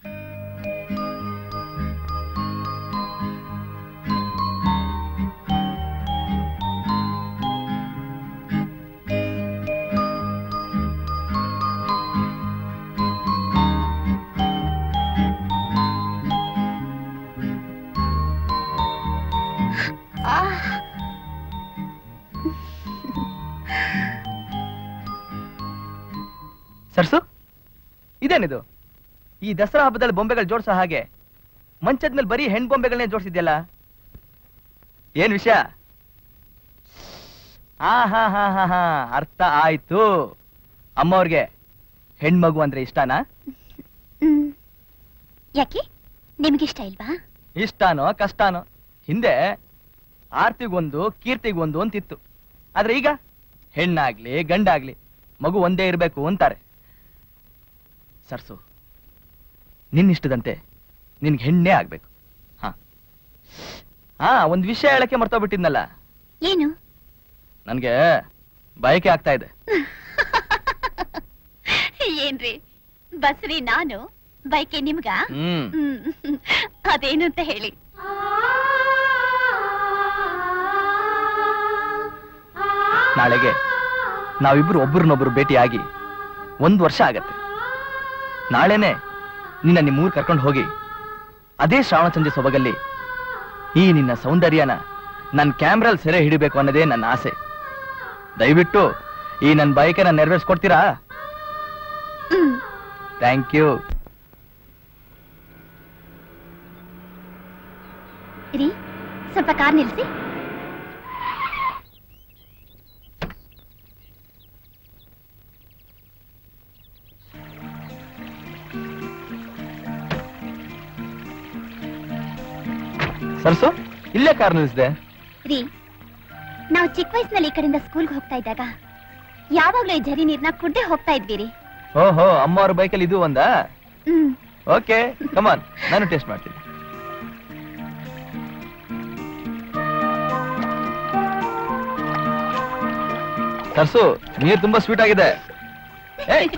ಸರ್ಸು ಇದೇನಿದು ಈ ದಸರಾ ಹಬ್ಬದಲ್ಲಿ ಬೊಂಬೆಗಳು ಜೋಡ್ಸೋ ಹಾಗೆ ಮಂಚದ ಮೇಲೆ ಬರೀ ಹೆಣ್ ಬೊಂಬೆಗಳನ್ನೇ ಜೋಡಿಸಿದ್ಯಲ್ಲ ಏನ್ ವಿಷಯ ಹಾ ಹಾ ಹಾ ಹಾ ಹಾ ಅರ್ಥ ಆಯ್ತು ಅಮ್ಮವ್ರಿಗೆ ಹೆಣ್ಮಗು ಅಂದ್ರೆ ಇಷ್ಟನಾ ಹ್ಮ್ ಯಾಕೆ ನಿಮ್ಗಿಷ್ಟ ಇಲ್ವಾ ಇಷ್ಟಾನೋ ಕಷ್ಟಾನೋ ಹಿಂದೆ ಆರ್ತಿಗೊಂದು ಕೀರ್ತಿಗೊಂದು ಅಂತಿತ್ತು ಆದ್ರೆ ಈಗ ಹೆಣ್ಣಾಗ್ಲಿ ಗಂಡಾಗ್ಲಿ ಮಗು ಒಂದೇ ಇರಬೇಕು ಅಂತಾರೆ ಸರ್ಸು ನಿನ್ನಿಷ್ಟದಂತೆ ನಿನ್ಗೆ ಹೆಣ್ಣೇ ಆಗ್ಬೇಕು ಹಾ ಹಾ ಒಂದ್ ವಿಷಯ ಹೇಳಕ್ಕೆ ಮರ್ತೋಗ್ಬಿಟ್ಟಿದ್ನಲ್ಲ ಏನು ನನ್ಗೆ ಬಯಕೆ ಆಗ್ತಾ ಇದೆ ಏನ್ರಿ ಬಸ್ರಿ ನಾನು ಬೈಕೆ ನಿಮ್ಗ ಹ್ಮ್ ಹ್ಮ್. ಅದೇನು ಅಂತ ಹೇಳಿ ನಾಳೆಗೆ ನಾವಿಬ್ರು ಒಬ್ರನ್ನೊಬ್ರು ಭೇಟಿಯಾಗಿ ಒಂದು ವರ್ಷ ಆಗತ್ತೆ ನಾಳೆನೆ ನಿನ್ನ ನಿಮ್ಮೂರ್ ಕರ್ಕೊಂಡು ಹೋಗಿ ಅದೇ ಶ್ರಾವಣ ಸಂಜೆ ಸೊಬಗಲ್ಲಿ ಈ ನಿನ್ನ ಸೌಂದರ್ಯನ ನನ್ನ ಕ್ಯಾಮ್ರಲ್ಲಿ ಸೆರೆ ಹಿಡಿಬೇಕು ಅನ್ನೋದೇ ನನ್ನ ಆಸೆ ದಯವಿಟ್ಟು ಈ ನನ್ನ ಬೈಕನ್ನ ನೆರವೇರಿಸ್ಕೊಡ್ತೀರಾ ಹ್ಮ್ ಥ್ಯಾಂಕ್ ಯು ರೀ ಸ್ವಲ್ಪ ಕಾರ್ ನಿಲ್ಸಿ ಸರ್ಸು ಇಲ್ಲೇ ಕಾರ್ ನಿಲ್ಸಿದೆ ರೀ ನಾವು ಚಿಕ್ಕ ವಯಸ್ಸಿನಲ್ಲಿ ಈ ಕಡೆಯಿಂದ ಸ್ಕೂಲ್ಗೆ ಹೋಗ್ತಾ ಇದ್ದಾಗ ಯಾವಾಗ್ಲೂ ಈ ಝರಿ ನೀರ್ನ ಕುಡ್ದೆ ಹೋಗ್ತಾ ಇದ್ವಿ ರೀ ಓಹೋ ಅಮ್ಮ ಅವ್ರ ಬೈಕಲ್ಲಿ ಇದು ಒಂದಾ ಹ್ಮ್ ಓಕೆ ಕಮಾನ್ ನಾನು ಟೇಸ್ಟ್ ಮಾಡ್ತೀನಿ ಸರ್ಸು ನೀರು ತುಂಬಾ ಸ್ವೀಟ್ ಆಗಿದೆ ಏಯ್!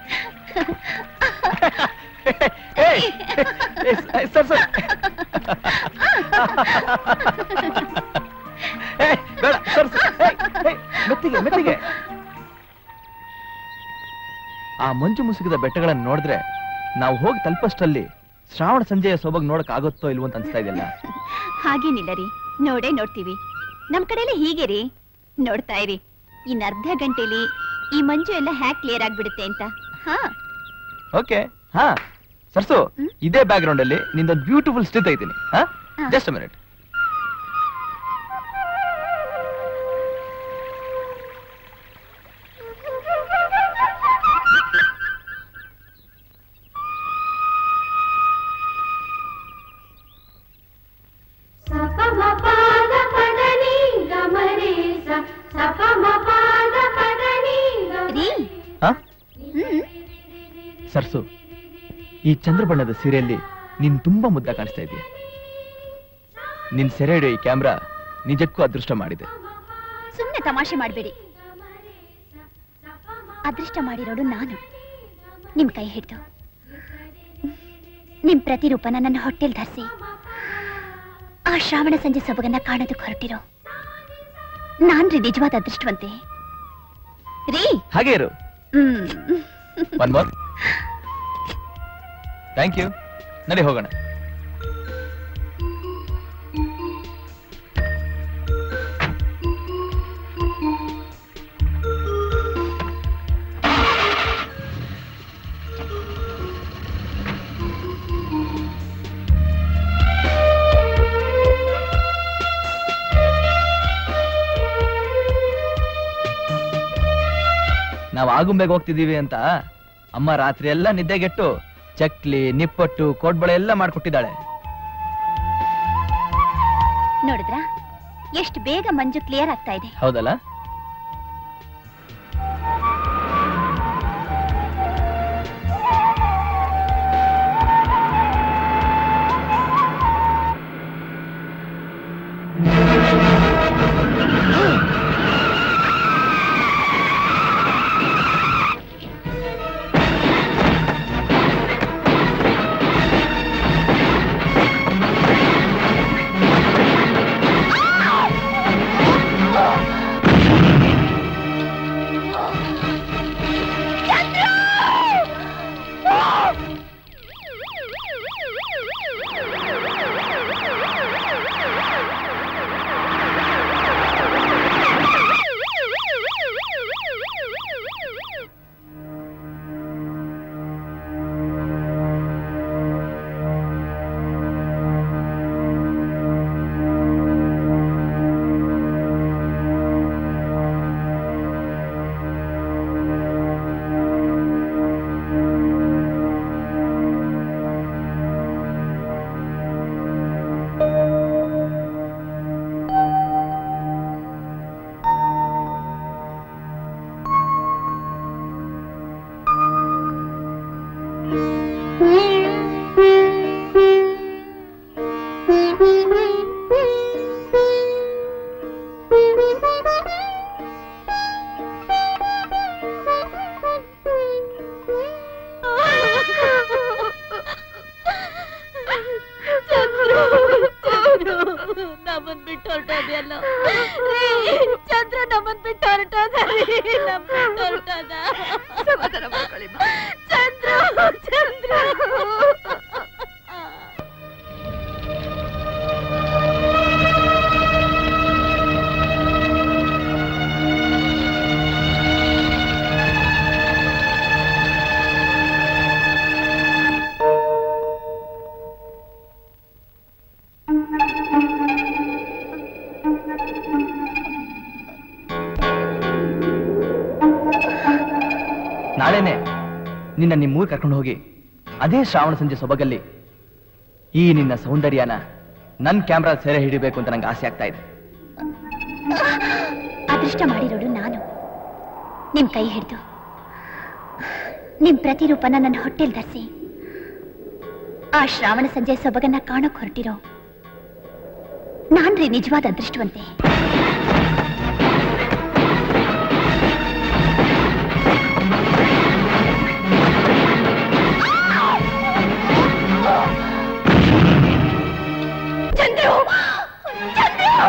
ಏಯ್! ಏಯ್, ಸ- ಸರ್ಸು ಏಯ್, ಬೇಡ ಸರ್ಸು ಏಯ್, ಏಯ್, ಮೆತ್ತಿಗೆ ಮೆತ್ತಿಗೆ ಆ ಮಂಜು ಮುಸುಕಿದ ಬೆಟ್ಟಗಳನ್ನು ನೋಡಿದ್ರೆ ನಾವು ಹೋಗಿ ತಲುಪಷ್ಟರಲ್ಲಿ ಶ್ರಾವಣ ಸಂಜೆಯ ಸೊಬಗ್ ನೋಡಕ್ ಆಗುತ್ತೋ ಇಲ್ವೋ ಅಂತ ಅನ್ಸ್ತಾ ಇದೆಯಲ್ಲ ಹಾಗೇನಿಲ್ಲ ರೀ ನೋಡೇ ನೋಡ್ತೀವಿ ನಮ್ ಕಡೆಲ್ಲ ಹೀಗೆ ರೀ ನೋಡ್ತಾ ಇರಿ ಇನ್ ಅರ್ಧ ಗಂಟೆಲಿ ಈ ಮಂಜು ಎಲ್ಲ ಹ್ಯಾಕ್ ಕ್ಲಿಯರ್ ಆಗ್ಬಿಡುತ್ತೆ ಅಂತ ಹಾ ಓಕೆ ಹಾ ಸರ್ಸು ಇದೇ ಬ್ಯಾಕ್ ಗ್ರೌಂಡ್ ಅಲ್ಲಿ ನಿಂದೊಂದು ಬ್ಯೂಟಿಫುಲ್ ಸ್ಟಿಲ್ ತೆಗಿತೀನಿ ಹಾ ಹಾ. ಜಸ್ಟ್ ಮಿನಿಟ್ ರೀ ಹಾ ಹ್ಮ್ ಸರ್ಸು ಈ ಚಂದ್ರ ಬಣ್ಣದ ಸೀರೆಯಲ್ಲಿ ನೀನ್ ತುಂಬಾ ಮುದ್ದ ಕಾಣಿಸ್ತಾ ಇದೀಯ ನಿನ್ ಸೆರೆ ಹಿಡಿಯೋ ಈ ಕ್ಯಾಮ್ರಾ ನಿಜಕ್ಕೂ ಅದೃಷ್ಟ ಮಾಡಿದೆ ಸುಮ್ನೆ ತಮಾಷೆ ಮಾಡಬೇಡಿ ಅದೃಷ್ಟ ಮಾಡಿರೋಡು ನಾನು ನಿಮ್ ಕೈ ಹಿಡಿದು ನಿಮ್ ಪ್ರತಿರೂಪನ ನನ್ನ ಹೊಟ್ಟೆಲ್ ಧರಿಸಿ ಆ ಶ್ರಾವಣ ಸಂಜೆ ಸೊಬಗನ್ನ ಕಾಣೋದಕ್ಕೆ ಹೊರಟಿರೋ ನಾನ್ರಿ ನಿಜವಾದ ಅದೃಷ್ಟವಂತೆ ರೀ ಹಾಗೆ ಇರು ಹ್ಮ್ ಒನ್ ಮೋರ್ ಥ್ಯಾಂಕ್ ಯು ನಡಿ ಹೋಗೋಣ ನಾವು ಆಗುಂಬೆಗೆ ಹೋಗ್ತಿದೀವಿ ಅಂತ ಅಮ್ಮ ರಾತ್ರಿ ಎಲ್ಲ ನಿದ್ದೆಗೆಟ್ಟು ಚಕ್ಲಿ ನಿಪ್ಪಟ್ಟು ಕೋಡ್ಬಳೆ ಎಲ್ಲ ಮಾಡ್ಕೊಟ್ಟಿದ್ದಾಳೆ ನೋಡಿದ್ರ ಎಷ್ಟು ಬೇಗ ಮಂಜು ಕ್ಲಿಯರ್ ಆಗ್ತಾ ಇದೆ ಹೌದಲ್ಲ ನಮ್ಮನ್ ಬಿಟ್ಟು ಹೊರಟೋದ್ಯಲ್ಲ ಚಂದ್ರ ನಮ್ಮನ್ ಬಿಟ್ಟು ಹೊರಟೋದ ನಮ್ಮನ್ ಬಿಟ್ಟು ಹೊರಟೋದ ಸಮಾಧಾನ ಮಾಡ್ಕೊಳ್ಳಿ ಚಂದ್ರ ಚಂದ್ರ ನಾಳೆನೆ ನಿನ್ನ ನಿಮ್ಮೂರ್ ಕರ್ಕೊಂಡು ಹೋಗಿ ಅದೇ ಶ್ರಾವಣ ಸಂಜೆ ಸೊಬಗಲ್ಲಿ ಈ ನಿನ್ನ ಸೌಂದರ್ಯನ ನನ್ ಕ್ಯಾಮ್ರಾ ಸೆರೆ ಹಿಡಿಬೇಕು ಅಂತ ನಂಗೆ ಆಸೆ ಆಗ್ತಾ ಇದೆ ಅದೃಷ್ಟ ಮಾಡಿರೋಳು ನಾನು ನಿಮ್ ಕೈ ಹಿಡಿದು ನಿಮ್ ಪ್ರತಿರೂಪನ ನನ್ನ ಹೊಟ್ಟೆಲ್ ಧರಿಸಿ ಆ ಶ್ರಾವಣ ಸಂಜೆ ಸೊಬಗನ್ನ ಕಾಣೋಕ್ ಹೊರಟಿರೋ ನಾನ್ರಿ ನಿಜವಾದ ಅದೃಷ್ಟವಂತೆ ಚಂದ್ರು ಚಂದ್ರು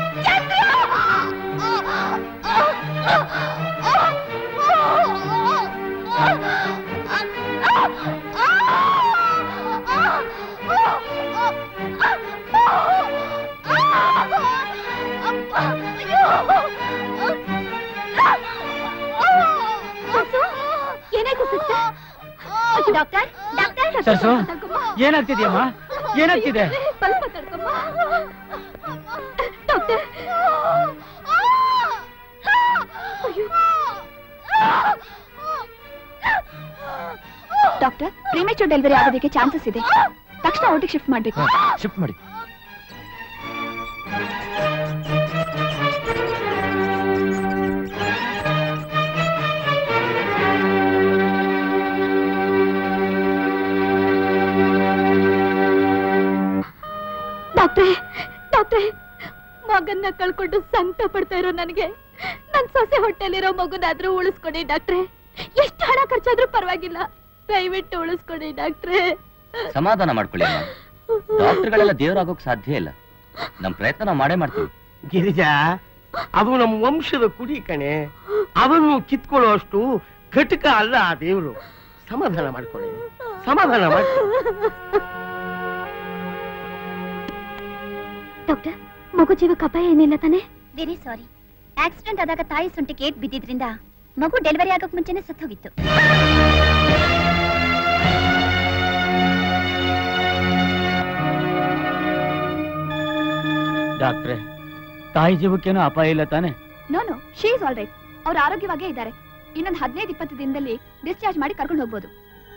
ಏನಾಯ್ತು ಸಿಸ್ಟರ್ ಡಾಕ್ಟರ್ ಡಾಕ್ಟರ್ ಸರ್ಸು ಏನಾಗ್ತಿದ್ಯಮ್ಮ ಏನಾಗ್ತಿದೆ ಸ್ವಲ್ಪ ತಡ್ಕೊಮ್ಮ ಡಾಕ್ಟರ್ ಡಾಕ್ಟರ್ ಪ್ರೀಮೇಚೂರ್ ಡೆಲಿವರಿ ಆಗೋದಕ್ಕೆ ಚಾನ್ಸಸ್ ಇದೆ ತಕ್ಷಣ ಔಟಿಗೆ ಶಿಫ್ಟ್ ಮಾಡಬೇಕು ಶಿಫ್ಟ್ ಮಾಡಿ ಡಾಕ್ಟ್ರೆ ಡಾಕ್ಟ್ರೆ ಮಗನ್ನ ಕಳ್ಕೊಂಡು ಸಂಕಟ ಪಡ್ತಾ ಇರೋ ನನಗೆ ನನ್ ಸೊಸೆ ಹೊಟ್ಟೆಲಿರೋ ಮಗುನಾದ್ರೂ ಉಳಿಸ್ಕೊಡಿ ಡಾಕ್ಟ್ರೆ ಎಷ್ಟು ಹಣ ಖರ್ಚಾದ್ರೂ ಪರವಾಗಿಲ್ಲ ದಯವಿಟ್ಟು ಉಳಿಸ್ಕೊಡಿ ಡಾಕ್ಟ್ರೆ ಸಮಾಧಾನ ಮಾಡ್ಕೊಳ್ಳಿ ಅಮ್ಮ ಡಾಕ್ಟರ್ಗಳೆಲ್ಲ ದೇವರಾಗೋಕ್ ಸಾಧ್ಯ ಇಲ್ಲ ನಮ್ ಪ್ರಯತ್ನ ನಾವು ಮಾಡೇ ಮಾಡ್ತೀವಿ ಗಿರಿಜಾ ಅದು ನಮ್ಮ ವಂಶದ ಕುಡಿ ಕಣೆ ಅವನು ಕಿತ್ಕೊಳ್ಳೋ ಅಷ್ಟು ಘಟಕ ಅಲ್ಲ ಆ ದೇವರು ಸಮಾಧಾನ ಮಾಡ್ಕೊಳ್ಳಿ ಸಮಾಧಾನ ಮಾಡ್ಕೊಳ್ಳಿ ಡಾಕ್ಟರ್ ಮಗು ಜೀವಕ್ಕೆ ಅಪಾಯ ಏನಿಲ್ಲ ತಾನೆ ವೆರಿ ಸಾರಿ ಆಕ್ಸಿಡೆಂಟ್ ಆದಾಗ ತಾಯಿ ಸೊಂಟಿಗೆ ಏಟ್ ಬಿದ್ದಿದ್ರಿಂದ ಮಗು ಡೆಲಿವರಿ ಆಗೋಕ್ ಮುಂಚೆನೆ ಸತ್ತೋಗಿತ್ತು ಡಾಕ್ಟ್ರೆ ತಾಯಿ ಜೀವಕ್ಕೇನೋ ಅಪಾಯ ಇಲ್ಲ ತಾನೆ no no she is all right ಅವ್ರು ಆರೋಗ್ಯವಾಗೇ ಇದ್ದಾರೆ ಇನ್ನೊಂದು ಹದಿನೈದು ಇಪ್ಪತ್ತು ದಿನದಲ್ಲಿ ಡಿಸ್ಚಾರ್ಜ್ ಮಾಡಿ ಕರ್ಕೊಂಡು ಹೋಗ್ಬೋದು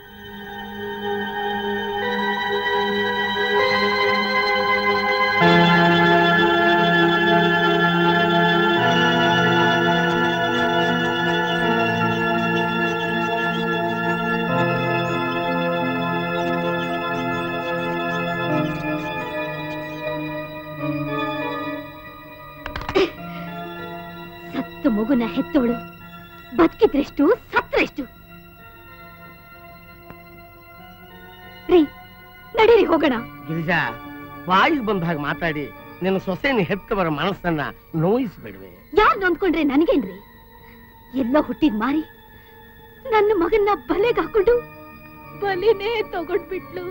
ಸತ್ತು ಮಗುನ ಹೆತ್ತೋಳು ಬದುಕಿದ್ರೆಷ್ಟು ಸತ್ರೆಷ್ಟು ರೀ ನಡೀರಿ ಹೋಗೋಣ ಗಿರಿಜಾ ಬಾಯಿಗೆ ಬಂದ ಹಾಗೆ ಮಾತಾಡಿ ನಿನ್ನ ಸೊಸೆನ ಹೆತ್ತವರ ಮನಸ್ಸನ್ನ ನೋಯಿಸ್ಬೇಡ್ವೆ ಯಾರ್ ನೊಂದ್ಕೊಂಡ್ರೆ ನನಗೇನ್ರಿ ಎಲ್ಲೋ ಹುಟ್ಟಿದ್ ಮಾರಿ ನನ್ನ ಮಗನ್ನ ಬಲೆಗೆ ಹಾಕೊಂಡು ಬಲಿನೇ ತಗೊಂಡ್ಬಿಟ್ಲು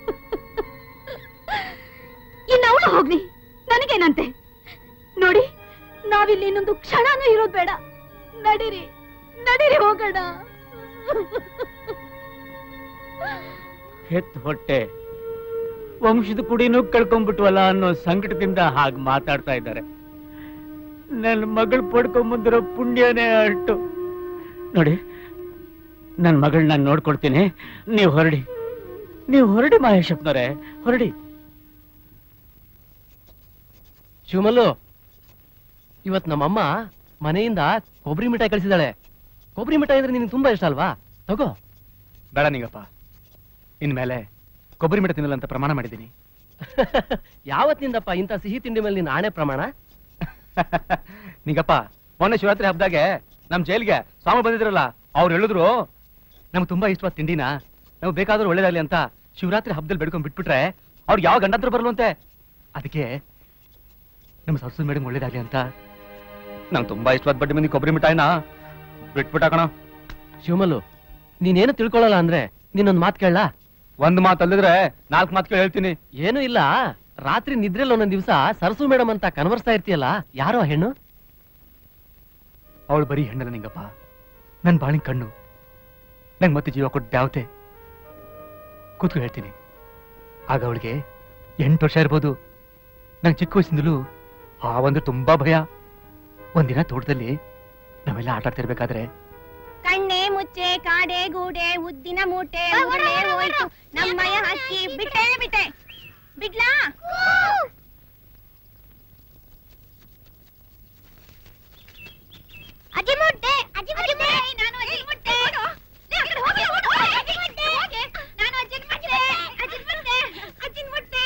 ಇನ್ನು ಅವಳು ಹೋಗ್ಲಿ ನನಗೇನಂತೆ ನೋಡಿ ನಾವಿಲ್ಲಿ ಇನ್ನೊಂದು ಕ್ಷಣನೂ ಇರೋದ್ ಬೇಡ ನಡೀರಿ ನಡೀರಿ ಹೋಗೋಣ ಹೆತ್ ಹೊಟ್ಟೆ ವಂಶದ ಕುಡಿನೂ ಕಳ್ಕೊಂಡ್ಬಿಟ್ವಲ್ಲ ಅನ್ನೋ ಸಂಕಟದಿಂದ ಹಾಗೆ ಮಾತಾಡ್ತಾ ಇದ್ದಾರೆ ನನ್ನ ಮಗಳು ಪಡ್ಕೊಂಬಂದಿರೋ ಪುಣ್ಯನೇ ಅಷ್ಟು ನೋಡಿ ನನ್ನ ಮಗಳನ್ನ ನಾನು ನೋಡ್ಕೊಳ್ತೀನಿ ನೀವು ಹೊರಡಿ ನೀವು ಹೊರಡಿ ಮಹೇಶಪ್ಪನವರೇ ಹೊರಡಿ ಶಿವಮಲ್ಲು ಇವತ್ ನಮ್ಮಮ್ಮ ಮನೆಯಿಂದ ಕೊಬ್ಬರಿ ಮಿಠಾಯಿ ಕಳಿಸಿದಾಳೆ ಕೊಬ್ಬರಿ ಮಿಠಾಯಿ ಅಂದ್ರೆ ನಿನಗೆ ತುಂಬಾ ಇಷ್ಟ ಅಲ್ವಾ ತಗೋ ಬೇಡ ನಿಂಗಪ್ಪ ಇನ್ಮೇಲೆ ಕೊಬ್ಬರಿ ಮಿಠ ತಿನ್ನಲ್ಲ ಅಂತ ಪ್ರಮಾಣ ಮಾಡಿದ್ದೀನಿ ಯಾವತ್ತಿಂದಪ್ಪ ಇಂಥ ಸಿಹಿ ತಿಂಡಿ ಮೇಲೆ ನೀನು ಆಣೆ ಪ್ರಮಾಣ ನಿಂಗಪ್ಪ ಮೊನ್ನೆ ಶಿವರಾತ್ರಿ ಹಬ್ಬದಾಗೆ ನಮ್ ಜೈಲ್ಗೆ ಸ್ವಾಮಿ ಬಂದಿದ್ರಲ್ಲ ಅವ್ರು ಹೇಳಿದ್ರು ನಮ್ಗೆ ತುಂಬಾ ಇಷ್ಟವಾದ ತಿಂಡಿನ ನಮ್ಗೆ ಬೇಕಾದ್ರೂ ಒಳ್ಳೇದಾಗ್ಲಿ ಅಂತ ಶಿವರಾತ್ರಿ ಹಬ್ಬದಲ್ಲಿ ಬೆಡ್ಕೊಂಡ್ ಬಿಟ್ಬಿಟ್ರೆ ಅವ್ರಿಗೆ ಯಾವ ಗಂಡಂತ್ರ ಬರಲ್ವಂತೆ ಅದಕ್ಕೆ ನಮ್ಮ ಸರಸ್ವತಿ ಮೇಡಮ್ ಒಳ್ಳೇದಾಗ್ಲಿ ಅಂತ ನಂಗೆ ತುಂಬಾ ಇಷ್ಟವಾದ ಬಡ್ಡಿ ಮಂದಿ ಕೊಬ್ಬರಿ ಮಿಠಾಯಿನ ಬಿಟ್ಬಿಟ್ಟ ಕಣ ಶಿವಮಲ್ಲು ನೀನೇನು ತಿಳ್ಕೊಳ್ಳಲ್ಲ ಅಂದ್ರೆ ನೀನೊಂದು ಮಾತು ಕೇಳಲ್ಲ ಒಂದ್ ಮಾತು ಅಲ್ಲಿದ್ರೆ ನಾಲ್ಕು ಮಾತು ಕೇಳಿ ಹೇಳ್ತೀನಿ ಏನೂ ಇಲ್ಲ ರಾತ್ರಿ ನಿದ್ರೆಲ್ಲ ಒಂದೊಂದ್ ದಿವಸ ಸರಸು ಮೇಡಮ್ ಅಂತ ಕನ್ವರ್ಸ್ತಾ ಇರ್ತೀಯಲ್ಲ ಯಾರೋ ಆ ಹೆಣ್ಣು ಅವಳು ಬರೀ ಹೆಣ್ಣಲ್ಲ ನಿಂಗಪ್ಪ ನನ್ ಬಾಳಿನ ಕಣ್ಣು ನಂಗೆ ಮತ್ತೆ ಜೀವ ಕೊಟ್ಟು ದ್ಯಾವತೆ ಕೂತ್ಕೊ ಹೇಳ್ತೀನಿ ಆಗ ಅವಳಿಗೆ ಎಂಟು ವರ್ಷ ಇರ್ಬೋದು ನಂಗೆ ಚಿಕ್ಕ ವಯಸ್ಸಿಂದಲೂ ಹಾವಂದ್ರೆ ತುಂಬಾ ಭಯ ಒಂದಿನ ತೋಟದಲ್ಲಿ ನಾವೆಲ್ಲ ಆಟ ಆಡ್ತಿರ್ಬೇಕಾದ್ರೆ ಕಣ್ಣೆ ಮುಚ್ಚೆ ಕಾಡೆ ಗೂಡೆ ಉದ್ದಿನ ಮೂಟೆ ಊರೇ ಹೋಯ್ತು ನಮ್ಮಯ ಹಕ್ಕಿ ಬಿಟ್ಟೆ ಬಿಟ್ಟೆ ಬಿಡ್ಲಾ ಅಜ್ಜಿ ಮುಟ್ಟೆ ಅಜ್ಜಿ ಮುಟ್ಟೆ ನಾನು ಅಜ್ಜಿ ಮುಟ್ಟೆ ನಾನು ಅಜ್ಜಿನ ಮುಟ್ಟೆ ಅಜ್ಜಿನ ಮುಟ್ಟೆ ಅಜ್ಜಿನ ಮುಟ್ಟೆ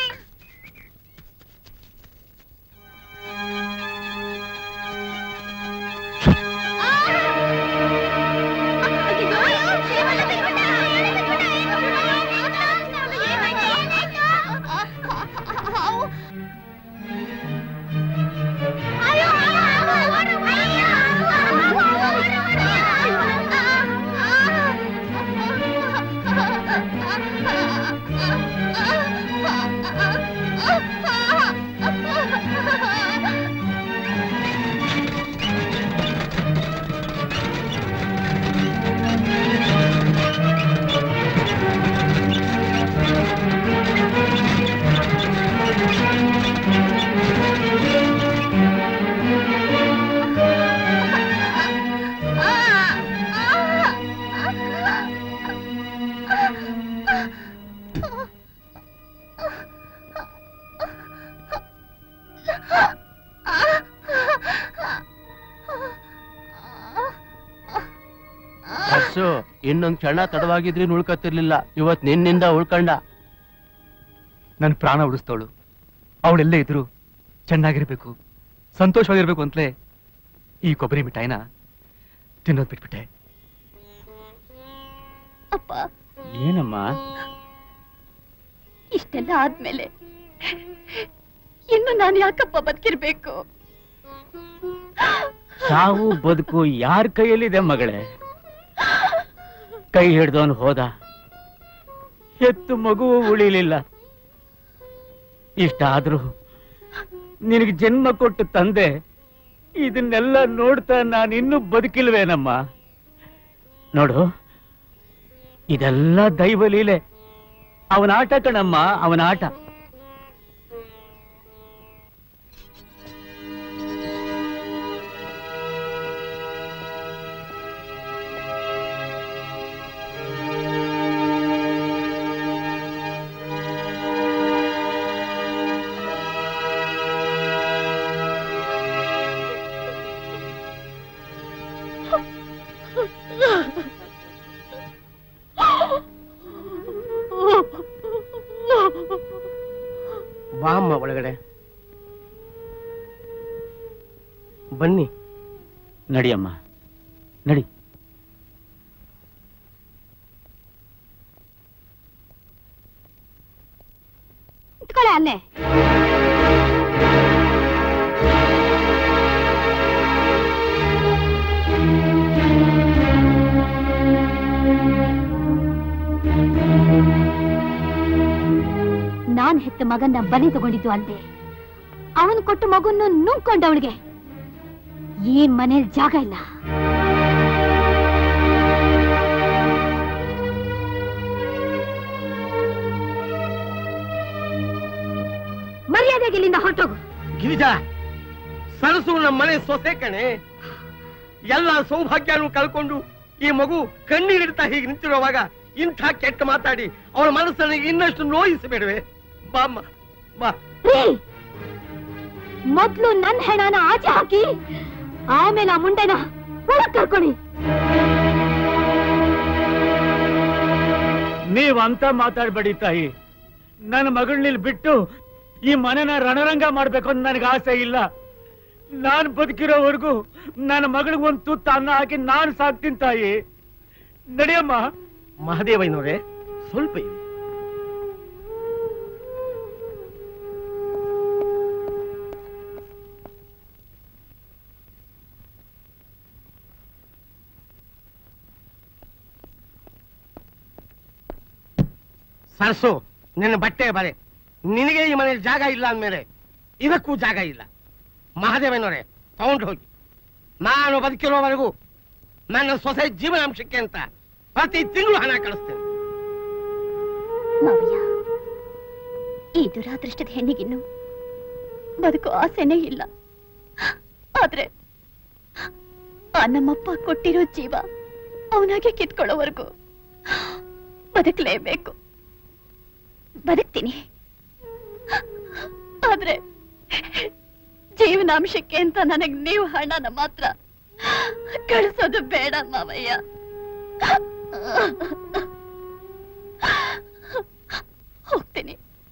ಅರ್ಸು ಇನ್ನೊಂದ್ ಕ್ಷಣ ತಡವಾಗಿದ್ರಿ ಉಳ್ಕತ್ತಿರ್ಲಿಲ್ಲ ಇವತ್ ನಿನ್ನಿಂದ ಉಳ್ಕಂಡ ನನ್ನ ಪ್ರಾಣ ಉಳಿಸ್ತವಳು ಅವಳೆಲ್ಲೇ ಇದ್ರು ಚೆನ್ನಾಗಿರ್ಬೇಕು ಸಂತೋಷವಾಗಿರ್ಬೇಕು ಅಂತಲೇ ಈ ಕೊಬ್ಬರಿ ಮಿಠಾಯಿನ ತಿನ್ನೋದ್ ಬಿಟ್ಬಿಟ್ಟೆ ಅಪ್ಪ ಏನಮ್ಮ ಇಷ್ಟೆಲ್ಲ ಆದ್ಮೇಲೆ ಇನ್ನು ನಾನು ಯಾಕಪ್ಪ ಬದುಕಿರ್ಬೇಕು ಸಾವು ಬದುಕು ಯಾರ ಕೈಯಲ್ಲಿದೆ ಮಗಳೇ ಕೈ ಹಿಡ್ದವನು ಹೋದ ಹೆತ್ತು ಮಗುವು ಉಳಿಲಿಲ್ಲ ಇಷ್ಟಾದ್ರೂ ನಿನಗೆ ಜನ್ಮ ಕೊಟ್ಟು ತಂದೆ ಇದನ್ನೆಲ್ಲ ನೋಡ್ತಾ ನಾನಿನ್ನೂ ಬದುಕಿಲ್ವೇನಮ್ಮ ನೋಡು ಇದೆಲ್ಲ ದೈವ ಲೀಲೆ ಅವನ ಆಟ ಕಣಮ್ಮ ಅವನ ಆಟ ಬಾಮ್ಮ ಒಳಗಡೆ ಬನ್ನಿ ನಡಿಯಮ್ಮ ನಡಿ ಇಟ್ಕೊಳ್ಳೆ ಅಲ್ಲೇ ನಾನ್ ಹೆತ್ತ ಮಗನ್ನ ಬಲಿ ತಗೊಂಡಿದ್ದು ಅಲ್ದೆ ಅವನು ಕೊಟ್ಟ ಮಗುನ್ನು ನುಂಗ್ಕೊಂಡವಳಿಗೆ ಈ ಮನೇಲಿ ಜಾಗ ಇಲ್ಲ ಮರ್ಯಾದೆಗೆ ಇಲ್ಲಿಂದ ಹೊರಟೋಗು ಗಿರಿಜಾ ಸರಸು ನಮ್ಮ ಮನೆ ಸೊಸೆ ಕಣೆ ಎಲ್ಲ ಸೌಭಾಗ್ಯನೂ ಕಳ್ಕೊಂಡು ಈ ಮಗು ಕಣ್ಣೀರಿಡ್ತಾ ಹೀಗೆ ನಿಂತಿರುವಾಗ ಇಂಥ ಕೆಟ್ಟ ಮಾತಾಡಿ ಅವಳ ಮನಸ್ಸನ್ನು ಇನ್ನಷ್ಟು ನೋಯಿಸಬೇಡವೆ ಬಾಮ್ಮ ಬಾ ರೀ, ಮೊದ್ಲು ನನ್ ಹೆಣನ ಆಚೆ ಹಾಕಿ ಆಮೇಲೆ ಆ ಮುಂಡೆನ ಒಳಗ್ ಕರ್ಕೊಳ್ಳಿ ನೀವ್ ಅಂತ ಮಾತಾಡ್ಬೇಡಿ ತಾಯಿ ನನ್ನ ಮಗಳನ್ನ ಬಿಟ್ಟು ಈ ಮನೆನ ರಣರಂಗ ಮಾಡ್ಬೇಕು ಅಂತ ನನಗೆ ಆಸೆ ಇಲ್ಲ ನಾನ್ ಬದುಕಿರೋವರೆಗೂ ನನ್ನ ಮಗಳಿಗೆ ಒಂದು ತುತ್ತ ಅನ್ನ ಹಾಕಿ ನಾನು ಸಾಕ್ತೀನಿ ತಾಯಿ ನಡಿಯಮ್ಮ ಮಹದೇವಯ್ಯನವರೇ ಸ್ವಲ್ಪ ಇರಿ ಸರ್ಸು ನಿನ್ನ ಬಟ್ಟೆ ಬರೆ ನಿನಗೆ ಈ ಮನೇಲಿ ಜಾಗ ಇಲ್ಲ ಅಂದ್ಮೇಲೆ ಇದಕ್ಕೂ ಜಾಗ ಇಲ್ಲ ಮಹಾದೇವನವರೇ ತಗೊಂಡು ಹೋಗಿ ನಾನು ಬದುಕಿರೋವರೆಗೂ ನನ್ನ ಸೊಸೆ ಜೀವನಾಂಶಕ್ಕೆ ಅಂತ ಪ್ರತಿ ತಿಂಗಳು ಹಣ ಕಳಿಸ್ತೇನೆ ಮಾವಯ್ಯ ಈ ದುರಾದೃಷ್ಟದ ಹೆಣ್ಣಿಗಿನ್ನು ಬದುಕು ಆಸೆನೇ ಇಲ್ಲ ಆದ್ರೆ ಆ ನಮ್ಮಪ್ಪ ಕೊಟ್ಟಿರೋ ಜೀವ ಅವನಾಗೆ ಕಿತ್ಕೊಳ್ಳೋವರೆಗೂ ಬದುಕಲೇಬೇಕು ಬದುಕ್ತೀನಿ ಆದ್ರೆ ಜೀವನಾಂಶಕ್ಕೆ ಅಂತ ನನಗ್ ನೀವು ಹಣನ ಮಾತ್ರ ಕಳಿಸೋದು ಬೇಡ ಮಾವಯ್ಯ ಹೋಗ್ತೀನಿ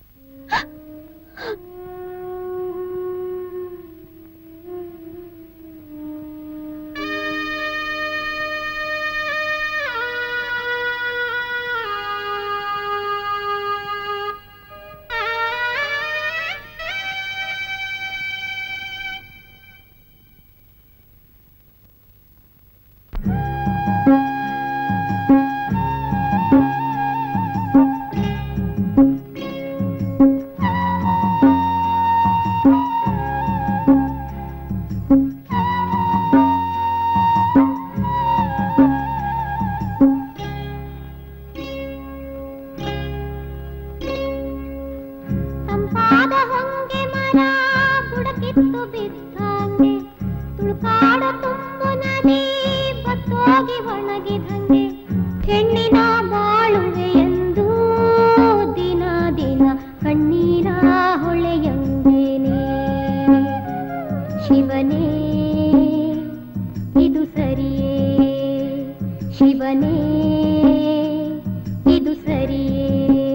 ತಂಪಾದ ಹೊಂಗೆ ಮರ ಬುಡಕಿತ್ತು ಬಿದ್ದಂಗೆ ತುಳುಕಾಡು ತುಂಬು ನದಿ ಬತ್ತೋಗಿ ಒಣಗಿದಂಗೆ ಹೆಣ್ಣಿನ ಬಾಳುವೆ ಎಂದು ದಿನ ದಿನ ಕಣ್ಣೀರ ಹೊಳೆಯಂಗೇನೆ ಶಿವನೇ ಇದು ಸರಿಯೇ ಶಿವನೇ ಇದು ಸರಿಯೇ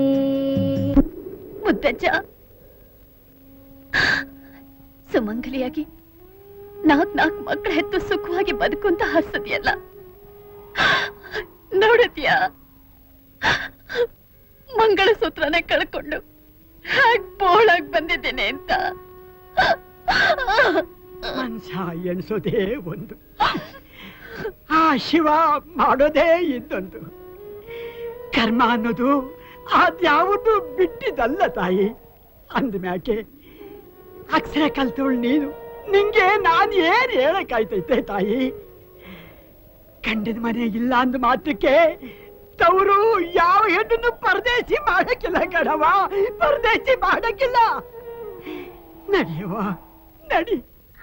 ಮುದ್ದಜ್ಜ ಸುಮಂಗಲಿಯಾಗಿ ನಾಲ್ಕ್ ನಾಲ್ಕ್ ಮಕ್ಕಳ ಹೆತ್ತು ಸುಖವಾಗಿ ಬದುಕುಂತ ಹರ್ಸದಿಯಲ್ಲ ನೋಡಿದ್ಯಾ ಮಂಗಳಸೂತ್ರನೇ ಕಳ್ಕೊಂಡು ಹ್ಯಾಕ್ ಬೋಳಾಗ್ ಬಂದಿದ್ದೇನೆ ಅಂತ ಮನ್ಸ ಎಣಿಸೋದೇ ಒಂದು ಆ ಶಿವ ಮಾಡೋದೇ ಇನ್ನೊಂದು ಕರ್ಮ ಅನ್ನೋದು ಅದ್ಯಾವುದು ಬಿಟ್ಟಿದ್ದಲ್ಲ ತಾಯಿ ಅಂದ್ಮ್ಯಾಕೆ ಅಕ್ಷರ ಕಲ್ತವಳು ನೀನು ನಿಂಗೆ ನಾನು ಏನ್ ಹೇಳಕ್ಕಾಯ್ತೈತೆ ತಾಯಿ ಗಂಡನ ಮನೆ ಇಲ್ಲ ಅಂದ ಮಾತ್ರಕ್ಕೆ ತವರು ಯಾವ ಹೆಣ್ಣನ್ನು ಪರದೇಶಿ ಮಾಡಕ್ಕಿಲ್ಲ ಕಣವ ಪರದೇಶಿ ಮಾಡಕ್ಕಿಲ್ಲ ನಡಿಯವ ನಡಿ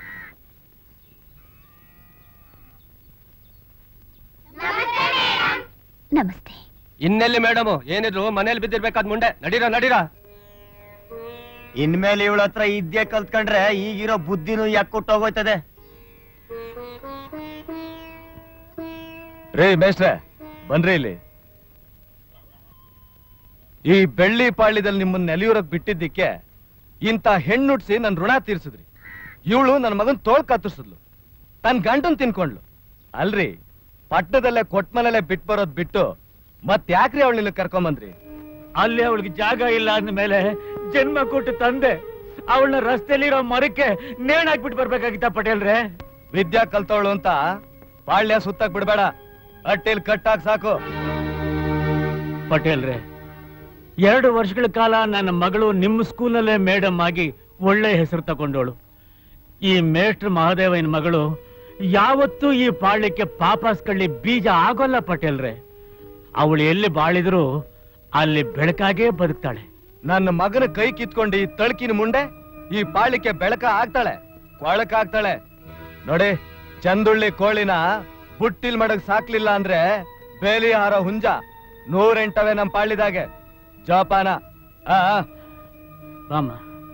ನಮಸ್ತೆ ಇನ್ನೆಲ್ಲಿ ಮೇಡಮ್ ಏನಿದ್ರು ಮನೇಲಿ ಬಿದ್ದಿರ್ಬೇಕಾದ್ ಮುಂಡೆ ನಡೀರಾ ನಡೀರಾ ಇನ್ಮೇಲೆ ಇವಳ ಹತ್ರ ಇದ್ದೇ ಕಲ್ತ್ಕೊಂಡ್ರೆ ಈಗಿರೋ ಬುದ್ಧಿನೂ ಯಾಕೊಟ್ಟೋಗೋಯ್ತದೆ ರೇ ಮೇಷ್ಟ್ರೆ ಬನ್ರಿ ಇಲ್ಲಿ ಈ ಬೆಳ್ಳಿ ಪಾಳ್ಯದಲ್ಲಿ ನಿಮ್ಮನ್ನ ನೆಲೆಯೂರಕ್ ಬಿಟ್ಟಿದ್ದಕ್ಕೆ ಇಂಥ ಹೆಣ್ಣುಟ್ಸಿ ನನ್ ಋಣ ತೀರ್ಸಿದ್ರಿ ಇವಳು ನನ್ನ ಮಗನ್ ತೋಳ್ ಕತ್ತರಿಸಿದ್ಲು ತನ್ ಗಂಟನ್ ತಿನ್ಕೊಂಡ್ಲು ಅಲ್ರಿ ಪಟ್ಟಣದಲ್ಲೇ ಕೊಟ್ಮನಲ್ಲೇ ಬಿಟ್ ಬರೋದ್ ಬಿಟ್ಟು ಮತ್ ಯಾಕ್ರಿ ಅವಳನ್ನ ಕರ್ಕೊಂಬಂದ್ರಿ ಅಲ್ಲಿ ಅವಳಿಗೆ ಜಾಗ ಇಲ್ಲ ಅಂದ್ಮೇಲೆ ಜನ್ಮ ಕೊಟ್ಟು ತಂದೆ ಅವಳನ್ನ ರಸ್ತೆಲಿರೋ ಮರಕ್ಕೆ ನೇಣ್ ಹಾಕ್ಬಿಟ್ಟು ಬರ್ಬೇಕಾಗಿತ್ತ ಪಟೇಲ್ರೆ ವಿದ್ಯಾ ಕಲ್ತವಳು ಅಂತ ಪಾಳ್ಯ ಸುತ್ತಕ್ ಬಿಡ್ಬೇಡ ಅಟ್ಟಿಲ್ ಕಟ್ಟಾಕ್ ಸಾಕು ಪಟೇಲ್ರೆ ಎರಡು ವರ್ಷಗಳ ಕಾಲ ನನ್ನ ಮಗಳು ನಿಮ್ಮ ಸ್ಕೂಲಲ್ಲೇ ಮೇಡಮ್ ಆಗಿ ಒಳ್ಳೆ ಹೆಸರು ತಗೊಂಡವಳು ಈ ಮೇಷ್ಟ್ರ ಮಹಾದೇವನ ಮಗಳು ಯಾವತ್ತೂ ಈ ಪಾಳ್ಯಕ್ಕೆ ಪಾಪಾಸ್ಕಳ್ಳಿ ಬೀಜ ಆಗೋಲ್ಲ ಪಟೇಲ್ರೆ ಅವಳು ಎಲ್ಲಿ ಬಾಳಿದ್ರು ಅಲ್ಲಿ ಬೆಳಕಾಗೇ ಬದುಕ್ತಾಳೆ ನನ್ನ ಮಗನ ಕೈ ಕಿತ್ಕೊಂಡು ಈ ತಳ್ಕಿನ ಮುಂಡೆ ಈ ಪಾಳಿಕೆ ಬೆಳಕ ಆಗ್ತಾಳೆ ಕೊಳಕ ಆಗ್ತಾಳೆ ನೋಡಿ ಚಂದುಳ್ಳಿ ಕೋಳಿನ ಬುಟ್ಟಿಲ್ ಮಡಗ್ ಸಾಕ್ಲಿಲ್ಲ ಅಂದ್ರೆ ಬೇಲಿ ಹಾರ ಹುಂಜ ನೂರೆಂಟವೆ ನಮ್ ಪಾಳಿದಾಗೆ ಜೋಪಾನ ಆ ಆ. ಬಾಮ್ಮ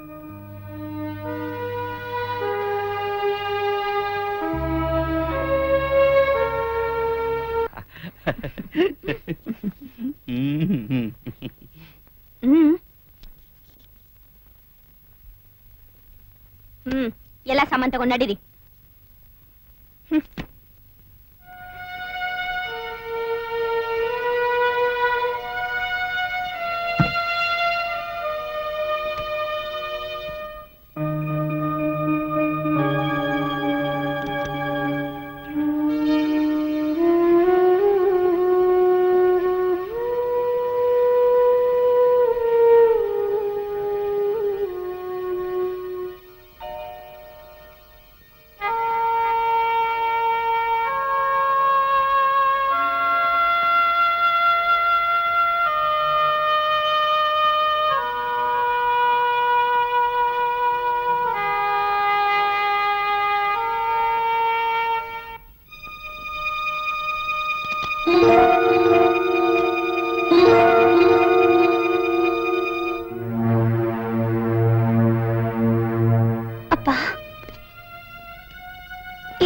ಹ್ಮ್ ಹ್ಮ್ ಎಲ್ಲ ಸಾಮಾನ್ ತಗೊಂಡ್ ನಡೀರಿ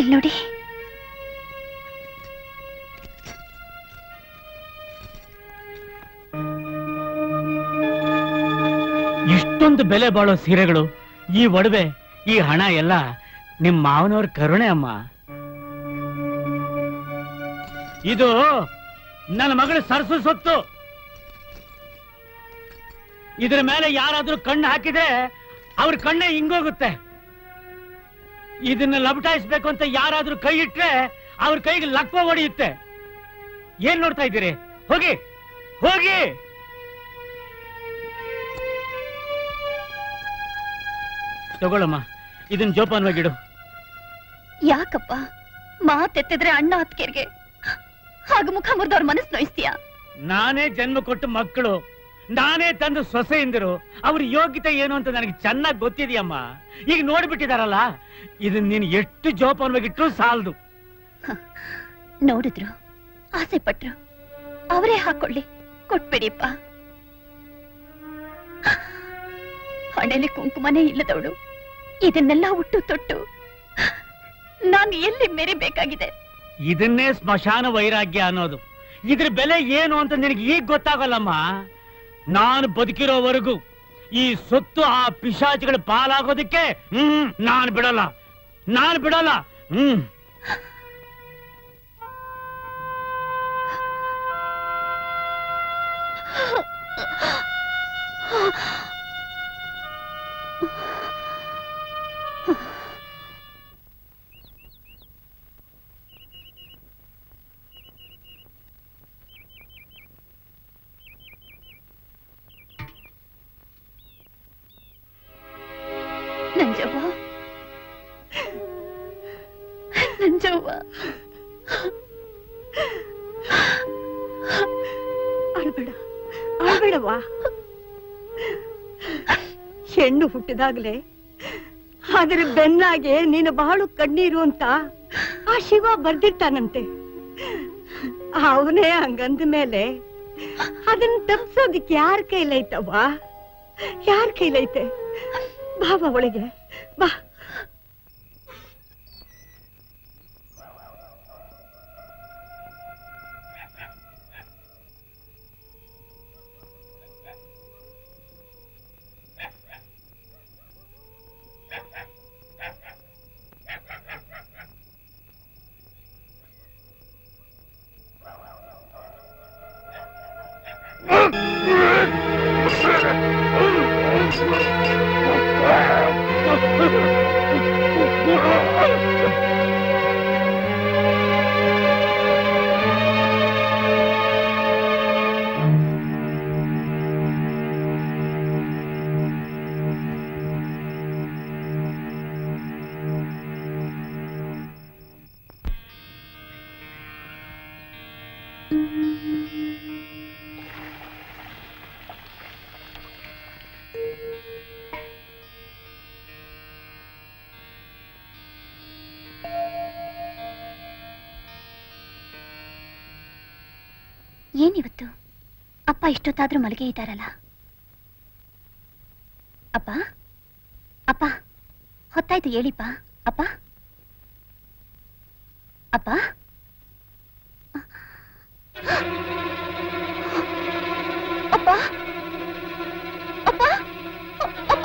ಇಲ್ ನೋಡಿ ಇಷ್ಟೊಂದು ಬೆಲೆ ಬಾಳೋ ಸೀರೆಗಳು ಈ ಒಡವೆ ಈ ಹಣ ಎಲ್ಲ ನಿಮ್ ಮಾವನವ್ರ ಕರುಣೆ ಅಮ್ಮ ಇದು ನನ್ನ ಮಗಳ ಸರಸು ಸೊತ್ತು ಇದ್ರ ಮೇಲೆ ಯಾರಾದ್ರೂ ಕಣ್ಣು ಹಾಕಿದ್ರೆ ಅವ್ರ ಕಣ್ಣೇ ಹಿಂಗೋಗುತ್ತೆ ಇದನ್ನ ಲಪಟಾಯಿಸ್ಬೇಕು ಅಂತ ಯಾರಾದ್ರೂ ಕೈ ಇಟ್ರೆ ಅವ್ರ ಕೈಗೆ ಲಕ್ವ ಹೊಡೆಯುತ್ತೆ ಏನ್ ನೋಡ್ತಾ ಇದ್ದೀರಿ ಹೋಗಿ ಹೋಗಿ ತಗೊಳಮ್ಮ ಇದನ್ನ ಜೋಪಾನವಾಗಿಡು ಯಾಕಪ್ಪ ಮಾತೆತ್ತಿದ್ರೆ ಅಣ್ಣ ಅತ್ಕೆರ್ಗೆ ಹಾಗ ಮುಖ ಮುರಿದವ್ರ ಮನಸ್ಸು ನೋಯಿಸ್ತೀಯ ನಾನೇ ಜನ್ಮ ಕೊಟ್ಟು ಮಕ್ಕಳು ನಾನೇ ತಂದು ಸೊಸೆಯಿಂದರು ಅವ್ರ ಯೋಗ್ಯತೆ ಏನು ಅಂತ ನನಗೆ ಚೆನ್ನಾಗಿ ಗೊತ್ತಿದೆಯಮ್ಮ ಈಗ ನೋಡ್ಬಿಟ್ಟಿದಾರಲ್ಲ ಇದನ್ನ ನೀನು ಎಷ್ಟು ಜೋಪಾನವಾಗಿಟ್ರು ಸಾಲದು ನೋಡಿದ್ರು ಆಸೆ ಪಟ್ರು ಅವರೇ ಹಾಕೊಳ್ಳಿ ಕೊಟ್ಬಿಡಿಪ್ಪ ಹಣೆಲಿ ಕುಂಕುಮನೇ ಇಲ್ಲದವಳು ಇದನ್ನೆಲ್ಲ ಹುಟ್ಟು ತೊಟ್ಟು ನಾನು ಎಲ್ಲಿ ಮೆರಿಬೇಕಾಗಿದೆ ಇದನ್ನೇ ಸ್ಮಶಾನ ವೈರಾಗ್ಯ ಅನ್ನೋದು ಇದ್ರ ಬೆಲೆ ಏನು ಅಂತ ನಿನಗೆ ಈಗ ಗೊತ್ತಾಗಲ್ಲಮ್ಮ ನಾನು ಬದುಕಿರೋವರೆಗೂ ಈ ಸೊತ್ತು ಆ ಪಿಶಾಚಿಗಳ ಪಾಲಾಗೋದಕ್ಕೆ ಹ್ಮ್ ನಾನು ಬಿಡಲ್ಲ ನಾನು ಬಿಡಲ್ಲ ಹ್ಮ್ ನಂಜವ್ವ ನಂಜವ್ವ ಅಳ್ಬೇಡ ಅಳ್ಬೇಡವ್ವ ಹೆಣ್ಣು ಹುಟ್ಟಿದಾಗ್ಲೇ ಅದರ ಬೆನ್ನಾಗೆ ನೀನು ಬಹಳ ಕಣ್ಣೀರು ಅಂತ ಆ ಶಿವ ಬರ್ದಿಟ್ಟಾನಂತೆ ಅವನೇ ಹಂಗಂದ ಮೇಲೆ ಅದನ್ನ ತಪ್ಸೋದಿಕ್ ಯಾರ ಕೈಲೈತವ್ವ ಯಾರ ಕೈಲೈತೆ ಬಾವ ಒಳಗೆ ಬಾ ಏನಿವತ್ತು ಅಪ್ಪ ಇಷ್ಟೊತ್ತಾದ್ರೂ ಮಲಗೆ ಇದ್ದಾರಲ್ಲ ಅಪ್ಪ ಅಪ್ಪ ಹೊತ್ತಾಯ್ತು ಹೇಳಿಪ್ಪ ಅಪ್ಪ ಅಪ್ಪ ಅಪ್ಪ ಅಪ್ಪ ಅಪ್ಪ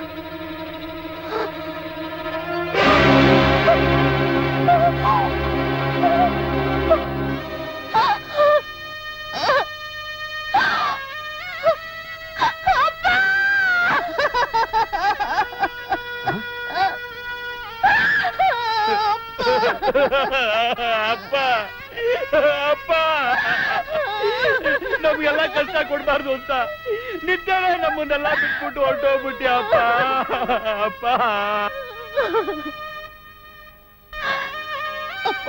ಅಪ್ಪ ಅಪ್ಪ ನಮ್ಗೆಲ್ಲ ಕಷ್ಟ ಕೊಡ್ಬಾರ್ದು ಅಂತ ನಿದ್ದೆನೆ ನಮ್ಮನ್ನೆಲ್ಲ ಬಿಟ್ಬಿಟ್ಟು ಹೊರಟೋಗ್ಬಿಟ್ಟಿ ಅಪ್ಪ ಅಪ್ಪ ಅಪ್ಪ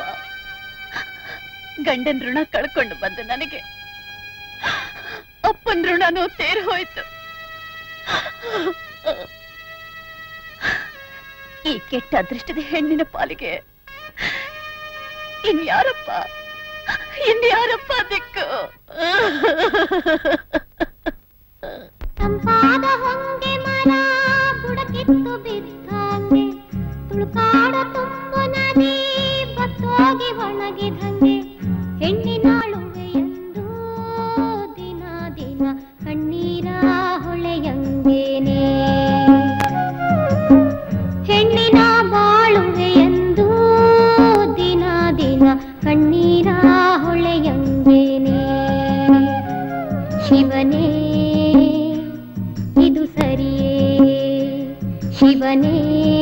ಗಂಡನ್ ಋಣ ಕಳ್ಕೊಂಡು ಬಂದು ನನಗೆ ಅಪ್ಪನ್ ಋಣನೂ ತೇರು ಹೋಯ್ತು ಈ ಕೆಟ್ಟ ಅದೃಷ್ಟದ ಹೆಣ್ಣಿನ ಪಾಲಿಗೆ ಇನ್ಯಾರಪ್ಪ ಇನ್ಯಾರಪ್ಪ ದಿಕ್ಕು ತಂಪಾದ ಹೊಂಗೆ ಮರ ಬುಡಕಿತ್ತು ಬಿದ್ದಾಗೆ ತುಳುಕಾಡ ತುಂಬು ನದಿ ಶಿವನೇ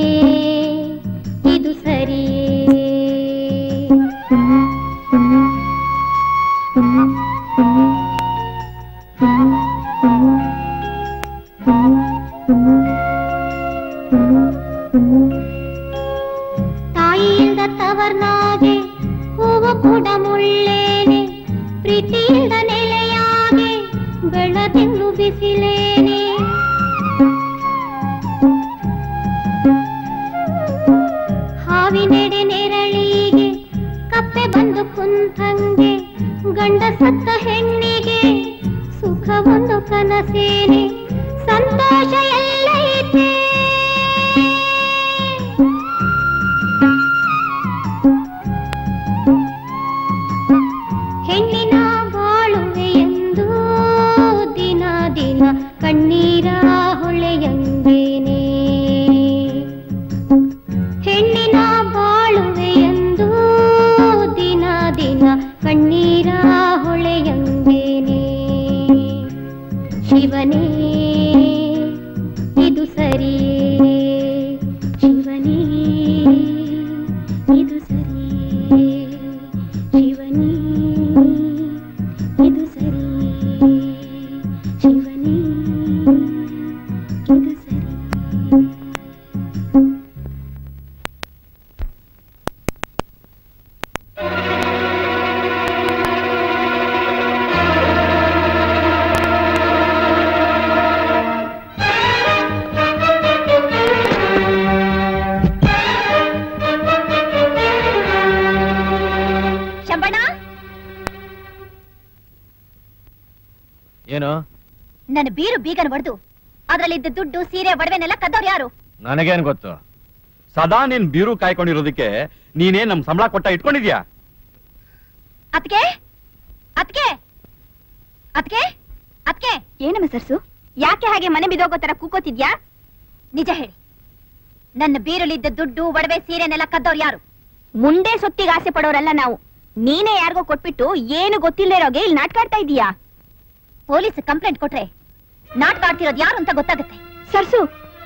ಇದು ಸರಿಯೇ ತಾಯಿಯಿಂದ ತವರ್ನಾಗೆ ಹೂವು ಕೂಡ ಮುಳ್ಳೇನೆ ಪ್ರೀತಿಯಿಂದ ನೆಲೆಯಾಗೆ ಬೆಳದಿಂದು ಬಿಸಿಲೇನೆ ಹಾವಿನೆಡೆ ನೆರಳಿಗೆ ಕಪ್ಪೆ ಬಂದು ಕುಂತಂಗೆ ಗಂಡ ಸತ್ತ ಹೆಣ್ಣಿಗೆ ಸುಖ ಒಂದು ಕನಸೇನೆ ಸಂತೋಷ ಎಲ್ಲೈತೆ ಹೆಣ್ಣಿನ ಬಾಳುವೆ ಎಂದು ದಿನ ದಿನ ಕಣ್ಣೀರ ಹೊಳೆಯಂಗೇನೆ ಹೆಣ್ಣಿನ ಬಾಳುವೆ ಎಂದು ದಿನ ದಿನ ಕಣ್ಣೀರ ಹೊಳೆಯಂಗೇನೆ ಶಿವನೇ ಇದು ಸರಿಯೇ ಶಿವನೇ ಇದು ಸರಿಯೇ ಶಿವನೇ ಇದು ಸರಿಯೇ ಶಿವನೇ ಇದು ಸರಿಯೇ ಶಂಬಣ್ಣ ಏನು ನನ್ನ ಬೀರು ಬೀಗನ ಹೊಡೆದು ಅದ್ರಲ್ಲಿದ್ದ ದುಡ್ಡು ಸೀರೆ ಒಡವೆನೆಲ್ಲ ಕದ್ದವ್ರು ಯಾರು ನನಗೇನ್ ಗೊತ್ತು ಸದಾ ನೀನ್ ಬೀರು ಕಾಯ್ಕೊಂಡಿರೋದಕ್ಕೆ ನೀನೇನ್ ನಮ್ ಸಂಬಳ ಕೊಟ್ಟ ಇಟ್ಕೊಂಡಿದ್ಯಾ ಅತ್ಗೆ ಅತ್ಗೆ ಅತ್ಗೆ ಅತ್ಗೆ ಏನಮ್ಮ ಸರ್ಸು ಯಾಕೆ ಹಾಗೆ ಮನೆ ಬಿದ್ದೋಗೋ ತರ ಕೂಕೋತಿದ್ಯಾ ನಿಜ ಹೇಳಿ ನನ್ನ ಬೀರಲಿದ್ದ ದುಡ್ಡು ಒಡವೆ ಸೀರೆನೆಲ್ಲ ಕದ್ದವ್ರು ಯಾರು ಮುಂದೆ ಸೊತ್ತಿಗೆ ಆಸೆ ಪಡೋರಲ್ಲ ನಾವು ನೀನೇ ಯಾರಿಗೋ ಕೊಟ್ಬಿಟ್ಟು ಏನು ಗೊತ್ತಿಲ್ಲದಿರೋಗೆ ಇಲ್ಲಿ ನಾಟಕ ಆಡ್ತಾ ಇದೀಯಾ ಪೊಲೀಸ್ ಕಂಪ್ಲೇಂಟ್ ಕೊಟ್ರೆ ನಾಟಕ ಆಡ್ತಿರೋದು ಯಾರು ಅಂತ ಗೊತ್ತಾಗುತ್ತೆ ಸರ್ಸು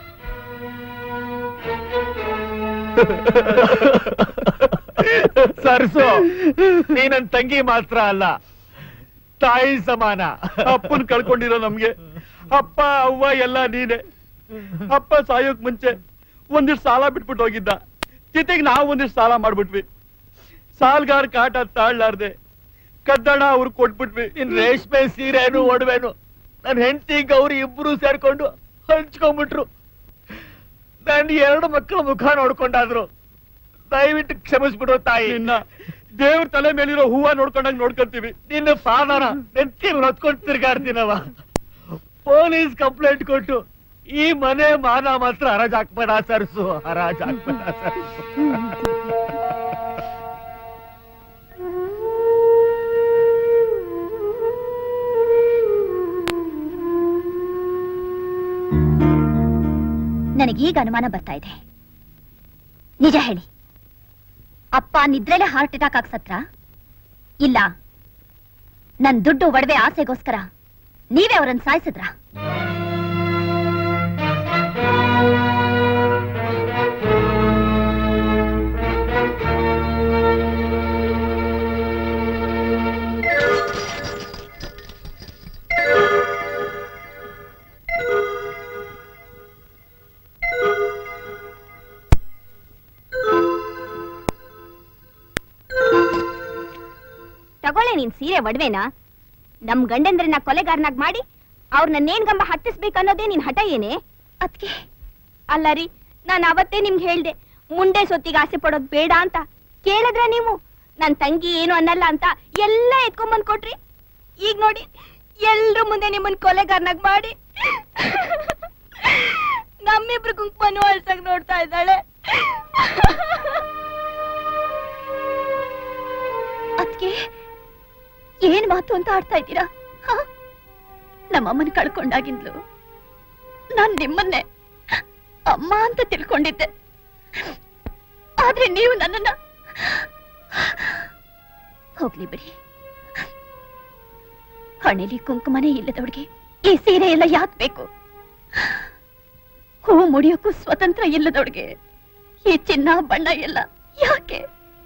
ಸರ್ಸು ನೀ ನನ್ ತಂಗಿ ಮಾತ್ರ ಅಲ್ಲ ತಾಯಿ ಸಮಾನ ಅಪ್ಪನ್ ಕಳ್ಕೊಂಡಿರೋ ನಮ್ಗೆ ಅಪ್ಪ ಅವ್ವ ಎಲ್ಲ ನೀನೆ ಅಪ್ಪ ಸಾಯೋಕ್ ಮುಂಚೆ ಒಂದಿಷ್ಟು ಸಾಲ ಬಿಟ್ಬಿಟ್ಟು ಹೋಗಿದ್ದ ಜೊತೆಗೆ ನಾವು ಒಂದಿಷ್ಟು ಸಾಲ ಮಾಡ್ಬಿಟ್ವಿ ಸಾಲ್ಗಾರ್ ಕಾಟ ತಾಳ್ಲಾರ್ದೆ ಕದ್ದಣ ಅವ್ರು ಕೊಟ್ಬಿಟ್ವಿ ಇನ್ ರೇಷ್ಮೆ ಸೀರೆನು ಒಡವೆನು ನನ್ ಹೆಂಡತಿ ಗೌರಿ ಇಬ್ರು ಸೇರ್ಕೊಂಡು ಹಂಚ್ಕೊಂಡ್ಬಿಟ್ರು ನನ್ ಎರಡು ಮಕ್ಕಳ ಮುಖ ನೋಡ್ಕೊಂಡಾದ್ರು ದಯವಿಟ್ಟು ಕ್ಷಮಿಸ್ಬಿಡು ತಾಯಿ ನಿನ್ನ ದೇವ್ರ ತಲೆ ಮೇಲಿರೋ ಹೂವ ನೋಡ್ಕೊಂಡಂಗ್ ನೋಡ್ಕೊಂತೀವಿ ನಿನ್ನ ಪಾದನ ನೆತ್ತಿ ಹೊತ್ಕೊಂಡ್ ತಿರ್ಗಾಡ್ತೀನವ ಪೊಲೀಸ್ ಕಂಪ್ಲೇಂಟ್ ಕೊಟ್ಟು ಈ ಮನೆ ಮಾನ ಮಾತ್ರ ಹರಾಜ್ ಹಾಕ್ಬೇಡ ಸರ್ಸು ಹರಾಜ್ ಹಾಕ್ಬೇಡ ಸರ್ಸು ನನಗೀಗ ಅನುಮಾನ ಬರ್ತಾ ಇದೆ ನಿಜ ಹೇಳಿ ಅಪ್ಪ ನಿದ್ರೆಲೆ ಹಾರ್ಟ್ ಅಟ್ಯಾಕ್ ಆಗ್ ಸತ್ರ ಇಲ್ಲ ನನ್ ದುಡ್ಡು ಒಡವೆ ಆಸೆಗೋಸ್ಕರ ನೀವೇ ಅವರನ್ನ ಸಾಯಿಸಿದ್ರಾ ತಗೊಳ್ಳೆ ನೀನ್ ಸೀರೆ ಒಡವೆನ ನಮ್ ಗಂಡಂದ್ರನ್ನ ಕೊಲೆಗಾರನಾಗ್ ಮಾಡಿ ಅವ್ರನ್ನ ನೇಣ್ ಗಂಬ ಹತ್ತಿಸ್ಬೇಕು ಅನ್ನೋದೇ ನಿನ್ ಹಠ ಏನೇ ಅದ್ಕೆ ಅಲ್ಲ ರೀ ನಾನ್ ಅವತ್ತೇ ನಿಮ್ಗೆ ಹೇಳ್ದೆ ಮುಂಡೆ ಸೊತ್ತಿಗೆ ಆಸೆ ಪಡೋದ್ ಬೇಡ ಅಂತ ಕೇಳಿದ್ರ ನೀವು ನನ್ ತಂಗಿ ಏನು ಅನ್ನಲ್ಲ ಅಂತ ಎಲ್ಲ ಎತ್ಕೊಂಬಂದ್ ಕೊಟ್ರಿ ಈಗ ನೋಡಿ ಎಲ್ರ ಮುಂದೆ ನಿಮ್ಮನ್ ಕೊಲೆಗಾರನಾಗ್ ಮಾಡಿ ನಮ್ಮಿಬ್ರು ಕುಂಕುಮನು ಅಳ್ಸಕ್ ನೋಡ್ತಾ ಇದ್ದಾಳೆ ಅದ್ಕೆ ಏನ್ ಮಾತು ಅಂತ ಆಡ್ತಾ ಇದ್ದೀರಾ ಹ? ನಮ್ಮಮ್ಮನ ಕಳ್ಕೊಂಡಾಗಿಂದ್ಲು ನಾನ್ ನಿಮ್ಮನ್ನೇ ಅಮ್ಮ ಅಂತ ತಿಳ್ಕೊಂಡಿದ್ದೆ ಆದ್ರೆ ನೀವು ನನ್ನನ್ನ ಹೋಗ್ಲಿ ಬಿಡಿ ಹಣೆಲಿ ಕುಂಕುಮನೇ ಇಲ್ಲದವ್ರಿಗೆ ಈ ಸೀರೆ ಎಲ್ಲ ಯಾಕ್ ಬೇಕು ಹೂ ಮುಡಿಯೋಕ್ಕೂ ಸ್ವತಂತ್ರ ಇಲ್ಲದವಳಿಗೆ ಈ ಚಿನ್ನ ಬಣ್ಣ ಎಲ್ಲ ಯಾಕೆ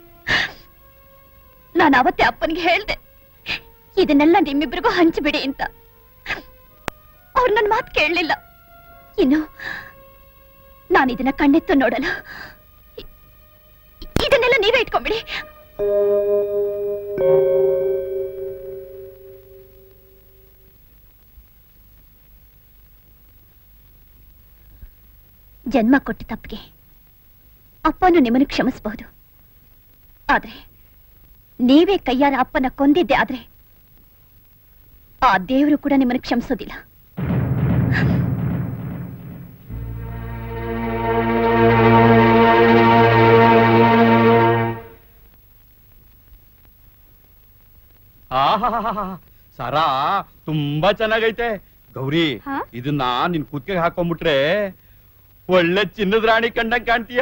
ನಾನು ಅವತ್ತೇ ಅಪ್ಪನಿಗೆ ಹೇಳ್ದೆ ಇದನ್ನೆಲ್ಲ ನಿಮ್ಮಿಬ್ರಿಗೂ ಹಂಚಿಬಿಡಿ ಅಂತ ಅವ್ರು ನನ್ನ ಮಾತು ಕೇಳಲಿಲ್ಲ ಇನ್ನು ನಾನು ಇದನ್ನ ಕಣ್ಣೆತ್ತು ನೋಡಲ್ಲ ಇ- ಇದನ್ನೆಲ್ಲ ನೀವೇ ಇಟ್ಕೊಂಬಿಡಿ ಜನ್ಮ ಕೊಟ್ಟ ತಪ್ಪಿಗೆ ಅಪ್ಪನು ನಿಮ್ಮನ್ನು ಕ್ಷಮಿಸಬಹುದು ಆದ್ರೆ ನೀವೇ ಕೈಯಾರ ಅಪ್ಪನ ಕೊಂದಿದ್ದೆ ಆದ್ರೆ ಆ ದೇವರು ಕೂಡ ನಿಮ್ಮನ್ನು ಕ್ಷಮಿಸೋದಿಲ್ಲ ಆಹಾಹಾಹಾ. ಸರ ತುಂಬಾ ಚೆನ್ನಾಗೈತೆ ಗೌರಿ ಹಾ? ಇದನ್ನ ನಿನ್ ಕುತ್ತಿಗೆ ಹಾಕೊಂಡ್ಬಿಟ್ರೆ ಒಳ್ಳೆ ಚಿನ್ನದ ರಾಣಿ ಕಂಡಂಗ್ ಕಾಣ್ತೀಯ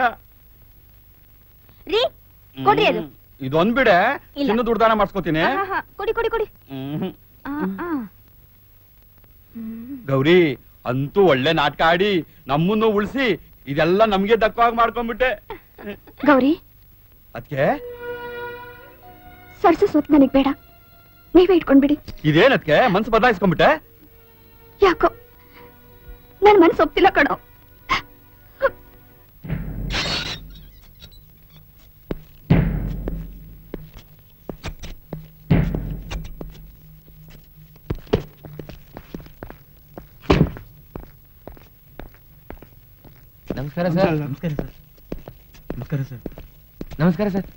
ರೀ ಕೊಡ್ರಿ ಅದು ಇದೊಂದ್ ಬಿಡೆ ಇಲ್ಲ. ಚಿನ್ನದ ಉಡ್ದಾನ ಮಾಡ್ಸ್ಕೊತೀನಿ ಆಹಾ, ಕೊಡಿ ಕೊಡಿ ಕೊಡಿ ಹ್ಮ್ ಆ, ಆ. ಗೌರಿ ಅಂತೂ ಒಳ್ಳೆ ನಾಟಕ ಆಡಿ ನಮ್ಮನ್ನು ಉಳಿಸಿ ಇದೆಲ್ಲ ನಮ್ಗೆ ದಕ್ಕವಾಗಿ ಮಾಡ್ಕೊಂಡ್ಬಿಟ್ಟೆ ಗೌರಿ ಅದಕ್ಕೆ ಸರ್ಸು ಸ್ವತ್ ನನಗ್ ಬೇಡ ನೀವೇ ಇಟ್ಕೊಂಡ್ಬಿಡಿ ಇದೇನದ್ಕೆ ಮನ್ಸು ಬದಲಾಯಿಸ್ಕೊಂಡ್ಬಿಟ್ಟೆ ಯಾಕೋ ನನ್ ಮನ್ಸು ಒಪ್ತಿಲ್ಲ ಕಣೋ ನಮಸ್ಕಾರ ಸರ್ ನಮಸ್ಕಾರ ಸರ್ ನಮಸ್ಕಾರ ಸರ್ ನಮಸ್ಕಾರ ಸರ್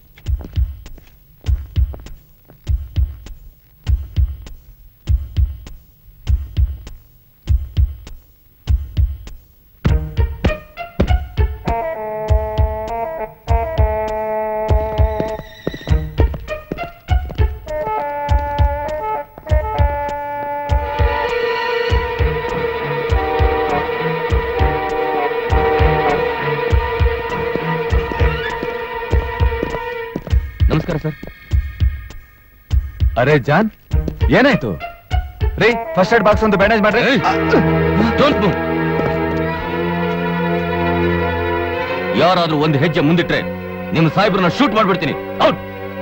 ನಮಸ್ಕಾರ ಸರ್ ಅರೆ ಜಾನ್ ಏನಾಯ್ತು ರೀ ಫಸ್ಟ್ ಏಡ್ ಬಾಕ್ಸ್ ಒಂದು ಬ್ಯಾಂಡೇಜ್ ಮಾಡ್ರಿ ಯಾರಾದ್ರೂ ಒಂದು ಹೆಜ್ಜೆ ಮುಂದಿಟ್ರೆ ನಿಮ್ ಸಾಹೇಬ್ರನ್ನ ಶೂಟ್ ಮಾಡ್ಬಿಡ್ತೀನಿ out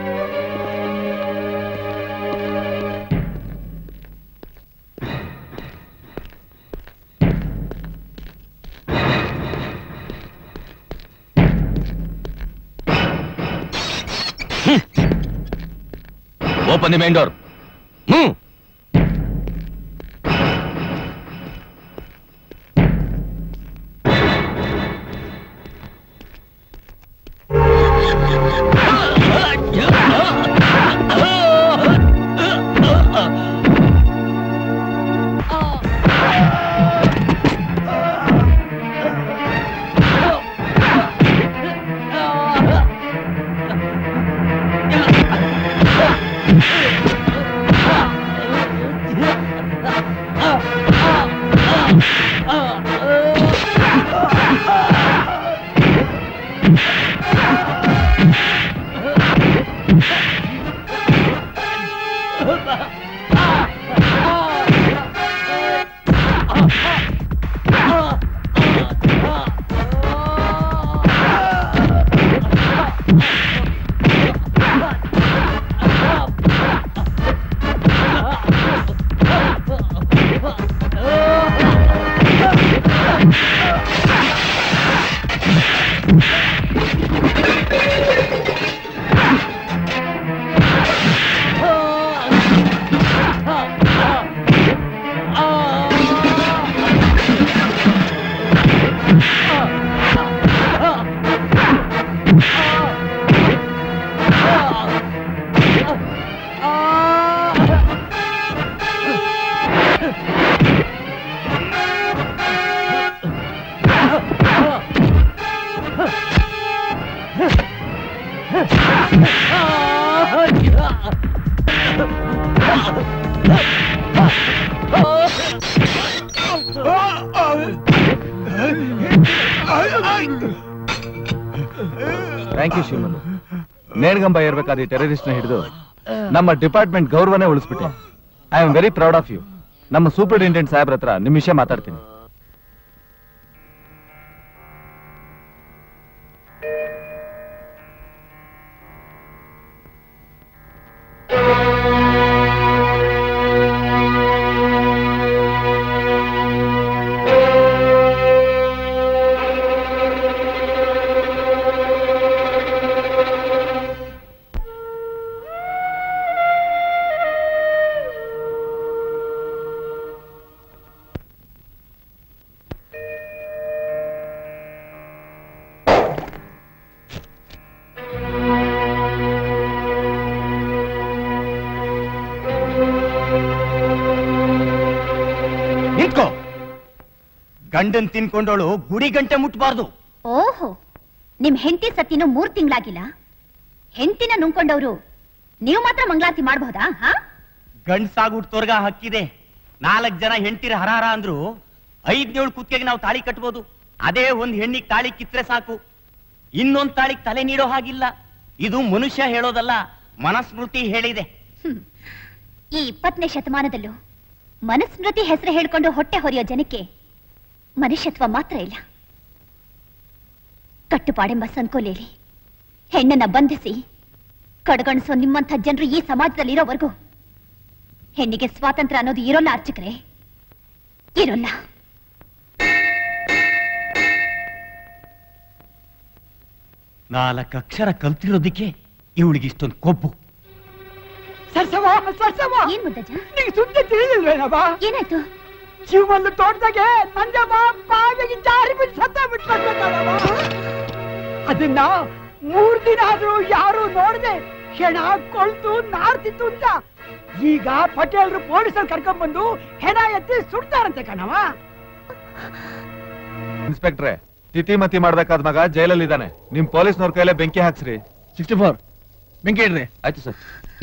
open the main door ಹ್ಮ್ ಥ್ಯಾಂಕ್ ಯು ಶಿವಮಲ್ಲು ನೇಣಗಂಬ ಇರ್ಬೇಕಾದ ಈ ಟೆರರಿಸ್ಟ್ ನ ಹಿಡಿದು ನಮ್ಮ ಡಿಪಾರ್ಟ್ಮೆಂಟ್ ಗೌರವನೇ ಉಳಿಸ್ಬಿಟ್ಟೆ I am very proud of you ನಮ್ಮ ಸೂಪರಿಂಟೆಂಡೆಂಟ್ ಸಾಹೇಬ್ರ ಹತ್ರ ನಿಮ್ ವಿಷಯ ಮಾತಾಡ್ತೀನಿ ಗಂಡನ್ ತಿನ್ಕೊಂಡವಳು ಗುಡಿ ಗಂಟೆ ಮುಟ್ಬಾರ್ದು ಓಹೋ ನಿಮ್ ಹೆಂಡತಿ ಸತ್ತಿನೂ ಮೂರ್ ತಿಂಗಳಾಗಿಲ್ಲ ಹೆಂಡತಿನ ನುಂಗ್ಕೊಂಡವ್ರು ನೀವು ಮಾತ್ರ ಮಂಗಳಾರತಿ ಮಾಡಬಹುದಾ ಹಾ ಗಂಡ್ಸಾಗುಟ್ಟೋರ್ಗ ಹಕ್ಕಿದೆ ನಾಲ್ಕ್ ಜನ ಹೆಂಡ್ತಿರ ಹರಾರ ಅಂದ್ರು ಐದ್ನೇಳು ಕುತ್ತಿಗೆಗೆ ನಾವು ತಾಳಿ ಕಟ್ಬೋದು ಅದೇ ಒಂದ್ ಹೆಣ್ಣಿಗೆ ತಾಳಿ ಕಿತ್ರೆ ಸಾಕು ಇನ್ನೊಂದ್ ತಾಳಿಗ್ ತಲೆ ನೀಡೋ ಹಾಗಿಲ್ಲ ಇದು ಮನುಷ್ಯ ಹೇಳೋದಲ್ಲ ಮನಸ್ಮೃತಿ ಹೇಳಿದೆ ಈ ಇಪ್ಪತ್ತನೇ ಶತಮಾನದಲ್ಲೂ ಮನಸ್ಮೃತಿ ಹೆಸರು ಹೇಳ್ಕೊಂಡು ಹೊಟ್ಟೆ ಹೊರೆಯೋ ಜನಕ್ಕೆ ಮನುಷ್ಯತ್ವ ಮಾತ್ರ ಇಲ್ಲ ಕಟ್ಟುಪಾಡೆಂಬ ಸಂಕೋಲೆಯಲ್ಲಿ ಹೆಣ್ಣನ್ನ ಬಂಧಿಸಿ ಕಡೆಗಣಿಸೋ ನಿಮ್ಮಂಥ ಜನರು ಈ ಸಮಾಜದಲ್ಲಿ ಇರೋವರೆಗೂ ಹೆಣ್ಣಿಗೆ ಸ್ವಾತಂತ್ರ್ಯ ಅನ್ನೋದು ಇರೋಲ್ಲ ಅರ್ಚಕರೇ ಇರೋಲ್ಲ ನಾಲ್ಕು ಅಕ್ಷರ ಕಲ್ತಿರೋದಕ್ಕೆ ಇವಳಿಗೆ ಇಷ್ಟೊಂದು ಕೊಬ್ಬು ಸರ್ಸವ ಸರ್ಸವ ಏನ್ ಮುದ್ದಜ್ಜ ನಿಂಗೆ ಸುದ್ದಿ ತಿಳಿದಿಲ್ವೇನವ ಏನಾಯ್ತು ಶಿವಮಲ್ಲು ತೋಟದಾಗೆ ನಂಜಮ್ಮ ಬಾವಿಗೆ ಜಾರಿ ಬಿದ್ದು ಸತ್ತ ಬಿಟ್ಕೊಂಡ್ಬಿಟ್ಟವವ ಅದನ್ನ ಮೂರ್ ದಿನ ಆದ್ರೂ ಯಾರು ನೋಡದೆ ಹೆಣ ಕೊಳ್ತು ನಾರ್ತಿತ್ತು ಅಂತ ಈಗ ಪಟೇಲ್ರು ಪೊಲೀಸರು ಕರ್ಕೊಂಡ್ ಬಂದು ಹೆಣ ಎತ್ತಿ ಸುಡ್ತಾರಂತೆ ಕಣವ ಇನ್ಸ್ಪೆಕ್ಟ್ರೆ ತಿಥಿ ಮತಿ ಮಾಡ್ಬೇಕಾದ ಮಗ ಜೈಲಲ್ಲಿದ್ದಾನೆ ನಿಮ್ ಪೊಲೀಸ್ನವ್ರ ಕೈಲೇ ಬೆಂಕಿ ಹಾಕ್ಸ್ರಿ ಸಿಕ್ಸ್ಟಿ ಫೋರ್ ಬೆಂಕಿ ಇಡ್ರಿ ಆಯ್ತು ಸರ್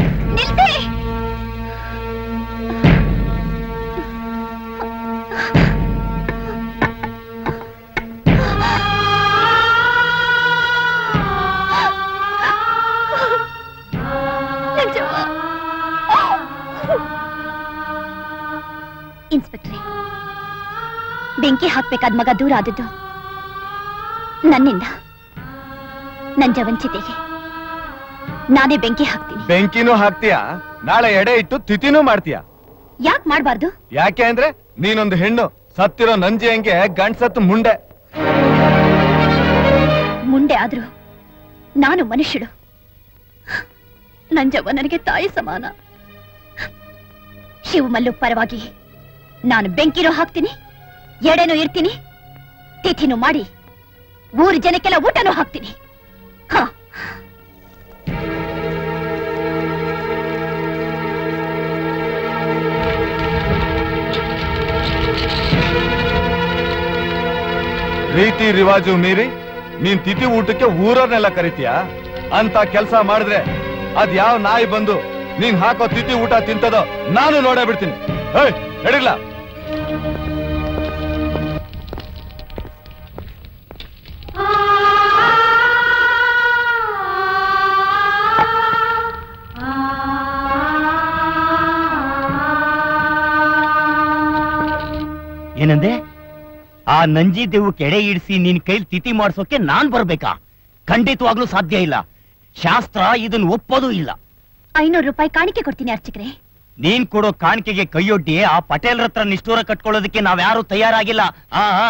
ಇನ್ಸ್ಪೆಕ್ಟ್ರೆ ಬೆಂಕಿ ಹಾಕ್ಬೇಕಾದ ಮಗ ದೂರ ಆದದ್ದು ನನ್ನಿಂದ ನನ್ ಜವಂಚಿತೆಗೆ ನಾನೇ ಬೆಂಕಿ ಹಾಕ್ತೀನಿ ಬೆಂಕಿನೂ ಹಾಕ್ತೀಯಾ ನಾಳೆ ಎಡೆ ಇಟ್ಟು ತಿಥಿನೂ ಮಾಡ್ತೀಯಾ ಯಾಕೆ ಮಾಡಬಾರ್ದು ಯಾಕೆ ಅಂದ್ರೆ ನೀನೊಂದು ಹೆಣ್ಣು ಸತ್ತಿರೋ ನಂಜಿ ಹಂಗೆ ಗಂಡ್ಸತ್ತು ಮುಂಡೆ ಮುಂದೆ ಆದ್ರೂ ನಾನು ಮನುಷ್ಯಳು ನಂಜವ್ವ ನನಗೆ ತಾಯಿ ಸಮಾನ ಶಿವಮಲ್ಲು ಪರವಾಗಿ ನಾನು ಬೆಂಕಿನೂ ಹಾಕ್ತೀನಿ ಎಡೆನೂ ಇರ್ತೀನಿ ತಿಥಿನೂ ಮಾಡಿ ಊರು ಜನಕ್ಕೆಲ್ಲ ಊಟನೂ ಹಾಕ್ತೀನಿ ಹ ರೀತಿ ರಿವಾಜು ಮೀರಿ ನೀನ್ ತಿಥಿ ಊಟಕ್ಕೆ ಊರನ್ನೆಲ್ಲ ಕರಿತೀಯಾ ಅಂತ ಕೆಲಸ ಮಾಡಿದ್ರೆ ಅದ್ ಯಾವ ನಾಯಿ ಬಂದು ನೀನ್ ಹಾಕೋ ತಿಥಿ ಊಟ ತಿಂತದೋ ನಾನು ನೋಡೇ ಬಿಡ್ತೀನಿ ಏಯ್ ನಡಿಲ್ಲ ಏನಂದೆ ಆ ನಂಜಿ ದೇವು ಕೆಡೆ ಇಡಿಸಿ ನಿನ್ ಕೈಲಿ ತಿಥಿ ಮಾಡ್ಸೋಕೆ ನಾನ್ ಬರ್ಬೇಕಾ ಖಂಡಿತವಾಗ್ಲೂ ಸಾಧ್ಯ ಇಲ್ಲ ಶಾಸ್ತ್ರ ಇದನ್ನ ಒಪ್ಪೋದು ಇಲ್ಲ ಐನೂರು ರೂಪಾಯಿ ಕಾಣಿಕೆ ಕೊಡ್ತೀನಿ ಅರ್ಚಕ್ರೆ ನೀನ್ ಕೊಡೋ ಕಾಣಿಕೆಗೆ ಕೈಯೊಡ್ಡಿ ಆ ಪಟೇಲ್ರ ಹತ್ರ ನಿಷ್ಠೂರ ಕಟ್ಕೊಳ್ಳೋದಕ್ಕೆ ನಾವ್ಯಾರು ತಯಾರಾಗಿಲ್ಲ ಆ ಆ.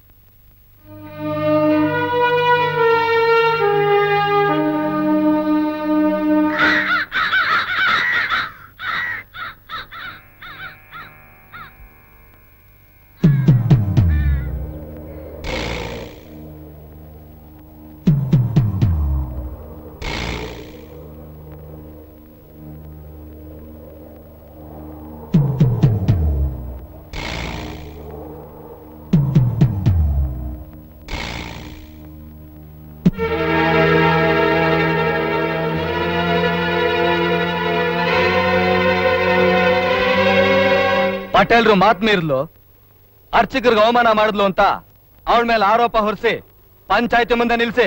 ಪಟೇಲ್ರು ಮಾತ್ ಮೀರ್ಲು ಅರ್ಚಕರಿಗೆ ಅವಮಾನ ಮಾಡಿದ್ಲು ಅಂತ ಅವಳ ಮೇಲೆ ಆರೋಪ ಹೊರಿಸಿ ಪಂಚಾಯತಿ ಮುಂದೆ ನಿಲ್ಸಿ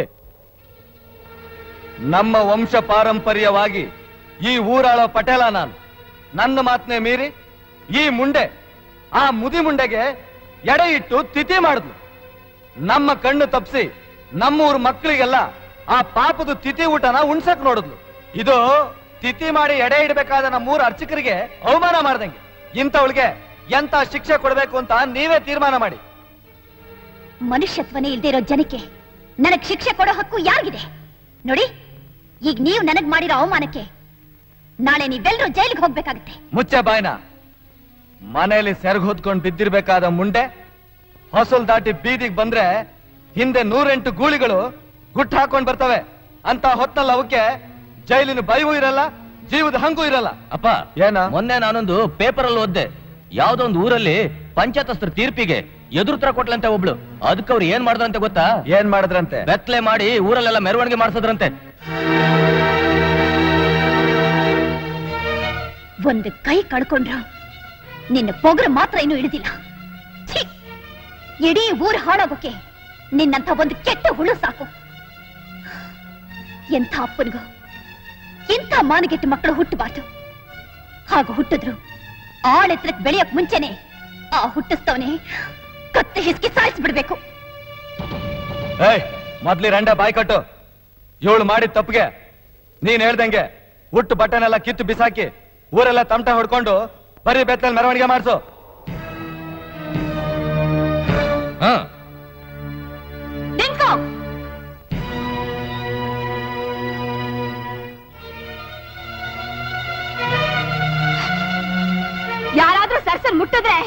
ನಮ್ಮ ವಂಶ ಪಾರಂಪರ್ಯವಾಗಿ ಈ ಊರಾಳೋ ಪಟೇಲ ನಾನು ನನ್ನ ಮಾತನ್ನೇ ಮೀರಿ ಈ ಮುಂಡೆ ಆ ಮುದಿ ಮುಂಡೆಗೆ ಎಡೆ ಇಟ್ಟು ತಿಥಿ ಮಾಡಿದ್ಲು ನಮ್ಮ ಕಣ್ಣು ತಪ್ಪಿಸಿ ನಮ್ಮೂರ್ ಮಕ್ಕಳಿಗೆಲ್ಲ ಆ ಪಾಪದ ತಿಥಿ ಊಟನ ಉಣ್ಸಕ್ ನೋಡಿದ್ಲು ಇದು ತಿಥಿ ಮಾಡಿ ಎಡೆ ಇಡಬೇಕಾದ ನಮ್ಮೂರ ಅರ್ಚಕರಿಗೆ ಅವಮಾನ ಮಾಡ್ದಂಗೆ ಇಂಥವಳಿಗೆ ಎಂತ ಶಿಕ್ಷೆ ಕೊಡ್ಬೇಕು ಅಂತ ನೀವೇ ತೀರ್ಮಾನ ಮಾಡಿ ಮನುಷ್ಯತ್ವನೇ ಇಲ್ದೇ ಇರೋ ಜನಕ್ಕೆ ನನಗ್ ಶಿಕ್ಷೆ ಕೊಡೋ ಹಕ್ಕು ಯಾರಿಗಿದೆ ನೋಡಿ ಈಗ ನೀವು ನನಗ್ ಮಾಡಿರೋ ಅವಮಾನಕ್ಕೆ ನಾಳೆ ನೀವೆಲ್ಲರೂ ಜೈಲಿಗೆ ಹೋಗ್ಬೇಕಾಗತ್ತೆ ಮುಚ್ಚೆ ಬಾಯ್ನ ಮನೆಯಲ್ಲಿ ಸೆರಗ್ ಹೊದ್ಕೊಂಡ್ ಬಿದ್ದಿರ್ಬೇಕಾದ ಮುಂಡೆ ಹೊಸಲ್ ದಾಟಿ ಬೀದಿಗೆ ಬಂದ್ರೆ ಹಿಂದೆ ನೂರೆಂಟು ಗೂಳಿಗಳು ಗುಟ್ಟು ಹಾಕೊಂಡ್ ಬರ್ತವೆ ಅಂತ ಹೊತ್ತಲ್ಲ ಅವಕ್ಕೆ ಜೈಲಿನ ಬೈವು ಇರಲ್ಲ ಜೀವದ ಹಂಗೂ ಇರಲ್ಲ ಅಪ್ಪ ಏನ ಮೊನ್ನೆ ನಾನೊಂದು ಪೇಪರ್ ಅಲ್ಲಿ ಓದ್ದೆ ಯಾವ್ದೋ ಒಂದು ಊರಲ್ಲಿ ಪಂಚಾಯತಸ್ತ್ರ ತೀರ್ಪಿಗೆ ಎದುರು ತರ ಕೊಟ್ಲಂತೆ ಒಬ್ಳು ಅದಕ್ಕೆ ಅವ್ರು ಏನ್ ಮಾಡಿದ್ರಂತೆ ಗೊತ್ತಾ ಏನ್ ಮಾಡಿದ್ರಂತೆ ಬೆತ್ತಲೆ ಮಾಡಿ ಊರಲ್ಲೆಲ್ಲ ಮೆರವಣಿಗೆ ಮಾಡಿಸೋದ್ರಂತೆ ಒಂದು ಕೈ ಕಳ್ಕೊಂಡ್ರು ನಿನ್ನ ಪೊಗರು ಮಾತ್ರ ಇನ್ನೂ ಇಳಿದಿಲ್ಲ ಛೀ! ಇಡೀ ಊರು ಹಾಳಾಗೋಕೆ ನಿನ್ನಂಥ ಒಂದು ಕೆಟ್ಟ ಹುಳು ಸಾಕು ಎಂಥ ಅಪ್ಪನಿಗೂ ಇಂಥ ಮಾನಗೆಟ್ಟ ಮಕ್ಕಳು ಹುಟ್ಟಬಾರ್ದು ಹಾಗೂ ಹುಟ್ಟಿದ್ರು ಆಳೆತ್ರಕ್ಕೆ ಬೆಳೆಯಕ್ ಮುಂಚೆನೆ ಆ ಹುಟ್ಟಿಸ್ತವನೇ ಕತ್ತೆ ಹಿಸ್ಕಿ ಸಾಯಿಸ್ಬಿಡ್ಬೇಕು ಏಯ್ ಮೊದ್ಲಿ ರಂಡ ಬಾಯ್ ಕಟ್ಟು ಇವಳು ಮಾಡಿದ ತಪ್ಪಿಗೆ ನೀನ್ ಹೇಳ್ದಂಗೆ ಹುಟ್ಟು ಬಟ್ಟನೆಲ್ಲ ಕಿತ್ತು ಬಿಸಾಕಿ ಊರೆಲ್ಲ ತಮಟ ಹೊಡ್ಕೊಂಡು ಬರೀ ಬೆತ್ತಲ್ ಮೆರವಣಿಗೆ ಮಾಡ್ಸು ಹಾ ನಿಂತ್ಕೋ ಯಾರಾದ್ರೂ ಸರ್ಸನ್ ಮುಟ್ಟಿದ್ರೆ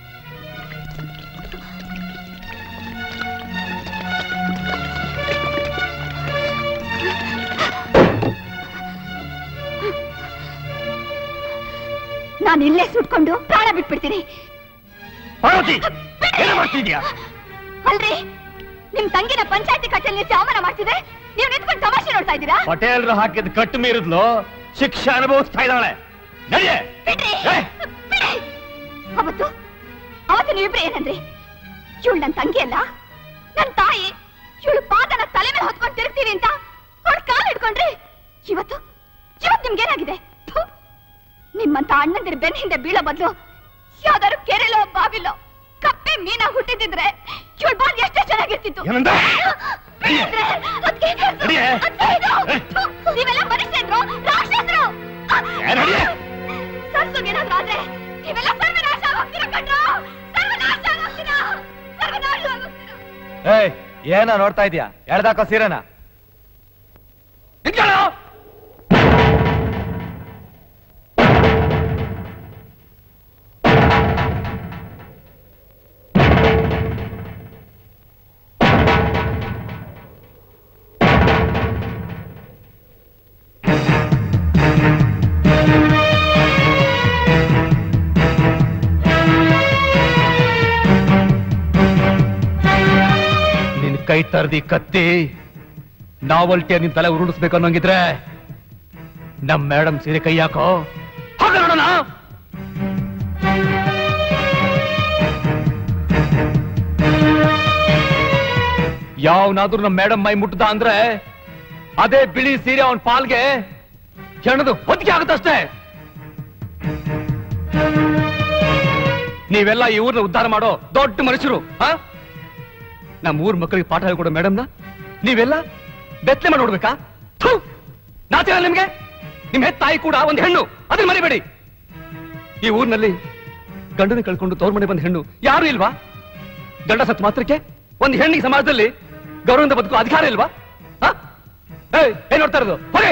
ನಾನು ಇಲ್ಲೇ ಸುಟ್ಕೊಂಡು ಪ್ರಾಣ ಬಿಟ್ಬಿಡ್ತೀನಿ ಪಾರ್ವತಿ ಏನು ಮಾಡ್ತಿದ್ಯಾ ಅಲ್ರಿ ನಿಮ್ ತಂಗಿನ ಪಂಚಾಯತಿ ಕಟ್ಟೆಯಲ್ಲಿ ಅವಮಾನ ಮಾಡ್ತಿದ್ರೆ ನೀವು ನಿಂತ್ಕೊಂಡು ತಮಾಷೆ ನೋಡ್ತಾ ಇದ್ದೀರಾ ಪಟೇಲ್ರು ಹಾಕಿದ ಕಟ್ಟು ಮೀರಿದ್ಲು ಶಿಕ್ಷೆ ಅನುಭವಿಸ್ತಾ ಇದ್ದಾಳೆ ನಡಿಯೇ ಬಿಡ್ರಿ ಬಿಡಿ. ಅವತ್ತು ಅವತ್ತು ನೀವಿಬ್ರು ಏನಂದ್ರಿ ಇವಳು ನನ್ ತಂಗಿ ಅಲ್ಲ ನನ್ ತಾಯಿ ಇವಳು ಪಾದನ ತಲೆ ಮೇಲೆ ಹೊತ್ಕೊಂಡು ತಿರುಗ್ತೀನಿ ಅಂತ ಅವಳು ಕಾಲು ಹಿಡ್ಕೊಂಡ್ರಿ ಇವತ್ತು ಇವತ್ತು ನಿಮ್ಗೇನಾಗಿದೆ ಥು. ನಿಮ್ಮಂತ ಅಣ್ಣಂದಿರ ಬೆನ್ನ ಹಿಂದೆ ಬೀಳೋ ಬದಲು ಯಾವ್ದಾದ್ರು ಕೆರೆಲೋ ಬಾವಿಲೋ ಕಪ್ಪೆ ಮೀನ ಹುಟ್ಟಿದ್ರೆ ಇವಳು ಬಾಲ್ ಎಷ್ಟೇ ಚೆನ್ನಾಗಿರ್ತಿತ್ತು ಏನಂದ? ಬಿಡಿದ್ರೆ, ಅದ್ಕೆ ಇದು, ನಡಿಯೇ. ಅದ್ಕೆ ಇದು. ಥು, ನೀವೆಲ್ಲ ಮನುಷ್ಯರು ರಾಕ್ಷಸರು ಏ, ನಡಿಯೇ. ಸರ್ಸುಗೇನಾದ್ರೂ ಆದ್ರೆ ನೀವೆಲ್ಲ ಸರ್ವನಾಶ ಆಗೋಗ್ತೀರಾ ಕಣ್ರೋ ಸರ್ವನಾಶ ಆಗೋಗ್ತೀರಾ ಸರ್ವನಾಶ ಆಗೋಗ್ತೀರಾ ಏಯ್ ಏನ ನೋಡ್ತಾ ಇದೀಯಾ ಎಳ್ದಾಕೋ ಸೀರೆನ ನಿನ್ ಕೈ ತರದಿ ಕತ್ತಿ ನಾವಲ್ಟಿಯ ನಿನ್ ತಲೆ ಉರುಳಿಸ್ಬೇಕು ಅನ್ನೋಂಗಿದ್ರೆ ನಮ್ ಮೇಡಮ್ ಸೀರೆ ಕೈ ಹಾಕೋ ಹಾಗ ನೋಡೋಣ ಯಾವನಾದ್ರೂ ನಮ್ ಮೇಡಮ್ ಮೈ ಮುಟ್ಟದ ಅಂದ್ರೆ ಅದೇ ಬಿಳಿ ಸೀರೆ ಅವನ್ ಪಾಲ್ಗೆ ಹೆಣದು ಹೊತ್ತಿಗೆ ಆಗುತ್ತಷ್ಟೇ ನೀವೆಲ್ಲ ಈ ಊರ್ನ ಉದ್ಧಾರ ಮಾಡೋ ದೊಡ್ಡ ಮನುಷ್ಯರು ಹಾ ನಮ್ಮ ಊರ್ ಮಕ್ಕಳಿಗೆ ಪಾಠ ಹೇಳ್ಕೊಡೋ ಮೇಡಮ್ನ ನೀವೆಲ್ಲ ಬೆತ್ತಲೆ ಮಾಡಿ ನೋಡ್ಬೇಕಾ ಥು! ನಾಚಿಲ್ಲ ನಿಮ್ಗೆ ನಿಮ್ ಹೆತ್ತ ತಾಯಿ ಕೂಡ ಒಂದು ಹೆಣ್ಣು ಅದನ್ನ ಮರಿಬೇಡಿ ಈ ಊರಿನಲ್ಲಿ ಗಂಡನ ಕಳ್ಕೊಂಡು ತೋರ್ ಮನೆ ಬಂದ ಹೆಣ್ಣು ಯಾರು ಇಲ್ವಾ ಗಂಡ ಸತ್ ಮಾತ್ರಕ್ಕೆ ಒಂದು ಹೆಣ್ಣಿಗೆ ಸಮಾಜದಲ್ಲಿ ಗೌರವದಿಂದ ಬದುಕೋ ಅಧಿಕಾರ ಇಲ್ವಾ ಹಾ? ಏಯ್, ಏನ್ ನೋಡ್ತಾ ಇರೋದು ಹೋಗಿ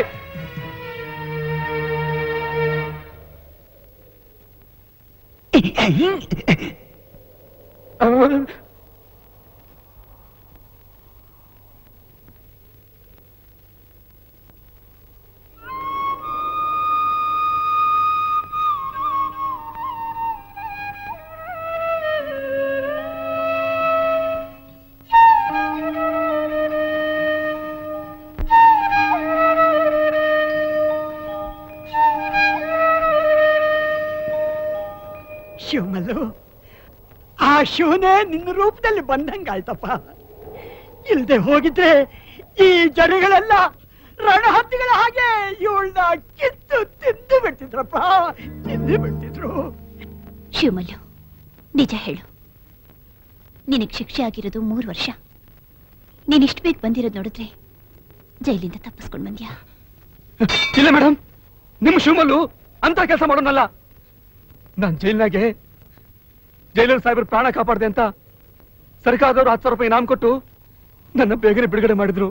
ಶಿವಮಲ್ಲು ಆ ಶಿವನೇ ನಿನ್ನ ರೂಪದಲ್ಲಿ ಬಂದಂಗಾಯ್ತಪ್ಪ ಇಲ್ದೆ ಹೋಗಿದ್ರೆ ಈ ಜನಗಳೆಲ್ಲ ರಣಹತ್ತಿಗಳ ಹಾಗೆ ಇವಳನ್ನ ಕಿತ್ತು ತಿಂದು ಬಿಡ್ತಿದ್ರಪ್ಪ ತಿಂದು ಬಿಡ್ತಿದ್ರು ಶಿವಮಲ್ಲು ನಿಜ ಹೇಳು ನಿನಗ್ ಶಿಕ್ಷೆ ಆಗಿರೋದು ಮೂರು ವರ್ಷ ನೀನ್ ಇಷ್ಟು ಬೇಗ ಬಂದಿರೋದು ನೋಡಿದ್ರೆ ಜೈಲಿಂದ ತಪ್ಪಿಸ್ಕೊಂಡ್ ಬಂದ್ಯಾ ಇಲ್ಲ ಮೇಡಮ್ ನಿಮ್ಮ ಶಿವಮಲ್ಲು ಅಂತ ಕೆಲಸ ಮಾಡೋನಲ್ಲ ನಾನ್ ಜೈಲ್ನಾಗೆ ಜೈಲರ್ ಸಾಹೇಬ್ರ ಪ್ರಾಣ ಕಾಪಾಡ್ದೆ ಅಂತ ಸರ್ಕಾರದವರು ಹತ್ತು ಸಾವಿರ ರೂಪಾಯಿ ಇನಾಮ್ ಕೊಟ್ಟು ನನ್ನ ಬೇಗನೆ ಬಿಡುಗಡೆ ಮಾಡಿದ್ರು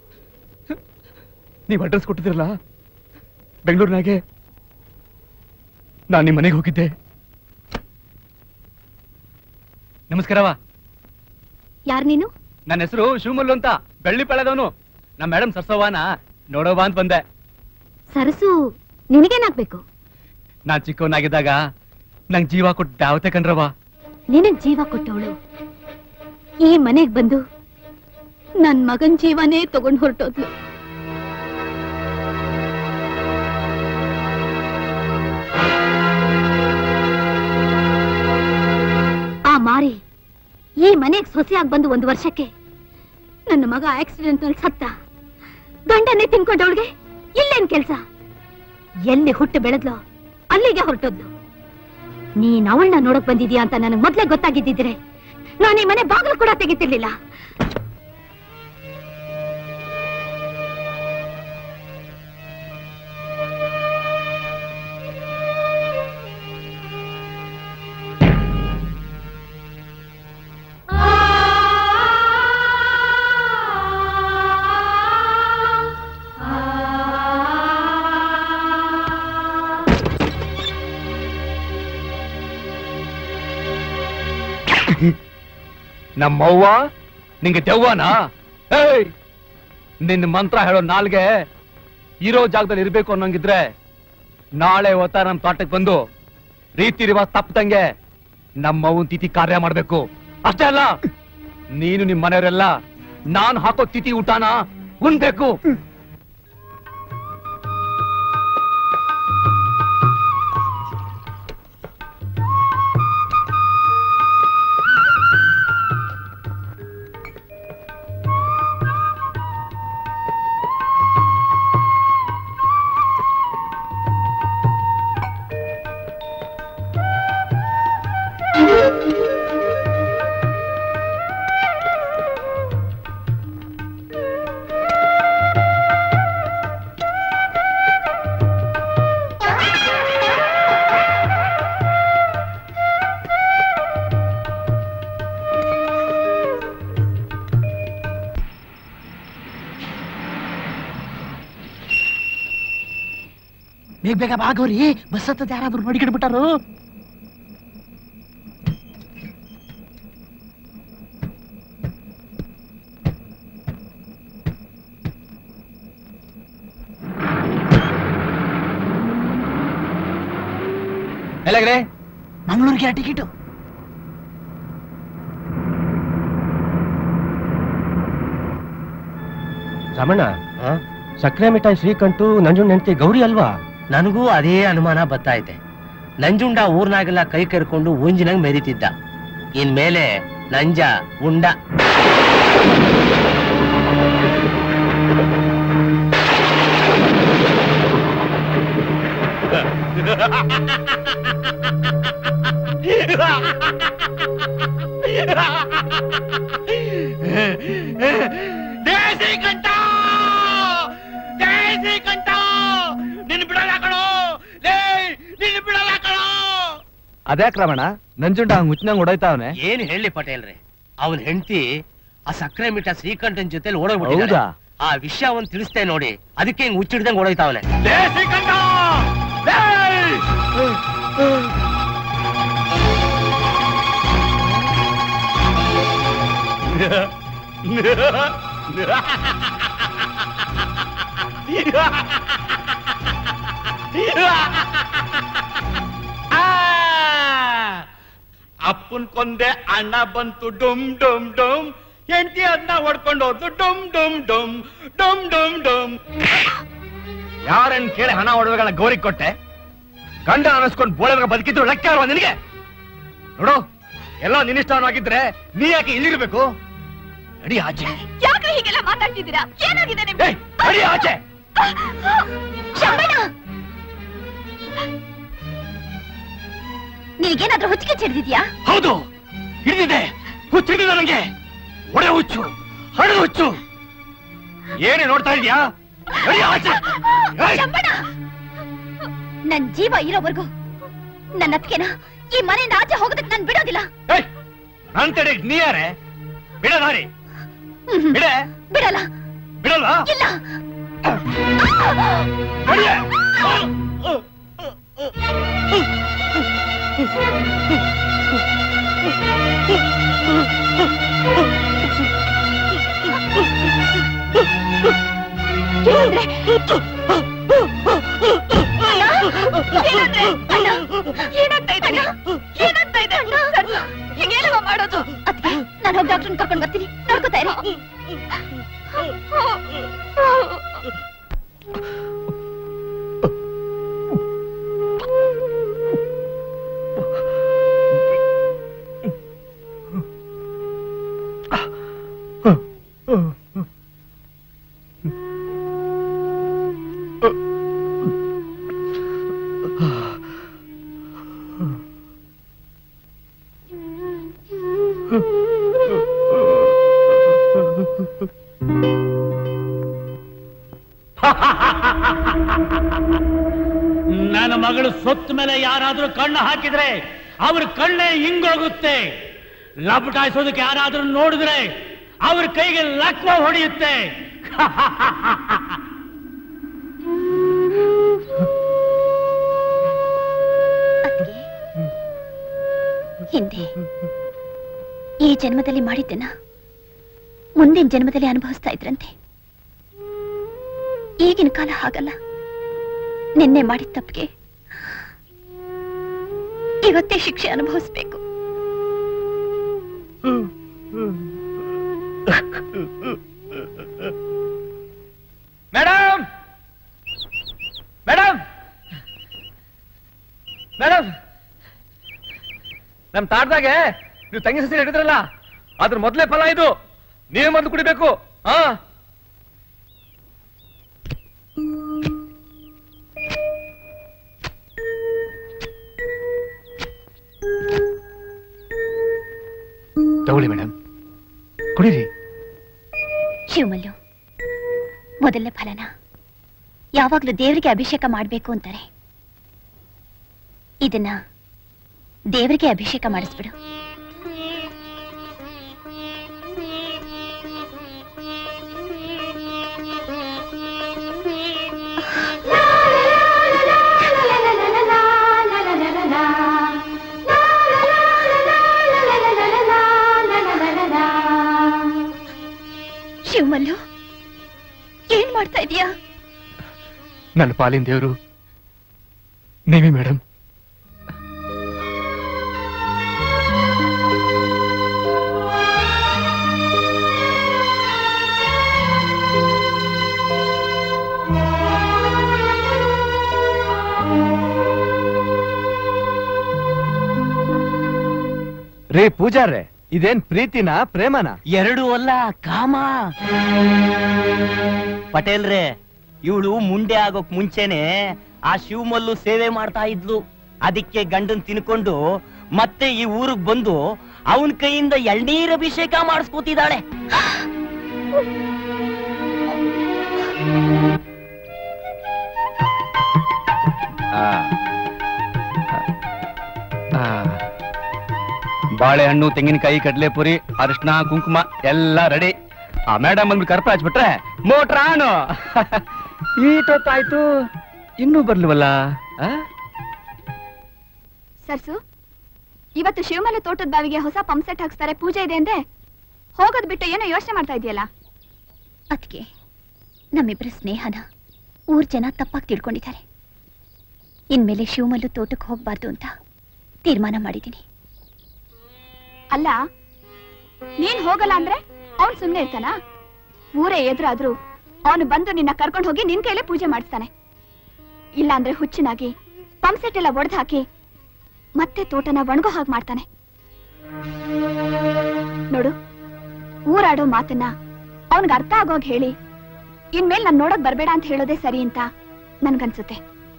ನೀವು ಅಡ್ರೆಸ್ ಕೊಟ್ಟಿದ್ರಲ್ಲ ಬೆಂಗಳೂರಿನಾಗೆ ನಾನು ನಿಮ್ಮ ಮನೆಗೆ ಹೋಗಿದ್ದೆ ನಮಸ್ಕಾರವಾ ಯಾರ್ ನೀನು ನನ್ನ ಹೆಸರು ಶಿವಮಲ್ಲು ಅಂತ ಬೆಳ್ಳಿ ಪಾಳ್ಯದವನು ನಮ್ಮ ಮೇಡಮ್ ಸರ್ಸವ್ವನ ನೋಡೋವಾ ಅಂತ ಬಂದೆ ಸರಸು ನಿನಗೇನಾಗ್ಬೇಕು ನಾನ್ ಚಿಕ್ಕವನಾಗಿದ್ದಾಗ ನಂಗ್ ಜೀವ ಕೊಟ್ಟು ದಾವತೆ ಕಣ್ರವ ನಿನಗ್ ಜೀವ ಕೊಟ್ಟವಳು ಈ ಮನೆಗ್ ಬಂದು ನನ್ ಮಗನ್ ಜೀವನೇ ತಗೊಂಡ್ ಹೊರಟೋದ್ಲು ಆ ಮಾರಿ ಈ ಮನೆಗ್ ಸೊಸೆಯಾಗಿ ಬಂದು ಒಂದು ವರ್ಷಕ್ಕೆ ನನ್ನ ಮಗ ಆಕ್ಸಿಡೆಂಟ್ ನಲ್ಲಿ ಸತ್ತ ಗಂಡನ್ನೇ ತಿನ್ಕೊಂಡವಳಿಗೆ ಇಲ್ಲೇನ್ ಕೆಲ್ಸ ಎಲ್ಲಿ ಹುಟ್ಟು ಬೆಳೆದ್ಲೋ ಅಲ್ಲಿಗೆ ಹೊರಟೋದ್ಲು ನೀನ್ ಅವಳನ್ನ ನೋಡಕ್ ಬಂದಿದ್ಯಾ ಅಂತ ನನಗೆ ಮೊದ್ಲೇ ಗೊತ್ತಾಗಿದ್ದಿದ್ರೆ ನಾನು ಈ ಮನೆ ಬಾಗಿಲು ಕೂಡ ತೆಗಿತಿರ್ಲಿಲ್ಲ ನಮ್ಮವ್ವ ನಿಂಗೆ ದೆವ್ವನಾ ಏಯ್ ನಿನ್ನ ಮಂತ್ರ ಹೇಳೋ ನಾಲ್ಗೆ ಇರೋ ಜಾಗದಲ್ಲಿ ಇರ್ಬೇಕು ಅನ್ನೋಂಗಿದ್ರೆ ನಾಳೆ ಹೊತ್ತ ನಮ್ ತೋಟಕ್ಕೆ ಬಂದು ರೀತಿ ರಿವಾಜ್ ತಪ್ಪದಂಗೆ ನಮ್ಮವ್ವನ್ ತಿಥಿ ಕಾರ್ಯ ಮಾಡ್ಬೇಕು ಅಷ್ಟೇ ಅಲ್ಲ ನೀನು ನಿಮ್ ಮನೆಯವರೆಲ್ಲ ನಾನ್ ಹಾಕೋ ತಿಥಿ ಊಟನ ಉಣ್ಬೇಕು ಬೇಗ ಬೇಗ ಬಾಗೋರಿ ಬಸ್ ಹತ್ತದ ಯಾರಾದ್ರೂ ನೋಡಿಕಿಡ್ಬಿಟ್ಟಾರು ಎಲ್ಲಗ್ರೆ ಮಂಗಳೂರಿಗೆ ಟಿಕೆಟ್ ರಮಣ ಸಕ್ಕರೆ ಮಿಠಾಯಿ ಶ್ರೀಕಂಠು ನಂಜುಂಡ್ ಹೆಂಡತಿ ಗೌರಿ ಅಲ್ವಾ ನನಗೂ ಅದೇ ಅನುಮಾನ ಬತ್ತೈತೆ ನಂಜುಂಡ ಊರ್ನಾಗೆಲ್ಲ ಕೈ ಕರ್ಕೊಂಡು ಊಂಜಿನಂಗ್ ಮೆರಿತಿದ್ದ ಇನ್ಮೇಲೆ ನಂಜ ಉಂಡ ದೇಸಿ ಕಂಠ ದೇಸಿ ಕಂಠ ನಿನ್ ಬಿಡಲ್ಲ ಕಣೋ ಲೇ ನಿನ್ ಬಿಡಲ್ಲ ಕಣೋ ಅದ್ಯಾಕ್ ರಮಣ ನಂಜುಂಡ ಹಂಗ್ ಹುಚ್ಚಿನಂಗ್ ಹೊಡೋಯ್ತಾವನೆ ಏನ್ ಹೇಳಿ ಪಟೇಲ್ರೆ ಅವನ್ ಹೆಂಡತಿ ಆ ಸಕ್ಕರೆ ಮಿಠ ಶ್ರೀಕಂಠನ್ ಜೊತೆಲಿ ಓಡೋಗ್ಬಿಟ್ಟಿದ್ದಾಳೆ ಹೌದಾ? ಆ ವಿಷಯ ಅವನ್ ತಿಳಿಸ್ತೇ ನೋಡಿ ಅದಕ್ಕೆ ಹಿಂಗ್ ಹುಚ್ಚಿಡ್ದಂಗ್ ಓಡೋಯ್ತಾವನೆ ದೇಸಿ ಕಂಠ ಲೇ ಅಪ್ಪನ್ ಕೊಂದೆ ಅಣ್ಣ ಬಂತು ಡುಮ್ ಡುಮ್ ಡುಮ್ ಹೆಂಡತಿ ಅದನ್ನ ಹೊಡ್ಕೊಂಡು ಹೋದ್ರು ಡುಮ್ ಡುಮ್ ಡುಮ್ ಡುಮ್ ಡುಮ್ ಡುಮ್ ಯಾರನ್ ಕೇಳಿ ಹಣ ಒಡವೆಗಳ ಗೌರಿ ಕೊಟ್ಟೆ ಗಂಡ ಅನಿಸ್ಕೊಂಡು ಬೋಳಗ ಬದುಕಿದ್ರು ಲೆಕ್ಕ ಅಲ್ವಾ ನಿನಗೆ ನೋಡು ಎಲ್ಲ ನಿನ್ನಿಷ್ಟವಾಗಿದ್ರೆ ನೀ ಯಾಕೆ ಇಲ್ಲಿರ್ಬೇಕು ನಡಿ ಆಚೆ ಯಾಕೆ ಹೀಗೆಲ್ಲ ಮಾತಾಡ್ತಿದ್ದೀರಾ ಏನಾಗಿದೆ ನಿಮ್ಗೆ ನಡಿ ಆಚೆ ಶಂಬಣ್ಣ ನಿನಗೇನಾದ್ರೂ ಹುಚ್ಚಿಗೆ ಚಿಡ್ದಿದ್ಯಾ ಹೌದು ಹಿಡಿದಿದೆ ಹುಚ್ಚು ಹಿಡಿದ ನನಗೆ ಒಡೆ ಹುಚ್ಚು ಹಣದ ಹುಚ್ಚು ಏನೇ ನೋಡ್ತಾ ಇದೀಯಾ ನಡಿ ಆಚೆ ಏಯ್! ಶಂಬಣ್ಣ ನನ್ ಜೀವ ಇರೋವರೆಗೂ ನನ್ನ ಅತ್ತಿಗೆನ ಈ ಮನೆಯಿಂದ ಆಚೆ ಹೋಗೋದಕ್ಕೆ ನಾನು ಬಿಡೋದಿಲ್ಲ ಏಯ್! ನನ್ ತಡೆಗ್ ನೀ ಯಾರೇ ಬಿಡ ದಾರಿ ಬಿಡೆ ಬಿಡಲ್ಲ ಬಿಡಲ್ವಾ ಇಲ್ಲ ನಡಿಯೇ. ಏನಂದ್ರೆ ಅಣ್ಣ, ಏನಂದ್ರೆ? ಅಣ್ಣ, ಏನಾಗ್ತಾ ಇದೆ ಅಣ್ಣ? ಏನಾಗ್ತಾ ಇದೆ ಅಣ್ಣ? ಸರ್ಸು, ಹಿಂಗ್ ನಾನು ಹೋಗಿ ಡಾಕ್ಟರ್ ಕರ್ಕೊಂಡು ಬರ್ತೀನಿ ನೋಡ್ಕೋತಾ ಇರಿ ನನ್ನ ಮಗಳು ಸೊತ್ತ ಮೇಲೆ ಯಾರಾದ್ರೂ ಕಣ್ಣು ಹಾಕಿದ್ರೆ ಅವ್ರ ಕಣ್ಣೇ ಹಿಂಗೋಗುತ್ತೆ ಲಪಟಾಯಿಸೋದಕ್ಕೆ ಯಾರಾದ್ರೂ ನೋಡಿದ್ರೆ ಅವ್ರ ಕೈಗೆ ಲಕ್ವ ಹೊಡೆಯುತ್ತೆ ಹಿಂದೆ ಈ ಜನ್ಮದಲ್ಲಿ ಮಾಡಿದ್ದನ್ನ ಮುಂದಿನ ಜನ್ಮದಲ್ಲಿ ಅನುಭವಿಸ್ತಾ ಇದ್ರಂತೆ ಈಗಿನ ಕಾಲ ಹಾಗಲ್ಲ ನಿನ್ನೆ ಮಾಡಿದ ತಪ್ಪಿಗೆ ಇವತ್ತೇ ಶಿಕ್ಷೆ ಅನುಭವಿಸ್ಬೇಕು ಮೇಡಮ್ ಮೇಡಮ್ ಮೇಡಮ್ ನಮ್ ತಾಡ್ದಾಗೆ ನೀವು ತಂಗಿ ಸಸಿ ಹಿಡಿದ್ರಲ್ಲ ಅದ್ರ ಮೊದಲೇ ಫಲ ಇದು ನೀವು ಬಂದು ಕುಡಿಬೇಕು ಹಾ ತಗೊಳ್ಳಿ ಮೇಡಮ್ ಕುಡೀರಿ ಶಿವಮಲ್ಲು ಮೊದಲನೇ ಫಲನ ಯಾವಾಗ್ಲೂ ದೇವರಿಗೆ ಅಭಿಷೇಕ ಮಾಡ್ಬೇಕು ಅಂತಾರೆ ಇದನ್ನ ದೇವರಿಗೆ ಅಭಿಷೇಕ ಮಾಡಿಸ್ಬಿಡು ಶಿವಮಲ್ಲು ಏನ್ ಮಾಡ್ತಾ ಇದೀಯಾ ನನ್ನ ಪಾಲಿನ ದೇವರು ನೀವೇ ಮೇಡಮ್ ರೇ ಪೂಜಾರ್ರೆ ಇದೇನ್ ಪ್ರೀತಿನ ಪ್ರೇಮನ ಎರಡು ಅಲ್ಲ ಕಾಮ ಪಟೇಲ್ರೆ ಇವಳು ಮುಂಡೆ ಆಗೋಕ್ ಮುಂಚೆನೆ ಆ ಶಿವಮಲ್ಲು ಸೇವೆ ಮಾಡ್ತಾ ಇದ್ಲು ಅದಕ್ಕೆ ಗಂಡನ್ ತಿನ್ಕೊಂಡು ಮತ್ತೆ ಈ ಊರಿಗೆ ಬಂದು ಅವನ ಕೈಯಿಂದ ಎಳ್ನೀರ್ ಅಭಿಷೇಕ ಮಾಡಿಸ್ಕೋತಿದ್ದಾಳೆ ಬಾಳೆಹಣ್ಣು ತೆಂಗಿನಕಾಯಿ ಕಡಲೆಪುರಿ ಅರಿಶಿನ ಕುಂಕುಮ ಎಲ್ಲ ರೆಡಿ ಆ ಮೇಡಮ್ ಬಂದ್ಬಿಟ್ಟು ಕರ್ಪ ಹಚ್ಬಿಟ್ರೆ ಮೋಟ್ರ್ ಆನು ಈಟೊತ್ತಾಯ್ತು ಇನ್ನೂ ಬರ್ಲಿವಲ್ಲ ಆ? ಸರ್ಸು ಇವತ್ತು ಶಿವಮಲ್ಲ ತೋಟದ ಬಾವಿಗೆ ಹೊಸ ಪಂಪ್ ಸೆಟ್ ಹಾಕ್ಸ್ತಾರೆ ಪೂಜೆ ಇದೆ ಅಂದೆ ಹೋಗೋದ್ ಬಿಟ್ಟು ಏನೋ ಯೋಚನೆ ಮಾಡ್ತಾ ಇದೆಯಲ್ಲ ಅದಕ್ಕೆ ನಮ್ಮಿಬ್ಬರ ಸ್ನೇಹನ ಊರ್ ಜನ ತಪ್ಪಾಗಿ ತಿಳ್ಕೊಂಡಿದ್ದಾರೆ ಇನ್ಮೇಲೆ ಶಿವಮಲ್ಲು ತೋಟಕ್ಕೆ ಹೋಗ್ಬಾರ್ದು ಅಂತ ತೀರ್ಮಾನ ಮಾಡಿದ್ದೀನಿ ಅಲ್ಲ ನೀನ್ ಹೋಗಲ್ಲ ಅಂದ್ರೆ ಅವ್ನ್ ಸುಮ್ನೆ ಇರ್ತಾನ ಊರೇ ಎದುರಾದ್ರೂ ಅವನು ಬಂದು ನಿನ್ನ ಕರ್ಕೊಂಡು ಹೋಗಿ ನಿನ್ ಕೈಲೇ ಪೂಜೆ ಮಾಡಿಸ್ತಾನೆ ಇಲ್ಲ ಅಂದ್ರೆ ಹುಚ್ಚಿನಾಗಿ ಪಂಪ್ ಸೆಟ್ ಎಲ್ಲ ಒಡೆದು ಹಾಕಿ ಮತ್ತೆ ತೋಟನ ಒಣಗೋ ಹಾಗೆ ಮಾಡ್ತಾನೆ ನೋಡು ಊರಾಡೋ ಮಾತನ್ನ ಅವನ್ಗೆ ಅರ್ಥ ಆಗೋಗ್ ಹೇಳಿ ಇನ್ಮೇಲೆ ನಾನ್ ನೋಡಕ್ ಬರ್ಬೇಡ ಅಂತ ಹೇಳೋದೇ ಸರಿ ಅಂತ ನನ್ಗನ್ಸುತ್ತೆ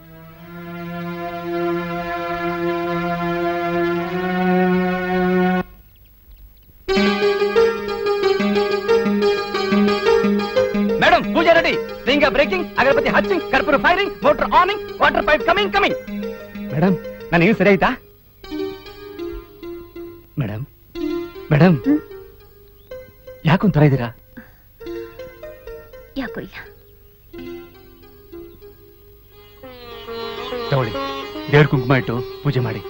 ಮೇಡಮ್ ಪೂಜೆ ರೆಡಿ ಲಿಂಗ ಬ್ರೇಕಿಂಗ್ ಅಗರಬತ್ತಿ ಹಚ್ಚಿಂಗ್ ಕರ್ಪೂರ ಫೈರಿಂಗ್ ಮೋಟರ್ ಆನಿಂಗ್ water pipe coming coming madam ನಾನು ಏನು ಸರಿ ಆಯ್ತಾ ಮೇಡಮ್ ಮೇಡಮ್ ಯಾಕೊಂತರ ಇದ್ದೀರಾ ಯಾಕೋ ಇಲ್ಲ ತಗೊಳ್ಳಿ ದೇವ್ರ ಕುಂಕುಮ ಇಟ್ಟು ಪೂಜೆ ಮಾಡಿ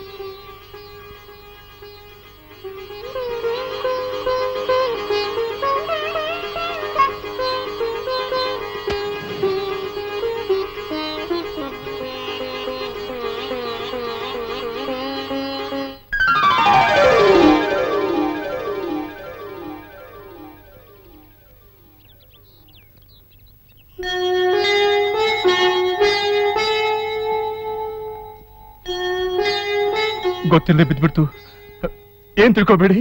ಗೊತ್ತಿಲ್ಲದೆ ಬಿದ್ಬಿಡ್ತು ಏನ್ ತಿಳ್ಕೊಬೇಡಿ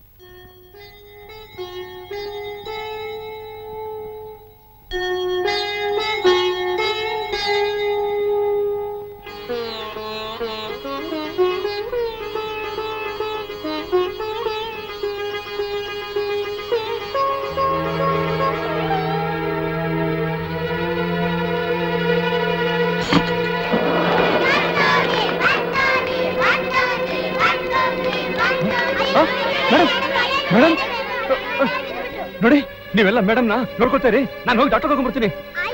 ಮೇಡಮ್ ಮೇಡಮ್ ನೋಡಿ ನೀವೆಲ್ಲ ಮೇಡಮ್ನ ನೋಡ್ಕೊಳ್ತೀರಿ ನಾನು ಹೋಗಿ ಡಾಕ್ಟರ್ ತಗೊಂಡ್ಬರ್ತೀನಿ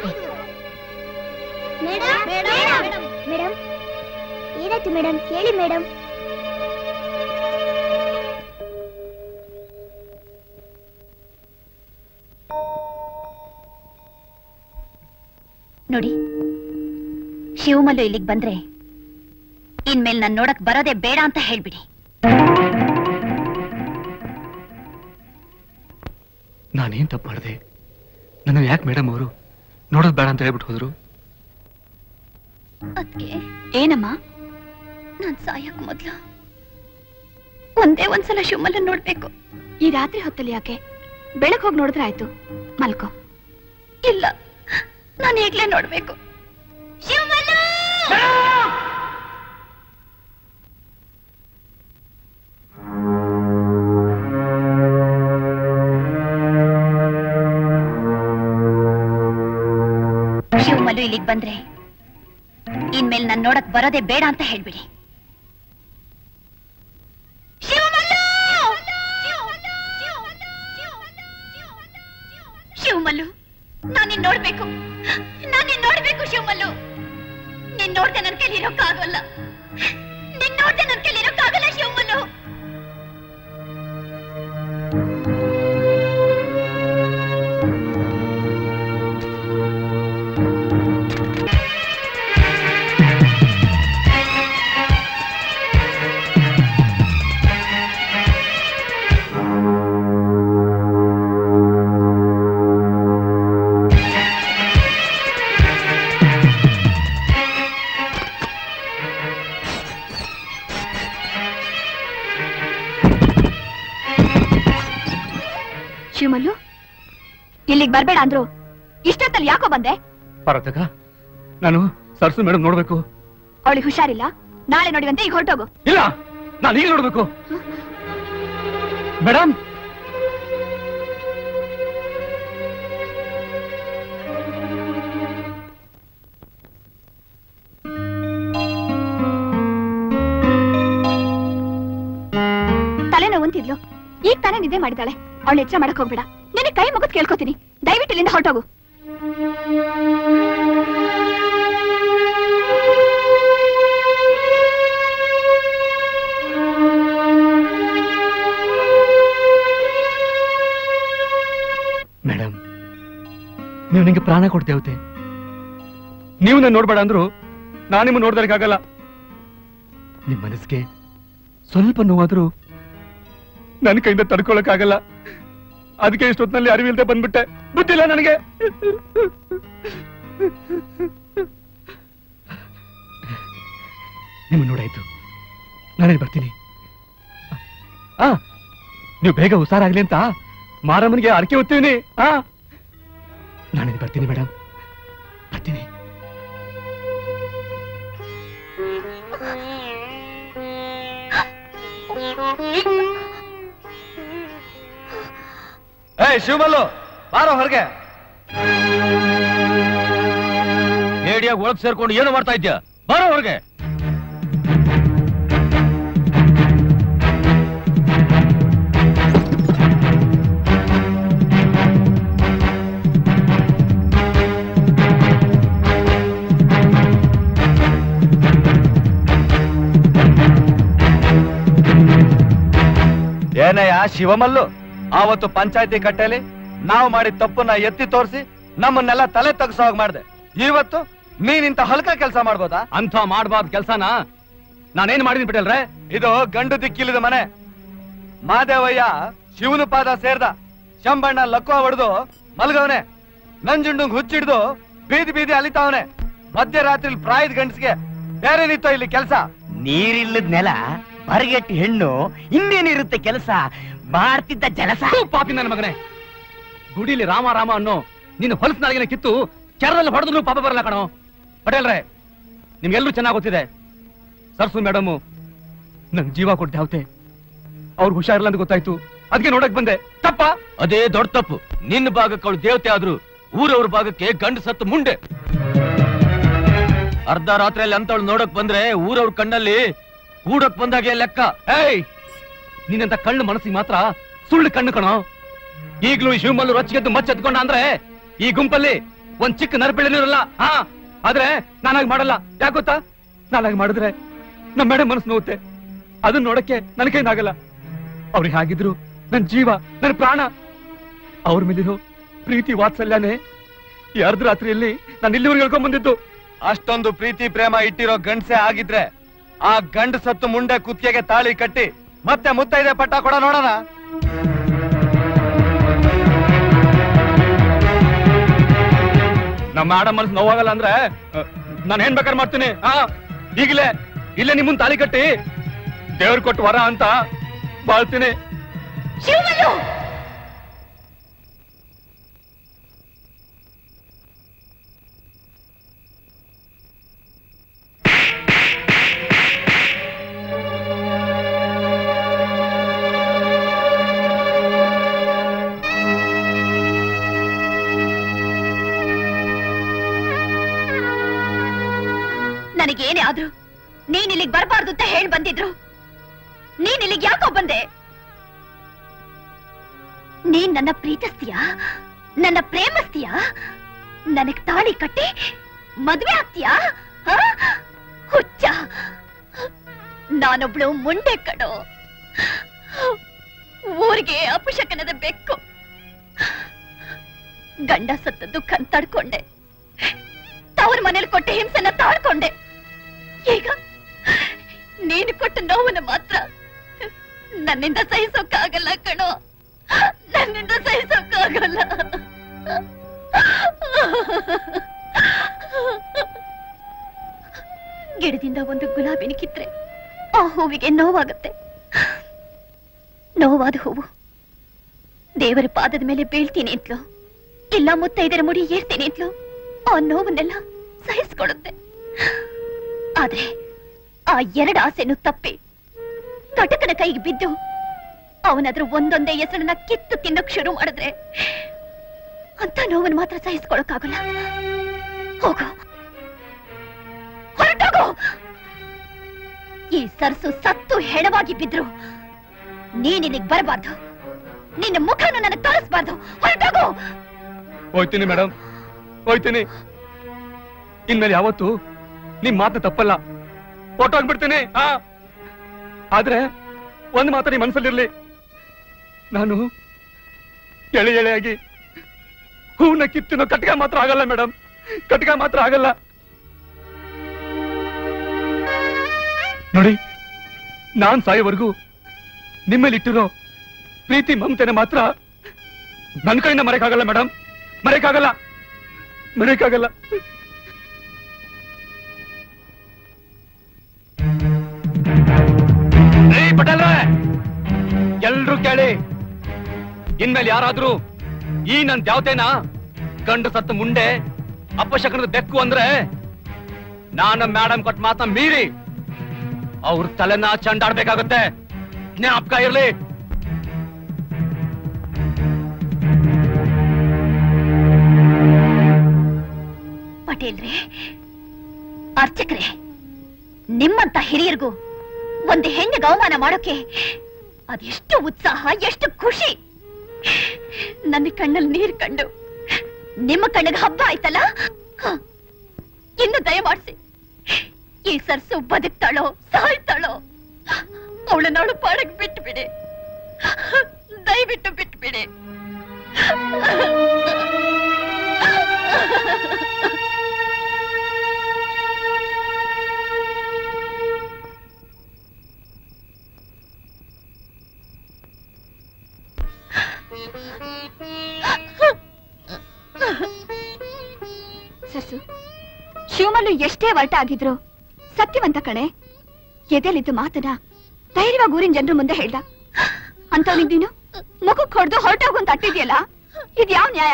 ಮೇಡಮ್ ಏನಾಯ್ತು ಮೇಡಮ್ ಹೇಳಿ ಮೇಡಮ್ ನೋಡಿ ಶಿವಮಲ್ಲು ಇಲ್ಲಿಗೆ ಬಂದ್ರೆ ಇನ್ಮೇಲೆ ನಾನು ನೋಡಕ್ ಬರೋದೇ ಬೇಡ ಅಂತ ಹೇಳ್ಬಿಡಿ ನಾನೇನ್ ತಪ್ಪು ಮಾಡಿದೆ ನನ್ನ ಯಾಕೆ ಮೇಡಮ್ ಅವರು ನೋಡೋದು ಬೇಡ ಅಂತ ಹೇಳ್ಬಿಟ್ಟು ಹೋದ್ರು ಅದ್ಕೆ ಏನಮ್ಮ ನಾನ್ ಸಾಯಕ್ ಮೊದ್ಲು ಒಂದೇ ಒಂದ್ಸಲ ಶಿವಮಲ್ಲ ನೋಡ್ಬೇಕು ಈ ರಾತ್ರಿ ಹೊತ್ತಲ್ಲಿ ಯಾಕೆ ಬೆಳಗ್ ಹೋಗಿ ನೋಡಿದ್ರೆ ಆಯ್ತು ಮಲ್ಕೋ ಇಲ್ಲ ನಾನು ಈಗ್ಲೇ ನೋಡ್ಬೇಕು ಶಿವಮಲ್ಲು ಶಿವಮಲ್ಲು ಇಲ್ಲಿಗೆ ಬಂದ್ರೆ ಇನ್ಮೇಲೆ ನಾನು ನೋಡಕ್ ಬರೋದೇ ಬೇಡ ಅಂತ ಹೇಳ್ಬಿಡಿ ಶಿವಮಲ್ಲು ನಾನು ನಿನ್ ನೋಡ್ಬೇಕು ನಾನು ನಿನ್ ನೋಡ್ಬೇಕು ಶಿವಮಲ್ಲು ನಿನ್ ನೋಡ್ದೆ ನನ್ ಕೈಲಿ ಇರೋಕ್ಕಾಗಲ್ಲ ನಿನ್ ನೋಡ್ದೆ ನನ್ ಕೈಲಿ ಇರೋಕ್ಕಾಗಲ್ಲ ಶಿವಮಲ್ಲು ಶಿವಮಲ್ಲು ಇಲ್ಲಿಗೆ ಬರ್ಬೇಡ ಅಂದ್ರು ಇಷ್ಟೊತ್ತಲ್ಲಿ ಯಾಕೋ ಬಂದೆ ಪಾರ್ವತಕ್ಕ ನಾನು ಸರ್ಸು ಮೇಡಮ್ ನೋಡ್ಬೇಕು ಅವಳಿಗೆ ಹುಷಾರಿಲ್ಲ ನಾಳೆ ನೋಡಿವಂತೆ ಈಗ ಹೊರಟೋಗು ಇಲ್ಲ ನಾನು ಈಗ ನೋಡ್ಬೇಕು ಮೇಡಮ್ ತಲೆನೋವು ಅಂತಿದ್ಲು ಈಗ ತಾನೇ ನಿದ್ದೆ ಮಾಡಿದಾಳೆ ಅವಳು ಎಚ್ಚರ ಮಾಡಕ್ ಹೋಗ್ಬೇಡ ನಿನಗೆ ಕೈ ಮುಗಿದ್ ಕೇಳ್ಕೊತೀನಿ ದಯವಿಟ್ಟು ಇಲ್ಲಿಂದ ಹೊರಟೋಗು ಮೇಡಮ್ ನೀವು ನಿಂಗೆ ಪ್ರಾಣ ಕೊಡ್ತೇವತೆ ನೀವು ನಾನು ನೋಡ್ಬೇಡ ಅಂದ್ರು ನಾನು ನಿಮ್ಮ ನೋಡ್ದಕ್ಕಾಗಲ್ಲ ನಿಮ್ ಮನಸ್ಸಿಗೆ ಸ್ವಲ್ಪ ನೋವಾದ್ರೂ ನನ್ನ ಕೈಯಿಂದ ತಡ್ಕೊಳಕ್ಕಾಗಲ್ಲ ಅದಕ್ಕೆ ಇಷ್ಟೊತ್ತಿನಲ್ಲಿ ಅರಿವಿಲ್ದೆ ಬಂದ್ಬಿಟ್ಟೆ ಬುದ್ಧಿಲ್ಲ ನನಗೆ ನಿಮ್ಮ ನೋಡಾಯ್ತು ನಾನೇ ಬರ್ತೀನಿ ಆ ನೀವು ಬೇಗ ಹುಷಾರಾಗ್ಲಿ ಅಂತ ಮಾರಮ್ಮನಿಗೆ ಅರಕೆ ಹೊತ್ತೀವಿ ಆ ನಾನೇ ಬರ್ತೀನಿ ಮೇಡಮ್ ಬರ್ತೀನಿ ಏಯ್ ಶಿವಮಲ್ಲು ಬಾರೋ ಹೊರಗೆ ಏಡಿಯಾಗ ಒಳಗ್ ಸೇರ್ಕೊಂಡು ಏನು ಮಾಡ್ತಾ ಇದ್ಯಾ ಬರೋ ಹೊರಗೆ ಏನಯ್ಯ ಶಿವಮಲ್ಲು ಆವತ್ತು ಪಂಚಾಯತಿ ಕಟ್ಟೆಲಿ ನಾವು ಮಾಡಿದ ತಪ್ಪನ್ನ ಎತ್ತಿ ತೋರಿಸಿ ನಮ್ಮನ್ನೆಲ್ಲ ತಲೆ ತಗ್ಸೋ ಹಾಗೆ ಮಾಡ್ದೆ ಇವತ್ತು ನೀನಿಂತ ಹಲ್ಕ ಕೆಲಸ ಮಾಡ್ಬೋದಾ ಅಂತ ಮಾಡಬಾರ್ದು ಕೆಲ್ಸನ ನಾನೇನ್ ಮಾಡಿದೀನಿ ಬಿಟ್ಟಲ್ರೆ ಇದು ಗಂಡು ದಿಕ್ಕಿಲಿದ ಮನೆ ಮಾದೇವಯ್ಯ ಶಿವನ ಪಾದ ಸೇರ್ದ ಶಂಬಣ್ಣ ಲಕ್ಕುವ ಹೊಡೆದು ಮಲ್ಗವನೆ ನಂಜುಂಡಂಗ್ ಹುಚ್ಚಿಡ್ದು ಬೀದಿ ಬೀದಿ ಅಲಿತಾವನೆ ಮಧ್ಯರಾತ್ರಿ ಪ್ರಾಯದ ಗಂಡಸ್ಗೆ ಬೇರೆ ನಿಂತೋ ಇಲ್ಲಿ ಕೆಲಸ ನೀರಿಲ್ಲದ ನೆಲ ಬರಗೆಟ್ಟಿ ಹೆಣ್ಣು ಇನ್ನೇನಿರುತ್ತೆ ಕೆಲಸ ಮಾಡ್ತಿದ್ದ ಜಲಸ ಪಾಪಿ ನನ್ನ ಮಗನೇ ಗುಡಿಲಿ ರಾಮ ರಾಮ ಅನ್ನೋ ನಿನ್ನ ಹೊಲಸ್ ನಾಳಿಗೆ ಕಿತ್ತು ಕೆರದಲ್ಲಿ ಹೊಡೆದ್ರು ಪಾಪ ಬರಲ್ಲ ಕಣೋ ಪಟೇಲ್ರೆ ನಿಮ್ಗೆಲ್ಲರೂ ಚೆನ್ನಾಗಿ ಗೊತ್ತಿದೆ ಸರ್ಸು ಮೇಡಮ್ ನಂಗ್ ಜೀವ ಕೊಟ್ಟೆ ಅವತೆ ಅವ್ರು ಹುಷಾರಿಲ್ಲ ಅಂತ ಗೊತ್ತಾಯ್ತು ಅದಕ್ಕೆ ನೋಡಕ್ ಬಂದೆ ತಪ್ಪ ಅದೇ ದೊಡ್ಡ ತಪ್ಪು ನಿನ್ನ ಭಾಗಕ್ಕೆ ಅವಳು ದೇವತೆ ಆದ್ರು ಊರವ್ರ ಭಾಗಕ್ಕೆ ಗಂಡು ಸತ್ತು ಮುಂಡೆ ಅರ್ಧ ರಾತ್ರಿಯಲ್ಲಿ ಅಂತವಳು ನೋಡಕ್ ಬಂದ್ರೆ ಊರವ್ರ ಕಣ್ಣಲ್ಲಿ ಕೂಡಕ್ ಬಂದಾಗೆ ಲೆಕ್ಕ ಏಯ್ ನಿನ್ನಂತ ಕಣ್ಣು ಮನಸ್ಸಿಗೆ ಮಾತ್ರ ಸುಳ್ಳು ಕಣ್ಣು ಕಣೋ ಈಗ್ಲೂ ಈ ಶಿವಮಲ್ಲು ರೊಚ್ಚಿಗೆದ್ದು ಮಚ್ಚೆತ್ಕೊಂಡ ಅಂದ್ರೆ ಈ ಗುಂಪಲ್ಲಿ ಒಂದ್ ಚಿಕ್ಕ ನರಪಿಳನೂ ಇರಲ್ಲ ಹಾ ಆದ್ರೆ ನಾನಾಗಿ ಮಾಡಲ್ಲ ಯಾಕೆ ಗೊತ್ತಾ ನಾನಾಗಿ ಮಾಡಿದ್ರೆ ನಮ್ಮ ಮೇಡಮ್ ಮನಸ್ಸು ನೋವುತ್ತೆ ಅದನ್ನ ನೋಡಕ್ಕೆ ನನ್ ಕೈನಾಗಲ್ಲ ಅವ್ರಿಗೆ ಹಾಗಿದ್ರು ನನ್ ಜೀವ ನನ್ ಪ್ರಾಣ ಅವ್ರ ಮೇಲಿರೋ ಪ್ರೀತಿ ವಾತ್ಸಲ್ಯನೇ ಈ ಅರ್ಧ ರಾತ್ರಿಯಲ್ಲಿ ನಾನು ಇಲ್ಲಿವರೆಗೆ ಹೇಳ್ಕೊಂಡ್ ಬಂದಿದ್ದು ಅಷ್ಟೊಂದು ಪ್ರೀತಿ ಪ್ರೇಮ ಇಟ್ಟಿರೋ ಗಂಡಸೆ ಆಗಿದ್ರೆ ಆ ಗಂಡ ಸತ್ತು ಮುಂಡೆ ಕುತ್ತಿಗೆಗೆ ತಾಳಿ ಕಟ್ಟಿ ಮತ್ತೆ ಮುತ್ತೈದೆ ಪಟ್ಟ ಕೊಡ ನೋಡೋಣ ನಮ್ಮ ಮೇಡಮ್ ಮನಸ್ಸು ನೋವಾಗಲ್ಲ ಅಂದ್ರೆ ನಾನು ಏನ್ ಬೇಕಾದ್ರೆ ಮಾಡ್ತೀನಿ ಹಾ ಈಗಲೇ ಇಲ್ಲೇ ನಿಮ್ಮನ್ ತಾಳಿ ಕಟ್ಟಿ ದೇವ್ರು ಕೊಟ್ಟು ವರ ಅಂತ ಬಾಳ್ತೀನಿ ಶಿವಮಲ್ಲು ನನಗೇನೇ ಆದ್ರೂ ನೀನ್ ಇಲ್ಲಿಗೆ ಬರಬಾರ್ದು ಅಂತ ಹೇಳಿ ಬಂದಿದ್ರು ನೀನ್ ಇಲ್ಲಿಗೆ ಯಾಕೋ ಬಂದೆ ನೀನ್ ನನ್ನ ಪ್ರೀತಿಸ್ತೀಯಾ ನನ್ನ ಪ್ರೇಮಿಸ್ತೀಯಾ ನನಗ್ ತಾಳಿ ಕಟ್ಟಿ ಮದ್ವೆ ಆಗ್ತೀಯಾ ಆ? ಹುಚ್ಚ ನಾನೊಬ್ಳು ಮುಂಡೆ ಕಡೋ ಊರಿಗೆ ಅಪಶಕನದ ಬೆಕ್ಕು ಗಂಡ ಸತ್ತ ದುಃಖ ತಡ್ಕೊಂಡೆ ತವ್ರ ಮನೇಲಿ ಕೊಟ್ಟ ಹಿಂಸೆನ ತಾಳ್ಕೊಂಡೆ ಈಗ ನೀನು ಕೊಟ್ಟ ನೋವನ್ನ ಮಾತ್ರ ನನ್ನಿಂದ ಸಹಿಸೋಕ್ಕಾಗಲ್ಲ ಕಣೋ ನನ್ನಿಂದ ಸಹಿಸೋಕ್ಕಾಗಲ್ಲ ಗಿಡದಿಂದ ಒಂದು ಗುಲಾಬಿನ ಕಿತ್ರೆ ಆ ಹೂವಿಗೆ ನೋವಾಗುತ್ತೆ ನೋವಾದ ಹೂವು ದೇವರ ಪಾದದ ಮೇಲೆ ಬೀಳ್ತೀನಿ ಅಂತಲೋ ಇಲ್ಲ ಮುತ್ತೈದರ ಮುಡಿ ಏರ್ತೀನಿ ಅಂತಲೋ ಆ ನೋವನ್ನೆಲ್ಲ ಸಹಿಸ್ಕೊಳ್ಳುತ್ತೆ ಆದ್ರೆ ಆ ಎರಡು ಆಸೆನು ತಪ್ಪಿ ಕಟಕನ ಕೈಗೆ ಬಿದ್ದು ಅವನದ್ರ ಒಂದೊಂದೇ ಹೆಸರನ್ನ ಕಿತ್ತು ತಿನ್ನಕ್ ಶುರು ಮಾಡಿದ್ರೆ ಅಂತ ನೋವನ್ನು ಮಾತ್ರ ಸಹಿಸ್ಕೊಳಕ್ಕಾಗಲ್ಲ ಹೋಗು ಹೊರಟೋಗು ಈ ಸರ್ಸು ಸತ್ತು ಹೆಣವಾಗಿ ಬಿದ್ರು ನೀನಿಲ್ಲಿಗೆ ಬರಬಾರ್ದು ನಿನ್ನ ಮುಖನ ನನಗೆ ತೋರಿಸ್ಬಾರ್ದು ಹೊರಟೋಗು ಹೋಯ್ತೀನಿ ಮೇಡಮ್ ಹೋಯ್ತೀನಿ ಇನ್ಮೇಲೆ ಯಾವತ್ತು ನಿಮ್ ಮಾತು ತಪ್ಪಲ್ಲ ಹೊಟ್ಟೋಗ್ಬಿಡ್ತೀನಿ ಹಾ ಆದ್ರೆ ಒಂದ್ ಮಾತ್ರ ನಿಮ್ ಮನ್ಸಲ್ಲಿರ್ಲಿ ನಾನು ಎಳೆ ಎಳೆಯಾಗಿ ಹೂವನ್ನ ಕಿತ್ತಿನೋ ಕಟ್ಗ ಮಾತ್ರ ಆಗಲ್ಲ ಮೇಡಮ್ ಕಟ್ಗ ಮಾತ್ರ ಆಗಲ್ಲ ನೋಡಿ ನಾನ್ ಸಾಯೋವರೆಗೂ ನಿಮ್ಮಲ್ಲಿ ಇಟ್ಟಿರೋ ಪ್ರೀತಿ ಮಮತೆನ ಮಾತ್ರ ನನ್ ಕೈಯಿಂದ ಮರೆಯಕ್ಕಾಗಲ್ಲ ಮೇಡಮ್ ಮರೆಯಕ್ಕಾಗಲ್ಲ ಮರೆಯಕ್ಕಾಗಲ್ಲ ಏಯ್ ಪಟೇಲ್ರೆ ಎಲ್ರೂ ಕೇಳಿ ಇನ್ಮೇಲೆ ಯಾರಾದ್ರೂ ಈ ನನ್ ದ್ಯಾವತೆನ ಗಂಡು ಸತ್ತು ಮುಂಡೆ ಅಪಶಕನದ ಬೆಕ್ಕು ಅಂದ್ರೆ ನಾನು ಮೇಡಮ್ ಕೊಟ್ಟ ಮಾತನ್ನ ಮೀರಿ ಅವ್ರ ತಲೆನ ಚಂಡಾಡ್ಬೇಕಾಗತ್ತೆ ಜ್ಞಾಪಕ ಇರ್ಲಿ ಪಟೇಲ್ರೆ ಅರ್ಚಕ್ರೆ ನಿಮ್ಮಂತ ಹಿರಿಯರಿಗೂ ಒಂದು ಹೆಣ್ಣಿಗೆ ಅವಮಾನ ಮಾಡೋಕೆ ಅದೆಷ್ಟು ಉತ್ಸಾಹ ಎಷ್ಟು ಖುಷಿ ನನ್ನ ಕಣ್ಣಲ್ಲಿ ನೀರ್ ಕಂಡು ನಿಮ್ಮ ಕಣ್ಣಿಗೆ ಹಬ್ಬ ಆಯ್ತಲ್ಲ ಹ, ಇನ್ನು ದಯಮಾಡ್ಸಿ ಈ ಸರ್ಸು ಬದುಕ್ತಾಳೋ ಸಾಯ್ತಾಳೋ ಅವಳನ್ನ ಅವಳು ಪಾಡಕ್ ಬಿಟ್ಬಿಡಿ ದಯವಿಟ್ಟು ಬಿಟ್ಬಿಡಿ ಸರ್ಸು ಶಿವಮಲ್ಲು ಎಷ್ಟೇ ವರ್ಟ ಆಗಿದ್ರು ಸತ್ಯವಂತ ಕಣೆ ಎದೆಲಿದ್ದು ಮಾತನ ಧೈರ್ಯವಾಗಿ ಊರಿನ ಜನರು ಮುಂದೆ ಹೇಳ್ದ ಅಂತವನಿದ್ದೀನು ಮುಖಕ್ಕೆ ಹೊಡೆದು ಹೊರಟೋಗು ಅಂತ ಅಟ್ಟಿದ್ಯಲ್ಲ ಇದ್ ಯಾವ ನ್ಯಾಯ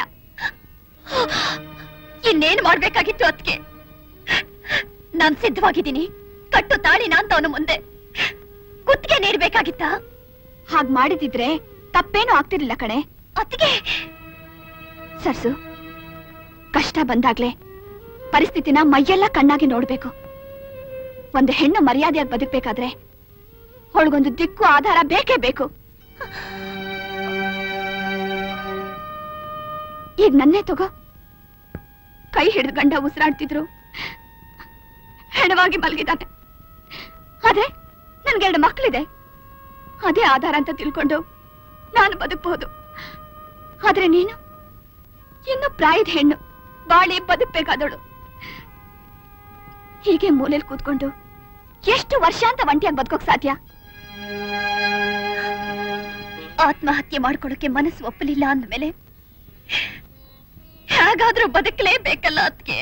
ಇನ್ನೇನ್ ಮಾಡ್ಬೇಕಾಗಿತ್ತು ಅದಕ್ಕೆ ನಾನ್ ಸಿದ್ಧವಾಗಿದ್ದೀನಿ ಕಟ್ಟು ತಾಳಿನ ಅಂತ ಅವನು ಮುಂದೆ ಕುತ್ತಿಗೆ ನೀಡ್ಬೇಕಾಗಿತ್ತ ಹಾಗ್ ಮಾಡಿದಿದ್ರೆ ತಪ್ಪೇನೂ ಆಗ್ತಿರ್ಲಿಲ್ಲ ಕಣೆ ಅತ್ತಿಗೆ ಸರ್ಸು ಕಷ್ಟ ಬಂದಾಗ್ಲೇ ಪರಿಸ್ಥಿತಿನ ಮೈಯೆಲ್ಲ ಕಣ್ಣಾಗಿ ನೋಡ್ಬೇಕು ಒಂದು ಹೆಣ್ಣು ಮರ್ಯಾದೆಯಾಗಿ ಬದುಕ್ಬೇಕಾದ್ರೆ ಅವಳಿಗೊಂದು ದಿಕ್ಕು ಆಧಾರ ಬೇಕೇ ಬೇಕು ಈಗ ನನ್ನೇ ತಗೋ ಕೈ ಹಿಡಿದು ಗಂಡ ಉಸಿರಾಡ್ತಿದ್ರು ಹೆಣವಾಗಿ ಮಲಗಿದ್ದಾನೆ ಆದ್ರೆ ನನ್ಗೆರಡು ಮಕ್ಕಳಿದೆ ಅದೇ ಆಧಾರ ಅಂತ ತಿಳ್ಕೊಂಡು ನಾನು ಬದುಕಬಹುದು ಆದ್ರೆ ನೀನು ಇನ್ನು ಪ್ರಾಯದ ಹೆಣ್ಣು ಬಾಳಿ ಬದುಕ್ಬೇಕಾದಳು ಹೀಗೆ ಮೂಲೆಯಲ್ಲಿ ಕೂತ್ಕೊಂಡು ಎಷ್ಟು ವರ್ಷ ಅಂತ ಒಂಟಿಯಾಗಿ ಬದುಕೋಕ್ ಸಾಧ್ಯ ಆತ್ಮಹತ್ಯೆ ಮಾಡ್ಕೊಳಕ್ಕೆ ಮನಸ್ಸು ಒಪ್ಪಲಿಲ್ಲ ಅಂದ್ಮೇಲೆ ಹೇಗಾದ್ರೂ ಬದುಕಲೇಬೇಕಲ್ಲ ಅದಕ್ಕೆ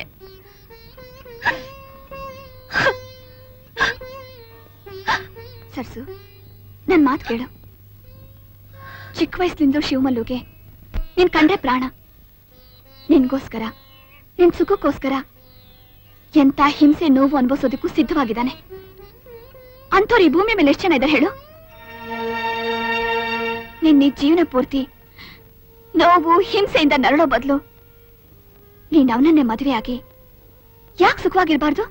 ಸರ್ಸು ನನ್ ಮಾತು ಕೇಳು ಚಿಕ್ಕ ವಯಸ್ಸಿನಿಂದ ಶಿವಮಲ್ಲುಗೆ ನೀನ್ ಕಂಡ್ರೆ ಪ್ರಾಣ ನಿನ್ಗೋಸ್ಕರ ನಿನ್ ಸುಖಕ್ಕೋಸ್ಕರ ಎಂತ ಹಿಂಸೆ ನೋವು ಅನುಭವಿಸೋದಕ್ಕೂ ಸಿದ್ಧವಾಗಿದ್ದಾನೆ ಅಂಥವ್ರು ಈ ಭೂಮಿ ಮೇಲೆ ಎಷ್ಟು ಜನ ಇದ್ದಾರೆ ಹೇಳು ನಿನ್ನ ಈ ಜೀವನ ಪೂರ್ತಿ ನೋವು ಹಿಂಸೆಯಿಂದ ನರಳೋ ಬದಲು ನೀನ್ ಅವನನ್ನೇ ಮದುವೆ ಆಗಿ ಯಾಕೆ ಸುಖವಾಗಿರ್ಬಾರ್ದು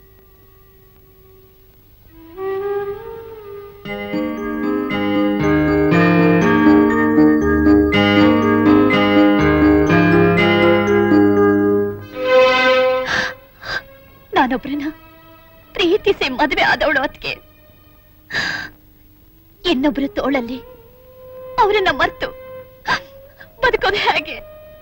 ನಾನೊಬ್ರನ್ನ ಪ್ರೀತಿಸಿ ಮದುವೆ ಆದವಳು ಅದಕ್ಕೆ ಇನ್ನೊಬ್ರ ತೋಳಲ್ಲಿ ಅವರನ್ನ ಮರ್ತು ಬದುಕೋದು ಹೇಗೆ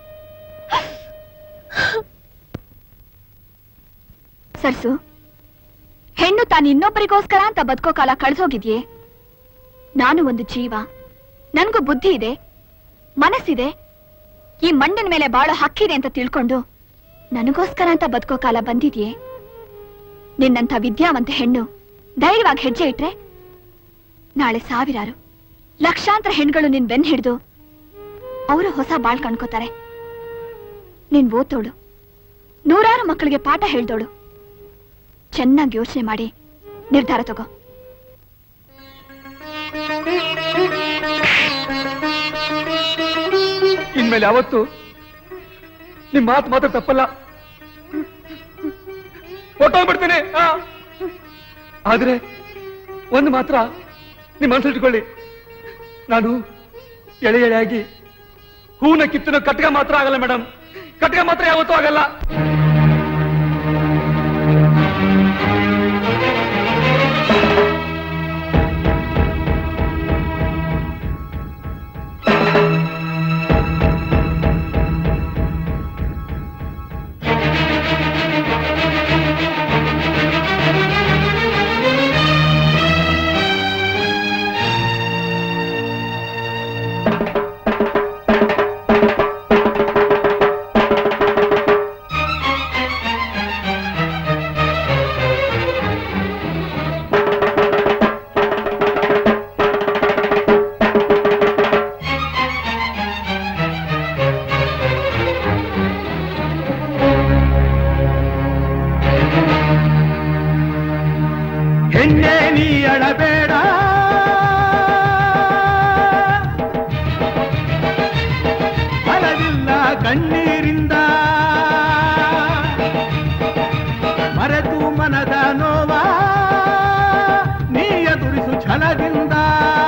ಸರ್ಸು ಹೆಣ್ಣು ತಾನು ಇನ್ನೊಬ್ಬರಿಗೋಸ್ಕರ ಅಂತ ಬದುಕೋ ಕಾಲ ಕಳ್ದೋಗಿದ್ಯೆ ನಾನು ಒಂದು ಜೀವ ನನ್ಗೂ ಬುದ್ಧಿ ಇದೆ ಮನಸ್ಸಿದೆ ಈ ಮಣ್ಣಿನ ಮೇಲೆ ಬಾಳೋ ಹಕ್ಕಿದೆ ಅಂತ ತಿಳ್ಕೊಂಡು ನನಗೋಸ್ಕರ ಅಂತ ಬದುಕೋ ಕಾಲ ಬಂದಿದ್ಯೆ ನಿನ್ನಂಥ ವಿದ್ಯಾವಂತ ಹೆಣ್ಣು ಧೈರ್ಯವಾಗಿ ಹೆಜ್ಜೆ ಇಟ್ರೆ ನಾಳೆ ಸಾವಿರಾರು ಲಕ್ಷಾಂತರ ಹೆಣ್ಗಳು ನಿನ್ ಬೆನ್ ಹಿಡಿದು ಅವರು ಹೊಸ ಬಾಳ್ ಕಣ್ಕೋತಾರೆ ನೀನ್ ಓದೋಳು ನೂರಾರು ಮಕ್ಕಳಿಗೆ ಪಾಠ ಹೇಳ್ದೋಳು ಚೆನ್ನಾಗಿ ಯೋಚನೆ ಮಾಡಿ ನಿರ್ಧಾರ ತಗೋ ಇನ್ಮೇಲೆ ಯಾವತ್ತು ನಿಮ್ ಮಾತು ಮಾತ್ರ ತಪ್ಪಲ್ಲ ಹೊಟ್ಟೋಗ್ಬಿಡ್ತೀನಿ ಆ. ಆದ್ರೆ ಒಂದು ಮಾತ್ರ ನಿಮ್ ಮನಸ್ಸಿಟ್ಕೊಳ್ಳಿ ನಾನು ಎಳೆ ಎಳೆಯಾಗಿ ಹೂನ ಕಿತ್ತನ ಕಟ್ಗ ಮಾತ್ರ ಆಗಲ್ಲ ಮೇಡಮ್ ಕಟ್ಗ ಮಾತ್ರ ಯಾವತ್ತೂ ಆಗಲ್ಲ ಹೆಣ್ಣೆ ನೀ ಅಳಬೇಡ ಫಲವಿಲ್ಲ ಕಣ್ಣೀರಿಂದ ಮರೆತು ಮನದ ನೋವ ನೀ ಎದುರಿಸು ಛಲದಿಂದ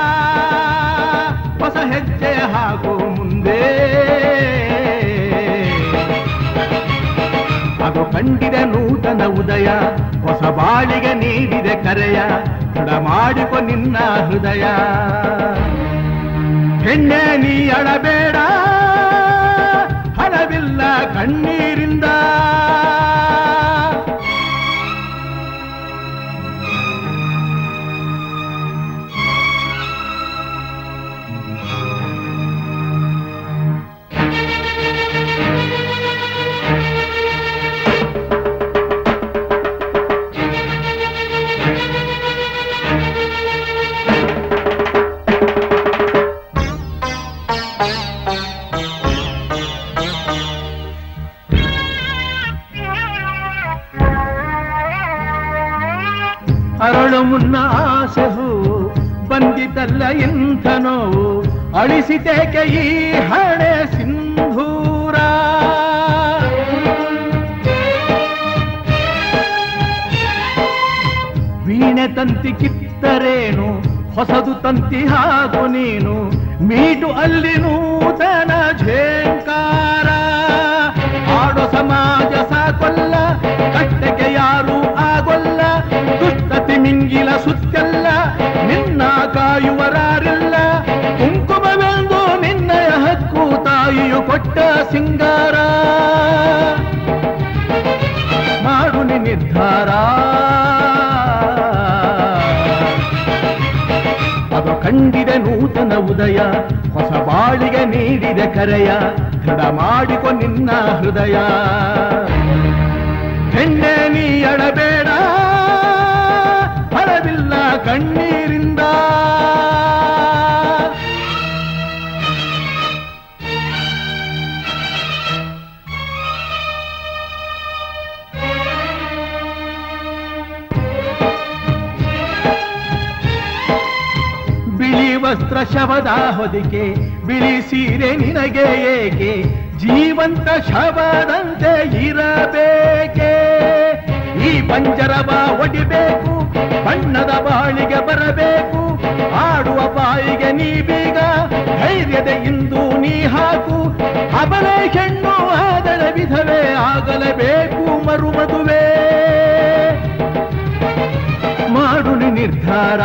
ಹೊಸ ಹೆಜ್ಜೆ ಹಾಗೂ ಮುಂದೆ ಅದು ಕಂಡಿದೆ ನೂತನ ಉದಯ ಹೊಸ ಬಾಳಿಗೆ ನೀಡಿದೆ ಕರೆಯ ದೃಢ ಮಾಡಿಕೊ ನಿನ್ನ ಹೃದಯ ಹೆಣ್ಣೆ ನೀ ಅಳಬೇಡ ಹಣವಿಲ್ಲ ಕಣ್ಣೀರಿಂದ ಅರಳು ಮುನ್ನ ಆಸೆ ಹೂವು ಬಂದಿದ್ದಲ್ಲ ಇಂಥ ನೋವು ಅಳಿಸಿತೇಕೆ ಈ ಹಣೆ ಸಿಂಧೂರ ವೀಣೆ ತಂತಿ ಕಿತ್ತರೇನು ಹೊಸದು ತಂತಿ ಹಾಕು ನೀನು ಮೀಟು ಅಲ್ಲಿ ನೂತನ ಝೇಂಕಾರ ಆಡೋ ಸಮಾಜ ಸಾಕೊಲ್ಲ ಕಟ್ಟೆಗೆ ಯಾರು ಆಗೊಲ್ಲ ದುಷ್ಟತಿ ಮಿಂಗಿಲ ಸುತ್ತಲ್ಲ ನಿನ್ನ ಕಾಯುವರಾರಿಲ್ಲ ಕುಂಕುಮವೆಂದು ನಿನ್ನಯ ಹಕ್ಕು ತಾಯಿಯು ಕೊಟ್ಟ ಸಿಂಗಾರ ಮಾಡು ನಿ ನಿರ್ಧಾರ ಅದು ಕಂಡಿದೆ ನೂತನ ಉದಯ ಹೊಸ ಬಾಳಿಗೆ ನೀಡಿದೆ ಕರೆಯ ದೃಢ ಮಾಡಿಕೊ ನಿನ್ನ ಹೃದಯ ಹೆಣ್ಣೆ ನೀ ಅಳಬೇಡ ಫಲವಿಲ್ಲ ಕಣ್ಣೀರಿಂದ ಬಿಳಿ ವಸ್ತ್ರ ಶವದ ಹೊದಿಕೆ ಬಿಳಿ ಸೀರೆ ನಿನಗೆ ಏಕೆ ಜೀವಂತ ಶವದಂತೆ ಇರಬೇಕೆ ಈ ಪಂಜರವ ಒಡಿಬೇಕು ಬಣ್ಣದ ಬಾಳಿಗೆ ಬರಬೇಕು ಆಡುವ ಬಾಯಿಗೆ ನೀ ಬೀಗ ಧೈರ್ಯದ ಇಂದು ನೀ ಹಾಕು ಅಬಲೆ ಹೆಣ್ಣು ಆದಳ ವಿಧವೇ ಆಗಲೇಬೇಕು ಮರುಮದುವೆ ಮಾಡು ನಿ ನಿರ್ಧಾರ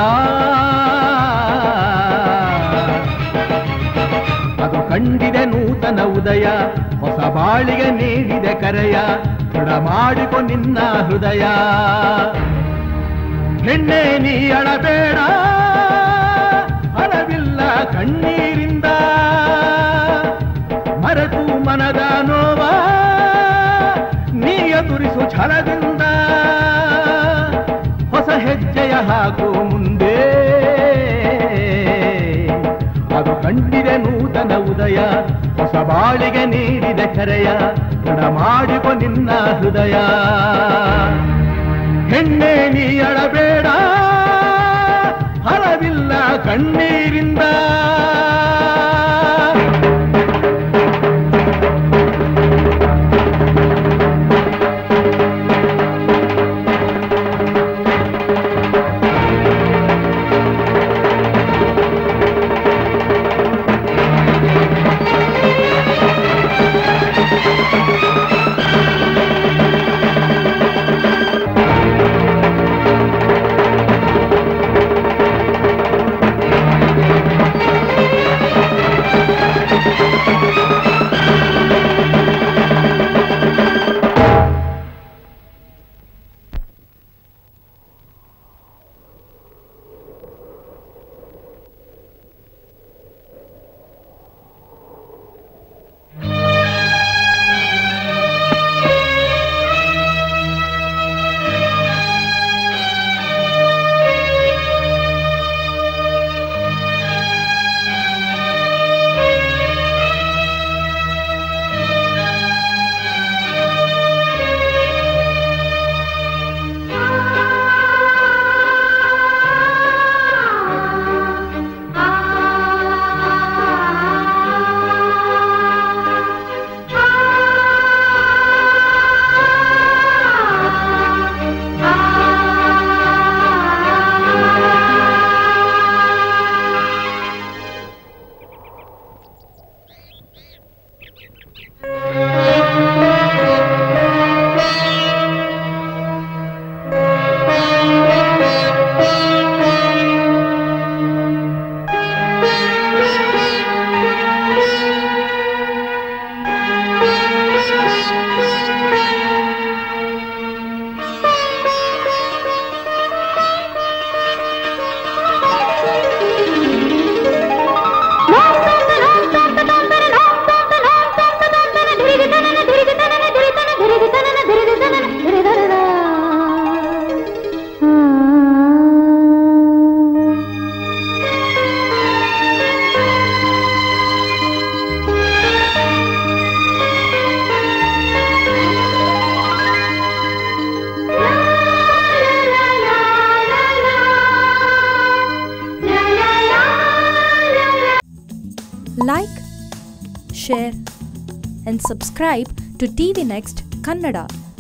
ಅದು ಕಂಡಿದೆ ನೂತನ ಉದಯ ಹೊಸ ಬಾಳಿಗೆ ನೀಡಿದೆ ಕರೆಯ ದೃಢ ಮಾಡಿಕೊ ನಿನ್ನ ಹೃದಯ ಹೆಣ್ಣೆ ನೀ ಅಳಬೇಡ ಅಳವಿಲ್ಲ ಕಣ್ಣೀರಿಂದ ಮರೆತು ಮನದ ನೋವ ನೀ ಎದುರಿಸು ಛಲದಿಂದ ಹೊಸ ಹೆಜ್ಜೆಯ ಹಾಕು ಮುಂದೆ ಅದು ಕಂಡಿದೆ ನೂತನ ಉದಯ ಹೊಸ ಬಾಳಿಗೆ ನೀಡಿದೆ ಕರೆಯ ದೃಢ ಮಾಡಿಕೊ ನಿನ್ನ ಹೃದಯ ಹೆಣ್ಣೆ ನೀ ಅಳಬೇಡ ಹಲವಿಲ್ಲ ಕಣ್ಣೀರಿಂದ share, and subscribe to TV Next Kannada.